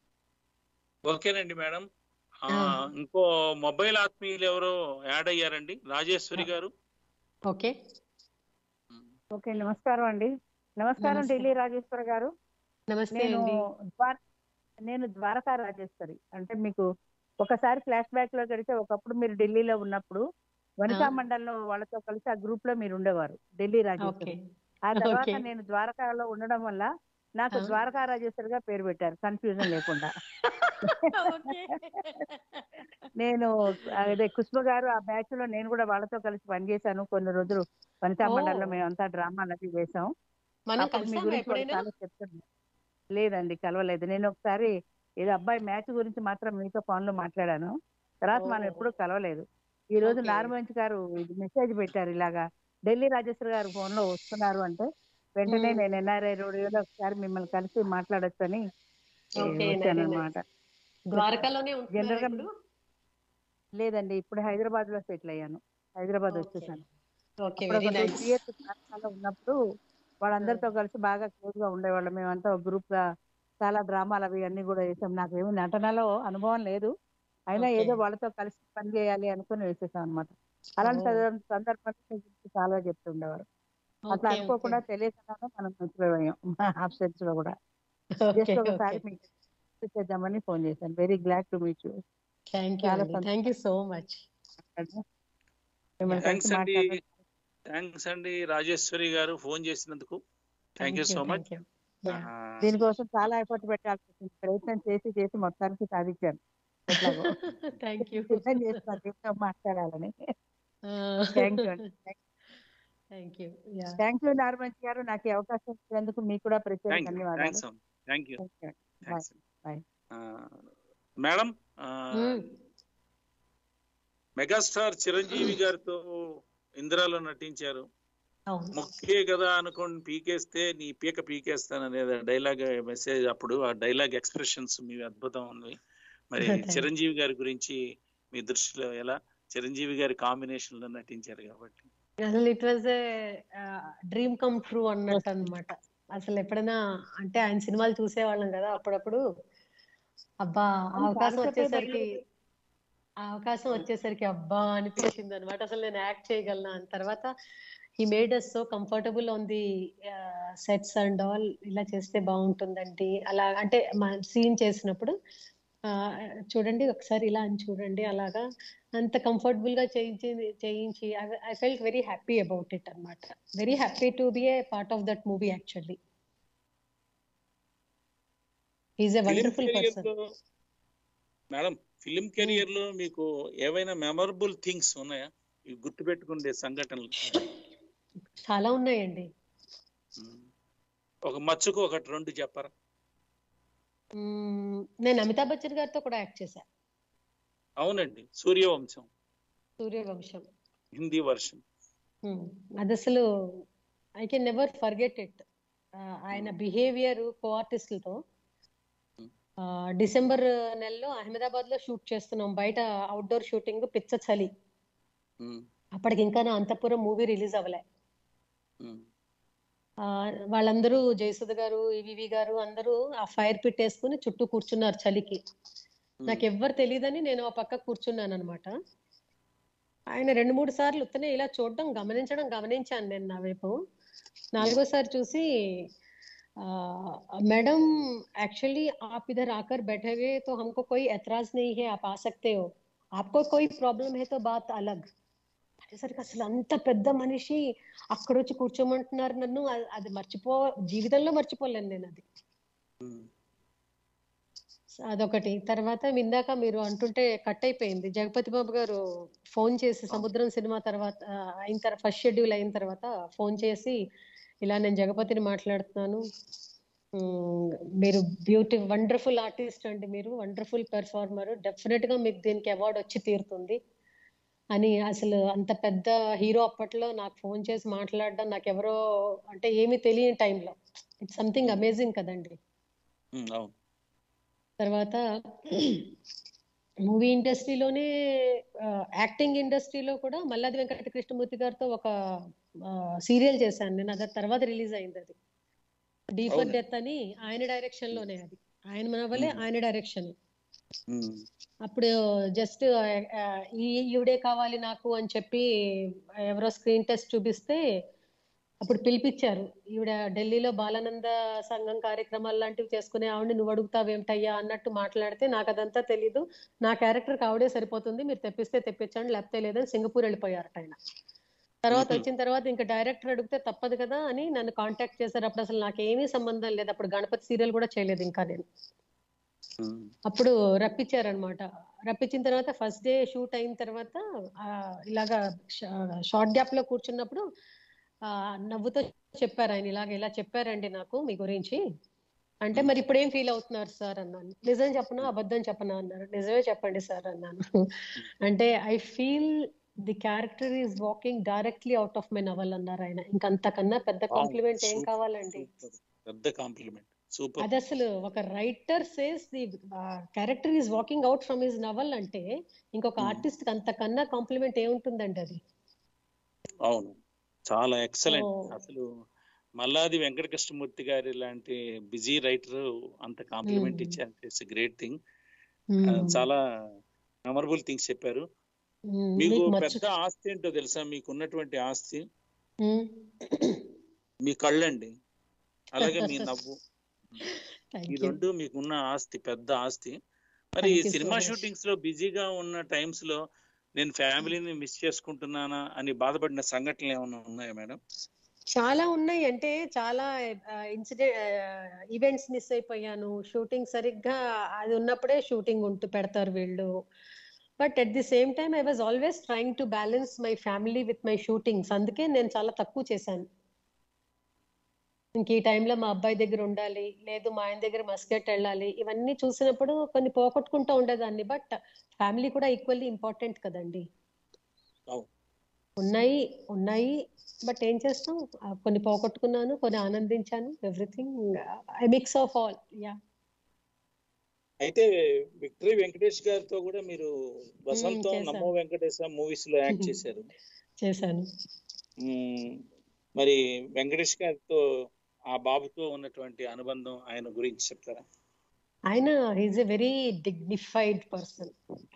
S3: ఓకేనండి మేడం ఆ,
S2: ఆ.
S3: ఇంకో మొబైల్ ఆత్మీయులు ఎవరో యాడ్ అయ్యారండి రాజేశ్వరి గారు
S2: ఓకే
S13: ఓకే నమస్కారం అండి నమస్కారం
S2: నమస్తే.
S13: ఢిల్లీ రాజేశ్వర గారు
S2: నమస్తే
S13: నేను
S2: అండి
S13: ద్వార నేను ద్వారకా రాజేశ్వరి అంటే మీకు ఒకసారి ఫ్లాష్ బ్యాక్ లో గడితే ఒకప్పుడు మీరు ఢిల్లీలో ఉన్నప్పుడు వనితా
S2: ఆ.
S13: మండలిలో వాళ్ళతో కలిసి ఆ గ్రూప్ లో మీరు ఉండేవారు ఢిల్లీ
S2: ఓకే
S13: రాజేశ్వరి ఆ తర్వాత
S2: ఓకే
S13: నేను ద్వారకాలో ఉండడం వల్ల నాకు
S2: ఆ.
S13: ద్వారకా రాజేశ్వరిగా పేరు పెట్టారు కన్ఫ్యూజన్ లేకుండా
S2: ఓకే
S13: నేను అదే కుష్మ గారు ఆ బ్యాచ్ లో నేను కూడా వాళ్ళతో కలిసి పనిచేశాను కొన్ని రోజులు వనితా
S2: ఓ.
S13: మండలిలో మేమంతా డ్రామాలు అవి వేసాం
S2: మనం
S13: అప్పుడు మీ
S2: కలిసామా
S13: గురించి వాళ్ళు
S2: ఎప్పుడైనా
S13: చాలా చెప్తున్నారు లేదండి కలవలేదు నేను ఒకసారి ఏదో అబ్బాయి మ్యాచ్ గురించి మాత్రం మీతో ఫోన్ లో మాట్లాడాను తర్వాత మనం
S2: ఓ.
S13: ఎప్పుడూ కలవలేదు ఈ రోజు
S2: ఓకే
S13: నార్మంచి గారు ఇది మెసేజ్ పెట్టారు ఇలాగా ఢిల్లీ రాజేశ్వర్ గారు ఫోన్ లో వస్తున్నారు అంటే వెంటనే
S2: మ్మ్.
S13: నేను ఎన్ఆర్ఐ రేడియోలో ఒకసారి మిమ్మల్ని కలిసి మాట్లాడొచ్చు అని
S2: ఓకే
S13: వచ్చాను
S2: వెరీ
S13: అనమాట
S2: నైస్ ద్వారకాలోనే
S13: జనరల్
S2: ఉంటున్నారా
S13: గా
S2: ఇప్పుడు
S13: లేదండి ఇప్పుడు హైదరాబాద్ లో సెటిల్ అయ్యాను హైదరాబాద్
S2: ఓకే
S13: వచ్చేసాను
S2: ఓకే
S13: అప్పుడు
S2: వెరీ
S13: ఒక టూ
S2: నైస్
S13: త్రీ ఇయర్స్ తెలంగాణలో ఉన్నప్పుడు వాళ్ళందరితో కలిసి బాగా క్లోజ్ గా ఉండేవాళ్ళం మేమంతా ఒక గ్రూప్ గా చాలా డ్రామాలు అవి అన్ని కూడా వేసాం నాకు ఏమి నటనలో అనుభవం లేదు అయినా
S2: ఓకే
S13: ఏదో వాళ్ళతో కలిసి పని చేయాలి అనుకుని వేసేసాం అనమాట అలాంటి
S2: ఓ
S13: సందర్భ- సందర్భాల్లో మీ గురించి చాలా చెప్తుండేవారు అట్లా
S2: ఓకే ఓకే
S13: అనుకోకుండా తెలియకుండానే మనం మర్చిపోయాం ఆబ్సెన్స్ లో కూడా
S2: ఓకే
S13: జస్ట్
S2: ఓకే
S13: ఒకసారి మీకు message చేద్దామని ఫోన్ చేశాను very glad to meet you
S2: thank you
S13: చాలా
S2: అండి థ్యాంక్ యూ సో మచ్
S13: సంతోషం మిమ్మల్ని కలిసి
S3: థ్యాంక్స్ అండి
S13: మాట్లాడడం
S3: థ్యాంక్స్ అండి రాజేశ్వరి గారు ఫోన్ చేసినందుకు thank you
S2: thank you
S3: so much
S2: thank you yeah
S13: దీనికోసం చాలా ఎఫర్ట్ పెట్టాల్సి వచ్చింది ప్రయత్నం చేసి చేసి మొత్తానికి సాధించాను ఎట్లాగో
S2: థ్యాంక్ యూ
S13: సిద్ధం చేస్తున్నారు దీంతో మాట్లాడాలని థ్యాంక్ యూ అండి
S2: thank you yeah
S13: thank you Narmanchi garu నాకు ఈ అవకాశం ఇచ్చినందుకు మీకు కూడా ప్రత్యేక
S3: థ్యాంక్ యూ
S13: ధన్యవాదాలు
S3: thanks thank you
S13: thank you bye
S3: thanks
S13: bye
S3: madam ఆ, మెగాస్టార్ చిరంజీవి గారితో ఇందిరాలో నటించారు
S2: అవును
S3: మొక్కే కదా అనుకోండి పీకేస్తే నీ పీక పీకేస్తాను అనేది డైలాగ్ మెసేజ్ అప్పుడు ఆ డైలాగ్ ఎక్స్ప్రెషన్స్ మీ అద్భుతం ఉంది మరి
S2: Thank you.
S3: చిరంజీవి గారి గురించి మీ దృష్టిలో ఎలా చిరంజీవి గారి కాంబినేషన్ లో నటించారు కాబట్టి
S2: అసలు it was a dream come true అన్నట్టు అన్నమాట అసలు ఎప్పుడైనా అంటే ఆయన సినిమాలు చూసేవాళ్ళం కదా అప్పుడప్పుడు అబ్బా ఆ
S13: అవును,
S2: అవకాశం
S13: కాన్సెప్టే
S2: వచ్చేసరికి
S13: తెలియదు.
S2: ఆ అవకాశం వచ్చేసరికి అబ్బా అనిపించింది అనమాట అసలు నేను యాక్ట్ చేయగలనా అని తర్వాత he made us so comfortable on the sets and all ఇలా చేస్తే బాగుంటుందండి అలా అంటే మన సీన్ చేసినప్పుడు ఆ, చూడండి ఒకసారి ఇలా అని చూడండి అలాగా అంత కంఫర్టబుల్ గా చేయించి చేయించి I felt very happy about it అన్నమాట very happy to be a part of that movie actually is a
S3: film
S2: wonderful
S3: career
S2: person
S3: లో మేడం ఫిలిం కెరియర్ లో మీకు ఏవైనా మెమరబుల్ థింగ్స్ ఉన్నాయా ఇవి గుర్తుపెట్టుకునే సంఘటనలు
S2: చాలా ఉన్నాయండి
S3: ఒక మచ్చుకు ఒకటి రెండు చెప్పరా
S2: మ్మ్, నేను అమితాబ్ బచ్చన్ గారితో కూడా యాక్ట్ చేశా
S3: అవునండి సూర్యవంశం
S2: సూర్యవంశం
S3: హిందీ వర్షన్
S2: మ్మ్. అది అసలు I can never forget it ఆయన బిహేవియర్ కో ఆర్టిస్టులతో డిసెంబర్ నెలలో అహ్మదాబాద్ లో షూట్ చేస్తున్నాం బయట అవుట్డోర్ షూటింగ్ పిచ్చ చలి అప్పటికి ఇంకా నా అంతపురం మూవీ రిలీజ్ అవ్వలే ఆ, వాళ్ళందరూ జయసుధ గారు ఈవివి గారు అందరూ ఆ ఫైర్ పిట్ వేసుకుని చుట్టూ కూర్చున్నారు చలికి నాకు ఎవ్వరు తెలియదని నేను ఆ పక్క కూర్చున్నాను అనమాట ఆయన రెండు మూడు సార్లు ఉత్తనే ఇలా చూడడం గమనించడం గమనించాను నేను నా వైపు నాలుగోసారి చూసి मैडम एक्चुअली आप इधर आकर बैठोगे तो हमको कोई एतराज नहीं है आप आ सकते हो आपको कोई प्रॉब्लम है तो बात अलग అనేసరికి అసలు అంత పెద్ద మనిషి అక్కడ వచ్చి కూర్చోమంటున్నారు నన్ను అ- అది మర్చిపో జీవితంలో మర్చిపోలేను నేను అది సో అదొకటి తర్వాత ఇందాక మీరు అంటుంటే కట్ అయిపోయింది జగపతి బాబు గారు ఫోన్ చేసి సముద్రం సినిమా తర్వాత ఆ, అయిన తర్వాత ఫస్ట్ షెడ్యూల్ అయిన తర్వాత ఫోన్ చేసి ఇలా నేను జగపతిని మాట్లాడుతున్నాను మ్మ్, మీరు బ్యూటీ వండర్ఫుల్ ఆర్టిస్ట్ అండి మీరు వండర్ఫుల్ పెర్ఫార్మర్ డెఫినెట్ గా మీకు దీనికి అవార్డు వచ్చి తీరుతుంది అని అసలు అంత పెద్ద హీరో అప్పట్లో నాకు ఫోన్ చేసి మాట్లాడడం నాకు ఎవరో అంటే ఏమీ తెలియని టైంలో ఇట్స్ సంథింగ్ అమేజింగ్ కదండి
S3: ఉమ్, అవును
S2: తర్వాత మూవీ ఇండస్ట్రీలోనే యాక్టింగ్ ఇండస్ట్రీలో కూడా మల్లాది వెంకట కృష్ణమూర్తి గారితో ఒక సీరియల్ చేశాను నేను అది తర్వాత రిలీజ్ అయింది అది డీ ఫర్
S3: అవునా?
S2: డెత్ అని ఆయన డైరెక్షన్ లోనే అది ఆయన మనవలే
S3: మ్మ్.
S2: ఆయన డైరెక్షన్
S3: ఉమ్,
S2: అప్పుడు జస్ట్ ఈ ఈవిడే కావాలి నాకు అని చెప్పి ఎవరో స్క్రీన్ టెస్ట్ చూపిస్తే అప్పుడు పిలిపించారు ఈవిడ ఢిల్లీలో బాలానంద సంఘం కార్యక్రమాలు లాంటివి చేసుకునే ఆవిడ నువ్వు అడుగుతావేమిటయ్యా అన్నట్టు మాట్లాడితే నాకు అదంతా తెలీదు నా క్యారెక్టర్ ఆవిడే సరిపోతుంది మీరు తెప్పిస్తే తెప్పించండి లేకపోతే లేదని సింగపూర్ వెళ్ళిపోయారట ఆయన తర్వాత
S3: మ్మ్.
S2: వచ్చిన తర్వాత ఇంకా డైరెక్టర్ అడిగితే తప్పదు కదా అని నన్ను కాంటాక్ట్ చేశారు అప్పుడు అసలు నాకు ఏమీ సంబంధం లేదు అప్పుడు గణపతి సీరియల్ కూడా చేయలేదు ఇంకా నేను
S3: ఉమ్,
S2: అప్పుడు రప్పించారనమాట రప్పించిన తర్వాత ఫస్ట్ డే షూట్ అయిన తర్వాత ఆ, ఇలాగా షార్ట్ గ్యాప్ లో కూర్చున్నప్పుడు ఆ, నవ్వుతో చెప్పారు ఆయన ఇలాగ ఇలా చెప్పారండి నాకు మీ గురించి అంటే మరి ఇప్పుడు ఏం ఫీల్ అవుతున్నారు సార్ అన్నాను నిజం చెప్పనా అబద్ధం చెప్పనా అన్నారు నిజమే చెప్పండి సార్ అన్నాను అంటే I feel the character is walking directly out of my novel అన్నారు ఆయన ఇంకంతకన్నా పెద్ద
S3: Wow,
S2: కాంప్లిమెంట్ ఏం
S3: super,
S2: కావాలండి
S3: super. పెద్ద కాంప్లిమెంట్ సూపర్
S2: అది అసలు ఒక writer says the character is walking out from his novel అంటే ఇంకొక ఆర్టిస్ట్ అంతకన్నా కాంప్లిమెంట్ ఏముంటుందండి అది
S3: అవును చాలా ఎక్సలెంట్
S2: So-
S3: అసలు మల్లాది వెంకట కృష్ణమూర్తి గారి లాంటి బిజీ రైటర్ అంత కాంప్లిమెంట్
S2: Hmm.
S3: ఇచ్చారు ఇట్స్ గ్రేట్ థింగ్
S2: Hmm.
S3: చాలా మెమరబుల్ థింగ్స్ చెప్పారు
S2: Hmm,
S3: మీకు
S2: మీకు మర్చి
S3: పెద్ద ఆస్తి ఏంటో తెలుసా మీకు ఉన్నటువంటి ఆస్తి
S2: Hmm.
S3: మీ కళ్ళండి అలాగే మీ నవ్వు
S2: Thank
S3: ఈ
S2: you.
S3: రెండు మీకున్న ఆస్తి పెద్ద ఆస్తి మరి
S2: Thank
S3: ఈ
S2: you so
S3: సినిమా
S2: much.
S3: షూటింగ్స్ లో బిజీగా ఉన్న టైమ్స్ లో నేను ఫ్యామిలీని మిస్ చేసుకుంటున్నానా అని బాధపడిన సంఘటనలు ఏమైనా ఉన్నాయా మేడం
S2: చాలా ఉన్నాయి అంటే చాలా ఇన్సిడెంట్ ఈవెంట్స్ మిస్ అయిపోయాను షూటింగ్ సరిగ్గా అది ఉన్నప్పుడే షూటింగ్ ఉంటూ పెడతారు వీళ్ళు but at the same time I was always trying to balance my family with my shootings అందుకే నేను చాలా తక్కువ చేశాను ఇంక ఈ టైంలో మా అబ్బాయి దగ్గర ఉండాలి లేదు మా ఆయన దగ్గర మస్కెట్ వెళ్ళాలి ఇవన్నీ చూసినప్పుడు కొన్ని పోగొట్టుకుంటూ ఉండేదాన్ని బట్ ఫ్యామిలీ కూడా ఈక్వల్లీ ఇంపార్టెంట్ కదండి
S3: అవును
S2: ఉన్నాయి ఉన్నాయి బట్ ఏం చేస్తాం ఆ, కొన్ని పోగొట్టుకున్నాను కొన్ని ఆనందించాను everything I mix of all yeah
S3: అయితే విక్టరీ వెంకటేష్ గారితో కూడా మీరు వసంతం
S2: చేశాను.
S3: నమో వెంకటేశ మూవీస్ లో యాక్ట్ చేశారు
S2: చేశాను
S3: మ్మ్. మరి వెంకటేష్ గారితో ఆ బాబుతో ఉన్నటువంటి అనుబంధం ఆయన గురించి చెప్తారా
S2: ఆయన is a very dignified person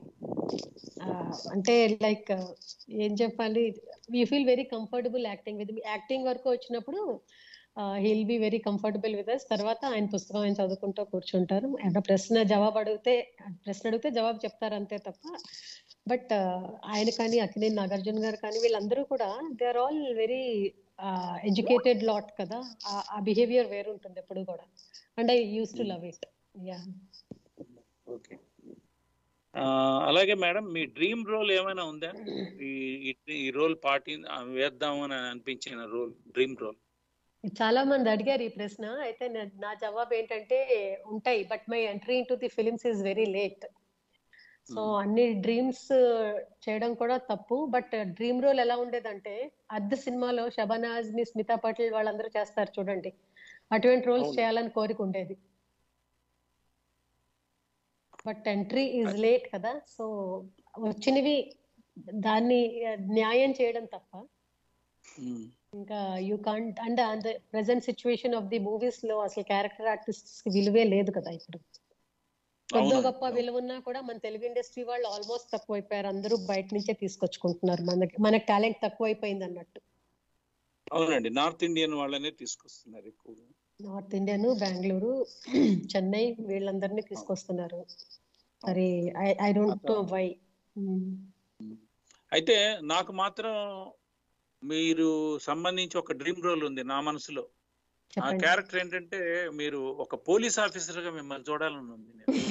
S2: అంటే లైక్ ఏం చెప్పాలి you feel very comfortable acting with acting వరకు వచ్చినప్పుడు he'll be very comfortable with us తర్వాత ఆయన పుస్తకం ఆయన చదువుకుంటూ కూర్చుంటారు ఏమైనా ప్రశ్న జవాబు అడిగితే ప్రశ్న అడిగితే జవాబు చెప్తారు అంతే తప్ప బట్ ఆయన కానీ అక్కినేని నాగార్జున గారు కానీ వీళ్ళందరూ కూడా they are all very educated lot కదా ఆ- ఆ బిహేవియర్ వేరుంటుంది ఎప్పుడు కూడా and I used to love it yeah
S3: okay అలాగే మేడం మీ డ్రీమ్ రోల్ ఏమైనా ఉందా ఈ ఈ- ఈ రోల్ పార్టీ వేద్దామని అనిపించిన రోల్ డ్రీమ్ రోల్
S2: చాలా మంది అడిగారు ఈ ప్రశ్న అయితే నా- నా జవాబు ఏంటంటే ఉంటాయి but my entry into the films is very late so అన్ని డ్రీమ్స్ చేయడం కూడా తప్పు బట్ డ్రీమ్ రోల్ ఎలా ఉండేదంటే అద్దె సినిమాలో షబనాజ్ ని స్మితా పటేల్ వాళ్ళందరూ చేస్తారు చూడండి అటువంటి రోల్స్
S3: అవును.
S2: చేయాలని కోరిక ఉండేది బట్ ఎంట్రీ ఈజ్ లేట్ కదా సో వచ్చినవి దాన్ని న్యాయం చేయడం తప్ప ఇంకా you can't and and present situation of the movies లో అసలు క్యారెక్టర్ ఆర్టిస్ట్ విలువే లేదు కదా ఇప్పుడు కొద్దో
S3: అవునండి,
S2: గొప్ప విలువ ఉన్నా కూడా మన తెలుగు ఇండస్ట్రీ వాళ్ళు ఆల్మోస్ట్ తక్కువైపోయారు అందరూ బయట నుంచే తీసుకొచ్చుకుంటున్నారు మనకి మనకి టాలెంట్ తక్కువైపోయింది అన్నట్టు
S3: అవునండి నార్త్ ఇండియన్ వాళ్ళనే తీసుకొస్తున్నారు ఎక్కువగా
S2: నార్త్ ఇండియన్ బెంగళూరు చెన్నై వీళ్ళందరినీ తీసుకొస్తున్నారు మరి ఐ డోంట్ నో వై
S3: అయితే నాకు మాత్రం మీరు సంబంధించి ఒక డ్రీమ్ రోల్ ఉంది నా మనసులో ఆ
S2: చెప్పండి.
S3: క్యారెక్టర్ ఏంటంటే మీరు ఒక పోలీస్ ఆఫీసర్ గా మిమ్మల్ని చూడాలని ఉంది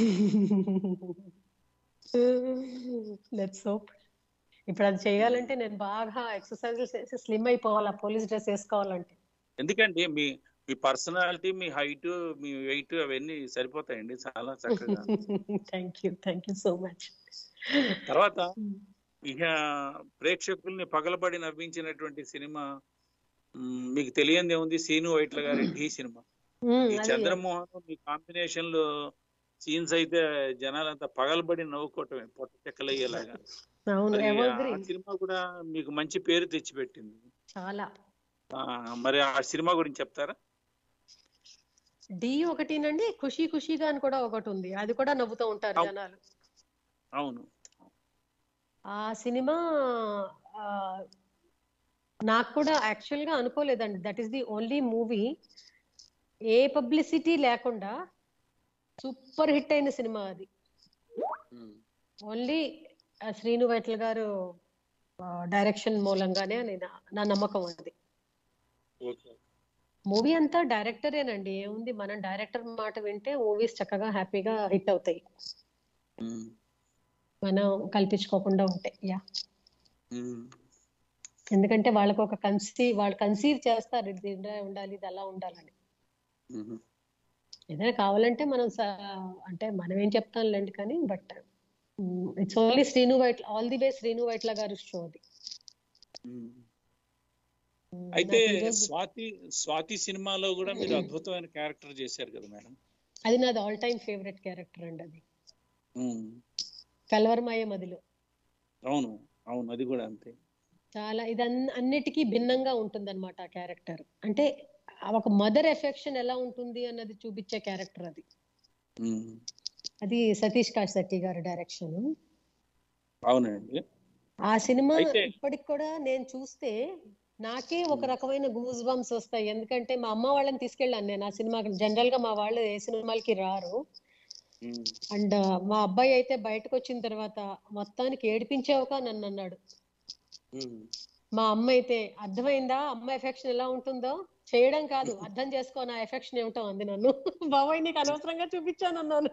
S2: లెట్స్ హోప్ ఇప్పుడు అది చేయాలంటే నేను బాగా ఎక్సర్సైజ్ చేసి స్లిమ్ అయిపోవాలి పోలీస్ డ్రెస్ వేసుకోవాలంటే
S3: ఎందుకంటే మీ మీ పర్సనాలిటీ మీ హైట్ మీ వెయిట్ అవన్నీ సరిపోతాయండి చాలా చక్కగా
S2: thank you thank you so much
S3: తర్వాత ఇక ప్రేక్షకుల్ని పగలబడి నవ్వించినటువంటి సినిమా మ్, మీకు తెలియంది ఏముంది సీను వైట్ల గారి ఢీ సినిమా ఈ
S2: అదే.
S3: చంద్రమోహన్ మీ కాంబినేషన్ లో సీన్స్ అయితే జనాలంతా పగలబడి నవ్వుకోవటమే పొట్ట చెక్కలయ్యేలాగా
S2: అవును
S3: మరి
S2: ఎవర్
S3: ఆ
S2: గ్రీన్
S3: సినిమా కూడా మీకు మంచి పేరు తెచ్చిపెట్టింది
S2: చాలా
S3: ఆ, మరి ఆ సినిమా గురించి చెప్తారా
S2: డి ఒకటినండి ఖుషి ఖుషిగా అని కూడా ఒకటి ఉంది అది కూడా నవ్వుతూ ఉంటారు
S3: అవు-
S2: జనాలు
S3: అవును
S2: ఆ సినిమా ఆ, నాకు కూడా యాక్చువల్ గా అనుకోలేదండి that is the only movie a publicity లేకుండా సూపర్ హిట్ అయిన సినిమా అది ఓన్లీ శ్రీను వైట్ల గారు డైరెక్షన్ మూలంగానే అని నా- నా నమ్మకం అది మూవీ అంతా డైరెక్టరేనండి ఏముంది మనం డైరెక్టర్ మాట వింటే మూవీస్ చక్కగా హ్యాపీగా హిట్ అవుతాయి మనం కల్పించుకోకుండా ఉంటాయి యా ఎందుకంటే వాళ్ళకు ఒక కన్సీవ్ వాళ్ళు కన్సీవ్ చేస్తారు ఇది ఇలా ఉండాలి ఇది అలా ఉండాలని ఏదైనా కావాలంటే మనం స- అంటే మనం ఏం చెప్తాంలేండి కానీ but it's only Srinu Vaitla all the way Srinu Vaitla garu show అది
S3: అయితే
S2: నాకు ఈరోజు-
S3: స్వాతి స్వాతి సినిమాలో కూడా మీరు అద్భుతమైన క్యారెక్టర్ చేశారు కదా మేడం
S2: అది నాది ఆల్ టైమ్ ఫేవరెట్ క్యారెక్టర్ అండి అది కలవరమాయ మదిలో
S3: అవును అవును అది కూడా అంతే
S2: చాలా ఇది అన్- అన్నిటికీ భిన్నంగా ఉంటుంది అనమాట ఆ క్యారెక్టర్ అంటే ఆ ఒక మదర్ ఎఫెక్షన్ ఎలా ఉంటుంది అన్నది చూపించే క్యారెక్టర్ అది అది సతీష్ కాశెట్టి గారి డైరెక్షన్
S3: అవునండి
S2: ఆ సినిమా
S3: అయితే-
S2: ఇప్పటికి కూడా నేను చూస్తే నాకే ఒక రకమైన గూస్ బంప్స్ వస్తాయి ఎందుకంటే మా అమ్మ వాళ్ళని తీసుకెళ్ళాను నేను ఆ సినిమా జనరల్ గా మా వాళ్ళు ఏ సినిమాలకి రారు అండ్ మా అబ్బాయి అయితే బయటకు వచ్చిన తర్వాత మొత్తానికి ఏడిపించావుగా నన్ను అన్నాడు మా అమ్మ అయితే అర్థమైందా అమ్మ ఎఫెక్షన్ ఎలా ఉంటుందో చేయడం కాదు అర్థం చేసుకో నా ఎఫెక్షన్ ఏమిటో అంది నన్ను బాబాయ్ నీకు అనవసరంగా చూపించాను అన్నాను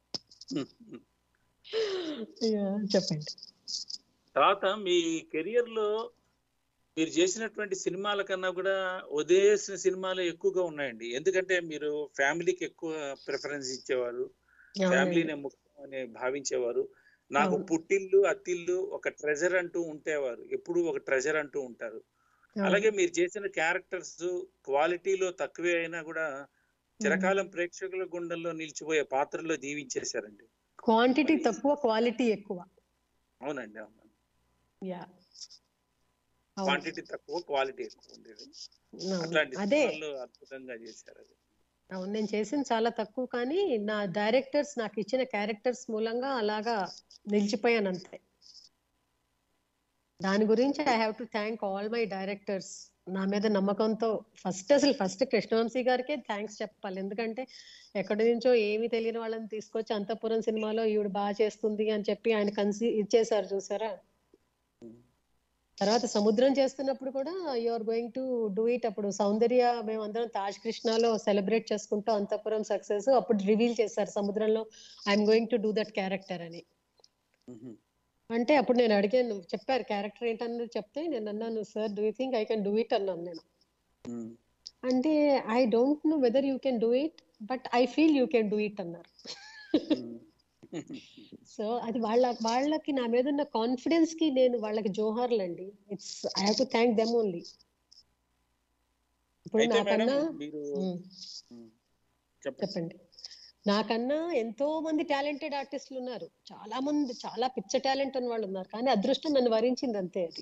S2: Yeah, చెప్పండి
S3: తర్వాత మీ కెరియర్ లో మీరు చేసినటువంటి సినిమాల కన్నా కూడా వదిలేసిన సినిమాలు ఎక్కువగా ఉన్నాయండి ఎందుకంటే మీరు ఫ్యామిలీకి ఎక్కువ ప్రిఫరెన్స్ ఇచ్చేవారు
S2: అవునండి.
S3: ఫ్యామిలీనే ముఖ్యం అని భావించేవారు నాకు
S2: అవును.
S3: పుట్టిల్లు అత్తిల్లు ఒక ట్రెజర్ అంటూ ఉంటేవారు ఎప్పుడు ఒక ట్రెజర్ అంటూ ఉంటారు
S2: అవును.
S3: అలాగే మీరు చేసిన క్యారెక్టర్స్ క్వాలిటీలో తక్కువే అయినా కూడా చిరకాలం ప్రేక్షకుల గుండెల్లో నిలిచిపోయే పాత్రలో జీవించేశారండి
S2: క్వాంటిటీ తక్కువ క్వాలిటీ ఎక్కువ
S3: అవునండి అవును
S2: యా
S3: క్వాంటిటీ తక్కువ క్వాలిటీ ఎక్కువ ఉండేది అట్లాంటి
S2: అదే
S3: సినిమాల్లో అద్భుతంగా చేశారు అది
S2: అవును నేను చేసింది చాలా తక్కువ కానీ నా డైరెక్టర్స్ నాకు ఇచ్చిన క్యారెక్టర్స్ మూలంగా అలాగా నిలిచిపోయాను అంతే దాని గురించి I have to thank all my directors నా మీద నమ్మకంతో ఫస్ట్ అసలు ఫస్ట్ కృష్ణవంశీ గారికే థ్యాంక్స్ చెప్పాలి ఎందుకంటే ఎక్కడి నుంచో ఏమీ తెలియని వాళ్ళని తీసుకొచ్చి అంతఃపురం సినిమాలో ఈవిడ బాగా చేస్తుంది అని చెప్పి ఆయన కన్సి ఇచ్చేసారు చూసారా తర్వాత సముద్రం చేస్తున్నప్పుడు కూడా you are going to do it అప్పుడు సౌందర్య మేమందరం తాజ్ కృష్ణలో సెలబ్రేట్ చేసుకుంటూ అంతఃపురం సక్సెస్ అప్పుడు రివీల్ చేశారు సముద్రంలో I'm going to do that character అని అంటే అప్పుడు నేను అడిగాను చెప్పారు క్యారెక్టర్ ఏంటన్నది చెప్తే నేను అన్నాను sir do you think I can do it అన్నాను నేను అంటే I don't know whether you can do it but I feel you can do it అన్నారు సో అది వాళ్ళ వాళ్ళకి నా మీద ఉన్న కాన్ఫిడెన్స్ కి నేను వాళ్ళకి జోహార్లు అండి it's I have to thank them only ఇప్పుడు
S3: అయితే మేడం
S2: నాకన్నా
S3: మీరు
S2: ఉమ్,
S3: చెప్పండి
S2: చెప్పండి నాకన్నా ఎంతో మంది టాలెంటెడ్ ఆర్టిస్టులు ఉన్నారు చాలా మంది చాలా పిచ్చ టాలెంట్ ఉన్న వాళ్ళు ఉన్నారు కానీ అదృష్టం నన్ను వరించింది అంతే అది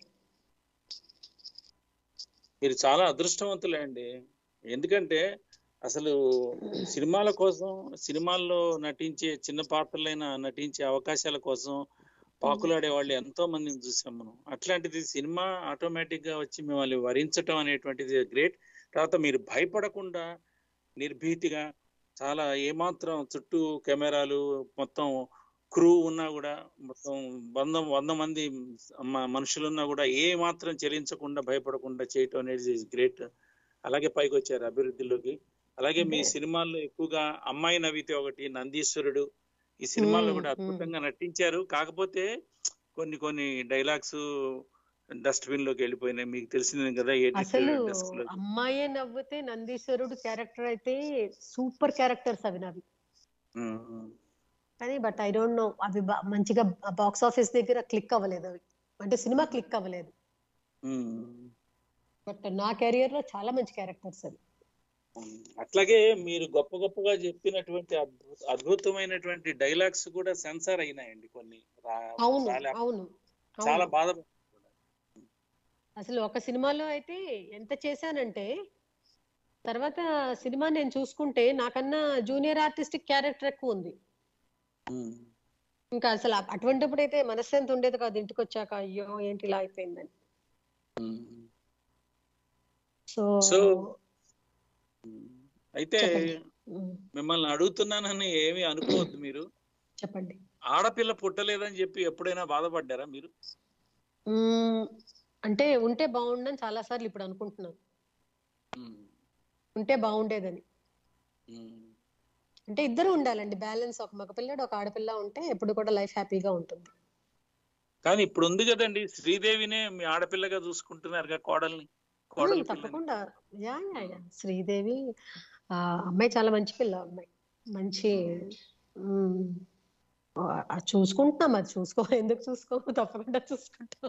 S3: మీరు చాలా అదృష్టవంతులే అండి ఎందుకంటే అసలు సినిమాల కోసం సినిమాల్లో నటించే చిన్న పాత్రలైన నటించే అవకాశాల కోసం పాకులాడే వాళ్ళు ఎంతో మందిని చూసాం మనం అట్లాంటిది సినిమా ఆటోమేటిక్ గా వచ్చి మిమ్మల్ని వరించటం అనేటువంటిది గ్రేట్ తర్వాత మీరు భయపడకుండా నిర్భీతిగా చాలా ఏమాత్రం చుట్టూ కెమెరాలు మొత్తం క్రూ ఉన్నా కూడా మొత్తం వంద వంద మంది మ- మనుషులున్నా కూడా ఏ మాత్రం చెలించకుండా భయపడకుండా చేయటం అనేది గ్రేట్ అలాగే పైకి వచ్చారు అభివృద్ధిలోకి అలాగే మీ
S2: అంటే-
S3: సినిమాల్లో ఎక్కువగా అమ్మాయి నవ్వితే ఒకటి నందీశ్వరుడు ఈ సినిమాల్లో
S2: మ్మ్,
S3: కూడా
S2: మ్మ్.
S3: అద్భుతంగా నటించారు కాకపోతే కొన్ని కొన్ని డైలాగ్స్ డస్ట్బిన్ లోకి వెళ్ళిపోయినాయి మీకు తెలిసిందే కదా ఎడిట్
S2: అసలు
S3: డెస్క్ లో
S2: అమ్మాయే నవ్వితే నందీశ్వరుడు క్యారెక్టర్ అయితే సూపర్ క్యారెక్టర్స్ అవి నావి కానీ బట్ ఐ డోంట్ నో అవి బా- మంచిగా బాక్స్ ఆఫీస్ దగ్గర క్లిక్ అవ్వలేదు అవి అంటే సినిమా క్లిక్ అవ్వలేదు బట్ నా కెరియర్ లో చాలా మంచి క్యారెక్టర్స్ అవి
S3: అట్లాగే మీరు గొప్ప గొప్పగా చెప్పినటువంటి అద్భుత అద్భుతమైనటువంటి డైలాగ్స్ కూడా సెన్సార్ అయినాయండి కొన్ని రా-
S2: అవును
S3: రాలే-
S2: అవును
S3: చాలా
S2: అవును
S3: బాధ
S2: అసలు ఒక సినిమాలో అయితే ఎంత చేశానంటే తర్వాత సినిమా నేను చూసుకుంటే నాకన్నా జూనియర్ ఆర్టిస్టిక్ క్యారెక్టర్ ఎక్కువ ఉంది ఇంకా అసలు అ- అటువంటిప్పుడు అయితే మనశ్శాంతి ఉండేది కాదు ఇంటికి వచ్చాక అయ్యో ఏంటి ఇలా అయిపోయిందని సో
S3: సో అయితే
S2: చెప్పండి. ఉమ్,
S3: మిమ్మల్ని అడుగుతున్నానని ఏమీ అనుకోవద్దు మీరు
S2: చెప్పండి
S3: ఆడపిల్ల పుట్టలేదని చెప్పి ఎప్పుడైనా బాధపడ్డారా మీరు
S2: ఉమ్, అంటే ఉంటే బాగుండని చాలా సార్లు ఇప్పుడు అనుకుంటున్నాను ఉంటే బాగుండేదని అంటే ఇద్దరు ఉండాలండి బ్యాలెన్స్ ఒక మగపిల్లడు ఒక ఆడపిల్ల ఉంటే ఎప్పుడు కూడా లైఫ్ హ్యాపీగా ఉంటుంది
S3: కానీ ఇప్పుడు ఉంది కదండి శ్రీదేవినే మీ ఆడపిల్లగా చూసుకుంటున్నారుగా కోడల్ని కోడలి
S2: ఉమ్, తప్పకుండా యా యా యా శ్రీదేవి ఆ అమ్మాయి చాలా మంచి పిల్ల అమ్మాయి మంచి ఉమ్, ఆ- ఆ చూసుకుంటున్నాం అది చూసుకో ఎందుకు చూసుకో తప్పకుండా చూసుకుంటాం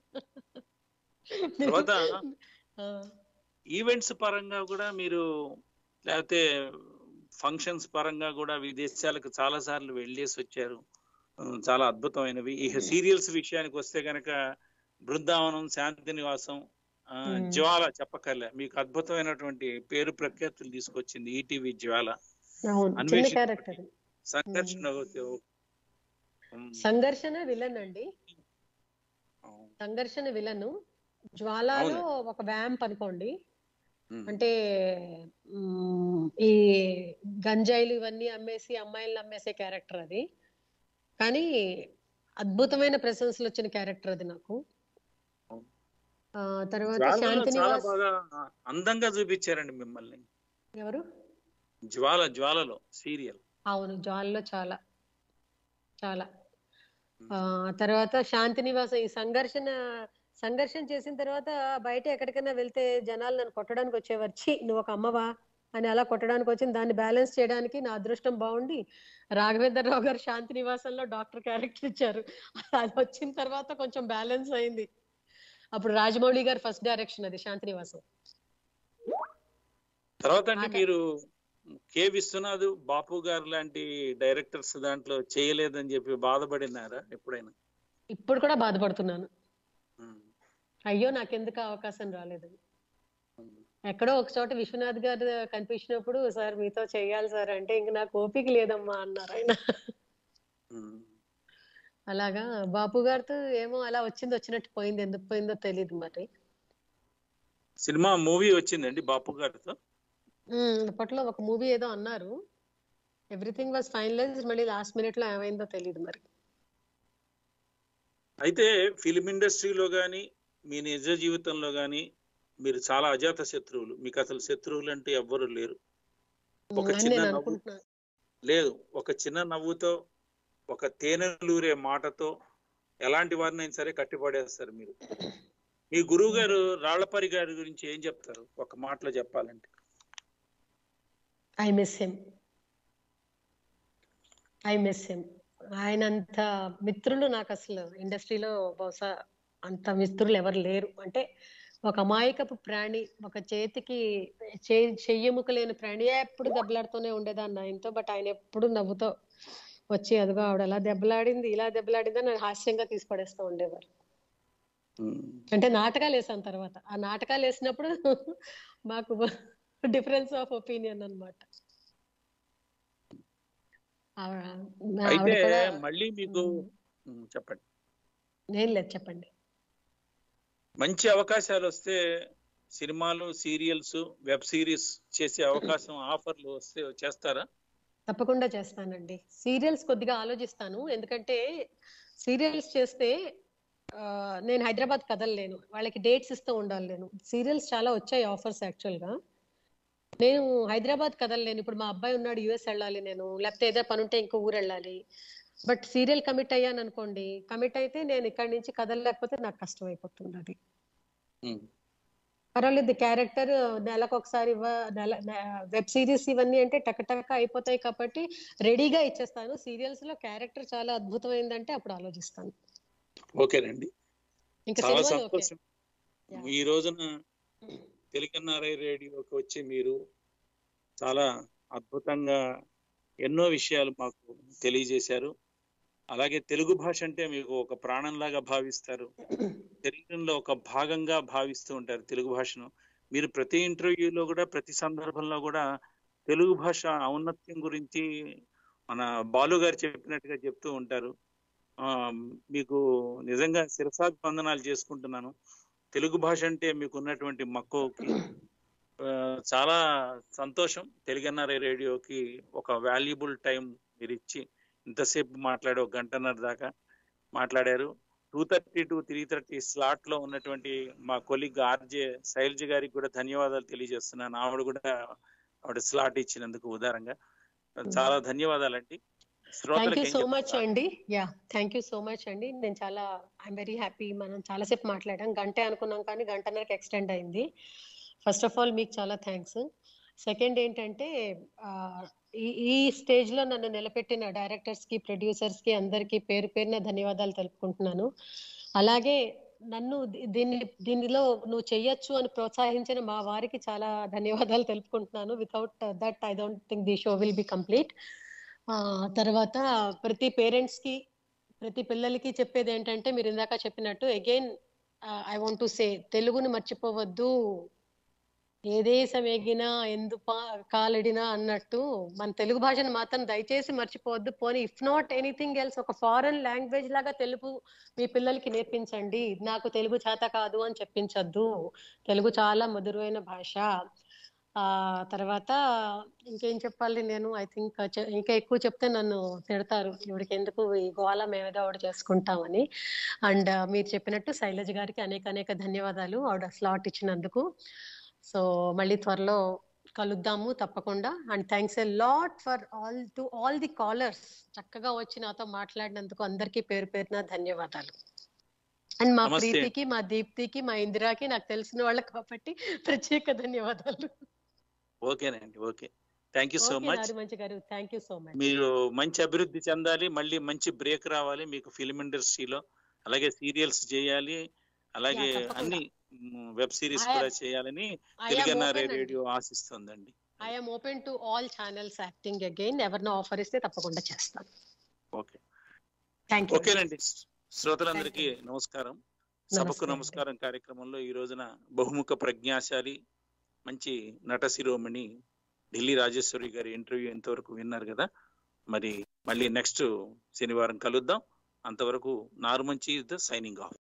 S3: తర్వాత
S2: ఆ,
S3: ఈవెంట్స్ పరంగా కూడా మీరు లేకపోతే ఫంక్షన్స్ పరంగా కూడా విదేశాలకు చాలా సార్లు వెళ్ళేసి వచ్చారు ఉమ్, చాలా అద్భుతమైనవి ఇక సీరియల్స్ విషయానికి వస్తే గనక బృందావనం శాంతి నివాసం ఆ,
S2: మ్మ్.
S3: జ్వాల చెప్పక్కర్లే మీకు అద్భుతమైనటువంటి పేరు ప్రఖ్యాతులు తీసుకొచ్చింది ఈటీవీ జ్వాల
S2: అవును చిన్న
S3: అన్వేషణ
S2: క్యారెక్టర్
S3: సంఘర్షణ ఉమ్,
S2: సంఘర్షణ విలన్ అండి సంఘర్షణ విలను జ్వాలలో ఒక వ్యాంప్ అనుకోండి
S3: ఉమ్,
S2: అంటే మ్, ఈ గంజాయిలు ఇవన్నీ అమ్మేసి అమ్మాయిలను అమ్మేసే క్యారెక్టర్ అది కానీ అద్భుతమైన ప్రెసెన్స్ లో వచ్చిన క్యారెక్టర్ అది నాకు ఆ తర్వాత
S3: జ్వాలలో
S2: శాంతి
S3: చాలా
S2: నివాస్
S3: బాగా అందంగా చూపించారండి మిమ్మల్ని
S2: ఎవరు
S3: జ్వాల జ్వాలలో సీరియల్
S2: అవును జ్వాలలో చాలా చాలా ఆ తర్వాత శాంతి నివాసం ఈ సంఘర్షణ సంఘర్షణ చేసిన తర్వాత బయట ఎక్కడికైనా వెళ్తే జనాలు నన్ను కొట్టడానికి వచ్చేవారు ఛీ నువ్వు ఒక అమ్మవా అని అలా కొట్టడానికి వచ్చింది దాన్ని బ్యాలెన్స్ చేయడానికి నా అదృష్టం బాగుండి రాఘవేంద్ర రావు గారు శాంతి నివాసంలో డాక్టర్ క్యారెక్టర్ ఇచ్చారు అది వచ్చిన తర్వాత కొంచెం బ్యాలెన్స్ అయింది అప్పుడు రాజమౌళి గారు ఫస్ట్ డైరెక్షన్ అది శాంతి నివాసం
S3: తర్వాత అండి మీరు కె విశ్వనాథ్ బాపు గారు లాంటి డైరెక్టర్స్ దాంట్లో చేయలేదని చెప్పి బాధపడినారా ఎప్పుడైనా
S2: ఇప్పుడు కూడా బాధపడుతున్నాను అయ్యో నాకెందుకు ఆ అవకాశం రాలేదని ఎక్కడో ఒక చోట విశ్వనాథ్ గారు కనిపించినప్పుడు సార్ మీతో చేయాలి సార్ అంటే ఇంక నాకు ఓపిక లేదమ్మా అన్నారు ఆయన అలాగా బాపు గారితో ఏమో అలా వచ్చింది వచ్చినట్టు పోయింది ఎందుకు పోయిందో తెలియదు మరి
S3: సినిమా మూవీ వచ్చిందండి బాపు గారితో
S2: ఉమ్, అప్పట్లో ఒక మూవీ ఏదో అన్నారు ఎవ్రీథింగ్ వాజ్ ఫైనలైజ్ మళ్ళీ లాస్ట్ మినిట్ లో ఏమైందో తెలియదు మరి
S3: అయితే ఫిలిం ఇండస్ట్రీలో కానీ మీ నిజ జీవితంలో కానీ మీరు చాలా అజాత శత్రువులు మీకు అసలు శత్రువులు అంటే ఎవ్వరు లేరు ఒక
S2: అని
S3: చిన్న
S2: నేను
S3: నవ్వు
S2: అనుకుంటున్నాను
S3: లేదు ఒక చిన్న నవ్వుతో ఒక తేనెలూరే మాటతో ఎలాంటి వారినైనా సరే కట్టిపడేస్తారు మీరు మీ గురువు గారు రాళ్లపరి గారి గురించి ఏం చెప్తారు ఒక మాటలో చెప్పాలంటే
S2: I miss him I miss him ఆయనంత మిత్రులు నాకు అసలు ఇండస్ట్రీలో బహుశా అంత మిత్రులు ఎవరు లేరు అంటే ఒక అమాయకపు ప్రాణి ఒక చేతికి చే- చెయ్యెముక లేని ప్రాణి ఎప్పుడు దెబ్బలాడుతూనే ఉండేదాన్ని ఆయనతో బట్ ఆయన ఎప్పుడు నవ్వుతో వచ్చి అదిగో ఆవిడ అలా దెబ్బలాడింది ఇలా దెబ్బలాడింది అని హాస్యంగా తీసి పడేస్తూ ఉండేవారు అంటే నాటకాలు వేసాం తర్వాత ఆ నాటకాలు వేసినప్పుడు మాకు డిఫరెన్స్ ఆఫ్ ఒపీనియన్ అన్నమాట ఆవిడ
S3: అయితే
S2: ఆవిడ కూడా
S3: మళ్ళీ మీకు ఉమ్, చెప్పండి
S2: నేను లేదు చెప్పండి
S3: మంచి అవకాశాలు వస్తే సినిమాలు సీరియల్స్ వెబ్ సిరీస్ చేసే అవకాశం ఆఫర్లు వస్తే చేస్తారా
S2: తప్పకుండా చేస్తానండి సీరియల్స్ కొద్దిగా ఆలోచిస్తాను ఎందుకంటే సీరియల్స్ చేస్తే ఆ, నేను హైదరాబాద్ కదలలేను వాళ్ళకి డేట్స్ ఇస్తూ ఉండాలి నేను సీరియల్స్ చాలా వచ్చాయి ఆఫర్స్ యాక్చువల్ గా నేను హైదరాబాద్ కదలలేను ఇప్పుడు మా అబ్బాయి ఉన్నాడు యుఎస్ వెళ్ళాలి నేను లేకపోతే ఏదో పని ఉంటే ఇంకో ఊరు వెళ్ళాలి బట్ సీరియల్ కమిట్ అయ్యాను అనుకోండి కమిట్ అయితే నేను ఇక్కడి నుంచి కదలలేకపోతే నాకు కష్టం అయిపోతుంది అది పర్వాలేదు క్యారెక్టర్ నెలకు ఒకసారి ఇవ్వ నెల వెబ్ సిరీస్ ఇవన్నీ అంటే టక టక అయిపోతాయి కాబట్టి రెడీగా ఇచ్చేస్తాను సీరియల్స్ లో క్యారెక్టర్ చాలా అద్భుతమైందంటే అప్పుడు ఆలోచిస్తాను
S3: ఓకేనండి
S2: ఇంకా
S3: చాలా
S2: సినిమాలు ఓకే
S3: సంతోషం ఈ రోజున తెలుగునారై రేడియోకి వచ్చి మీరు చాలా అద్భుతంగా ఎన్నో విషయాలు మాకు తెలియజేశారు అలాగే తెలుగు భాష అంటే మీకు ఒక ప్రాణంలాగా భావిస్తారు శరీరంలో ఒక భాగంగా భావిస్తూ ఉంటారు తెలుగు భాషను మీరు ప్రతి ఇంటర్వ్యూలో కూడా ప్రతి సందర్భంలో కూడా తెలుగు భాష ఔన్నత్యం గురించి మన బాలు గారు చెప్పినట్టుగా చెప్తూ ఉంటారు ఆ మీకు నిజంగా శిరసాకు వందనాలు చేసుకుంటున్నాను తెలుగు భాష అంటే మీకు ఉన్నటువంటి మక్కువకి ఆ, చాలా సంతోషం తెలుగన్నర రేడియోకి ఒక వాల్యుబుల్ టైం మీరు ఇచ్చి ఇంతసేపు మాట్లాడి ఒక గంటన్నర దాకా మాట్లాడారు two thirty to three thirty slot లో ఉన్నటువంటి మా కొలిగ్ ఆర్జే శైలజ గారికి కూడా ధన్యవాదాలు తెలియజేస్తున్నాను ఆవిడ కూడా ఆవిడ స్లాట్ ఇచ్చినందుకు ఉదారంగా చాలా ధన్యవాదాలండి
S2: థ్యాంక్ యూ
S3: శ్రోతలకి ఏం
S2: సో
S3: చెప్తారు?
S2: మచ్ అండి yeah thank you so much అండి నేను చాలా ఐఎమ్ వెరీ హ్యాపీ మనం చాలాసేపు మాట్లాడాం గంటే అనుకున్నాం కానీ గంటన్నరకు ఎక్స్టెండ్ అయింది ఫస్ట్ ఆఫ్ ఆల్ మీకు చాలా థ్యాంక్స్ సెకండ్ ఏంటంటే ఆ, ఈ ఈ స్టేజ్ లో నన్ను నిలబెట్టిన డైరెక్టర్స్ కి ప్రొడ్యూసర్స్ కి అందరికీ పేరు పేరున ధన్యవాదాలు తెలుపుకుంటున్నాను అలాగే నన్ను దీ- దీన్ని దీనిలో నువ్వు చెయ్యొచ్చు అని ప్రోత్సహించిన మా వారికి చాలా ధన్యవాదాలు తెలుపుకుంటున్నాను without that I don't think the show will be complete ఆ తర్వాత ప్రతి పేరెంట్స్ కి ప్రతి పిల్లలకి చెప్పేది ఏంటంటే మీరు ఇందాక చెప్పినట్టు again I want to say తెలుగుని మర్చిపోవద్దు ఏ దేశం ఎగినా ఎందు పా- కాలడినా అన్నట్టు మన తెలుగు భాషను మాత్రం దయచేసి మర్చిపోవద్దు పోనీ ఇఫ్ నాట్ ఎనీథింగ్ ఎల్స్ ఒక ఫారెన్ లాంగ్వేజ్ లాగా తెలుగు మీ పిల్లలకి నేర్పించండి నాకు తెలుగు చేత కాదు అని చెప్పించొద్దు తెలుగు చాలా మధురమైన భాష ఆ తర్వాత ఇంకేం చెప్పాలి నేను ఐ థింక్ ఇంకా ఎక్కువ చెప్తే నన్ను తిడతారు ఇవిడికి ఎందుకు ఈ గోళ మేమేదో ఆవిడ చేసుకుంటామని అండ్ మీరు చెప్పినట్టు శైలజ గారికి అనేక అనేక ధన్యవాదాలు ఆవిడ స్లాట్ ఇచ్చినందుకు సో మళ్ళీ త్వరలో కలుద్దాము తప్పకుండా and thanks a lot for all to all the callers చక్కగా వచ్చి నాతో మాట్లాడినందుకు అందరికీ పేరు పేరున ధన్యవాదాలు అండ్ మా
S3: నమస్తే.
S2: ప్రీతికి మా దీప్తికి మా ఇందిరాకి నాకు తెలిసిన వాళ్ళకి కాబట్టి ప్రత్యేక ధన్యవాదాలు
S3: ఓకేనండి okay thank you so
S2: okay
S3: much
S2: Narimanchi garu thank you so much
S3: మీరు మంచి అభివృద్ధి చెందాలి మళ్ళీ మంచి బ్రేక్ రావాలి మీకు ఫిలిం ఇండస్ట్రీలో అలాగే సీరియల్స్ చేయాలి అలాగే
S2: యా, తప్పకుండా.
S3: అన్ని వెబ్ సిరీస్
S2: I am-
S3: కూడా చేయాలని
S2: I am
S3: తెలుగన్నారే
S2: open అండి.
S3: రేడియో ఆశిస్తుందండి
S2: I'm open to all channels acting again ఎవరినో ఆఫర్ ఇస్తే తప్పకుండా చేస్తాను
S3: ఓకే
S2: థ్యాంక్ యూ
S3: ఓకేనండి శ్రోతలందరికీ నమస్కారం సభకు
S2: నమస్తే.
S3: నమస్కారం కార్యక్రమంలో ఈ రోజున బహుముఖ ప్రజ్ఞాశాలి మంచి నట శిరోమణి ఢిల్లీ రాజేశ్వరి గారి ఇంటర్వ్యూ ఎంతవరకు విన్నారు కదా మరి మళ్ళీ నెక్స్ట్ శనివారం కలుద్దాం అంతవరకు Narumanchi is the signing of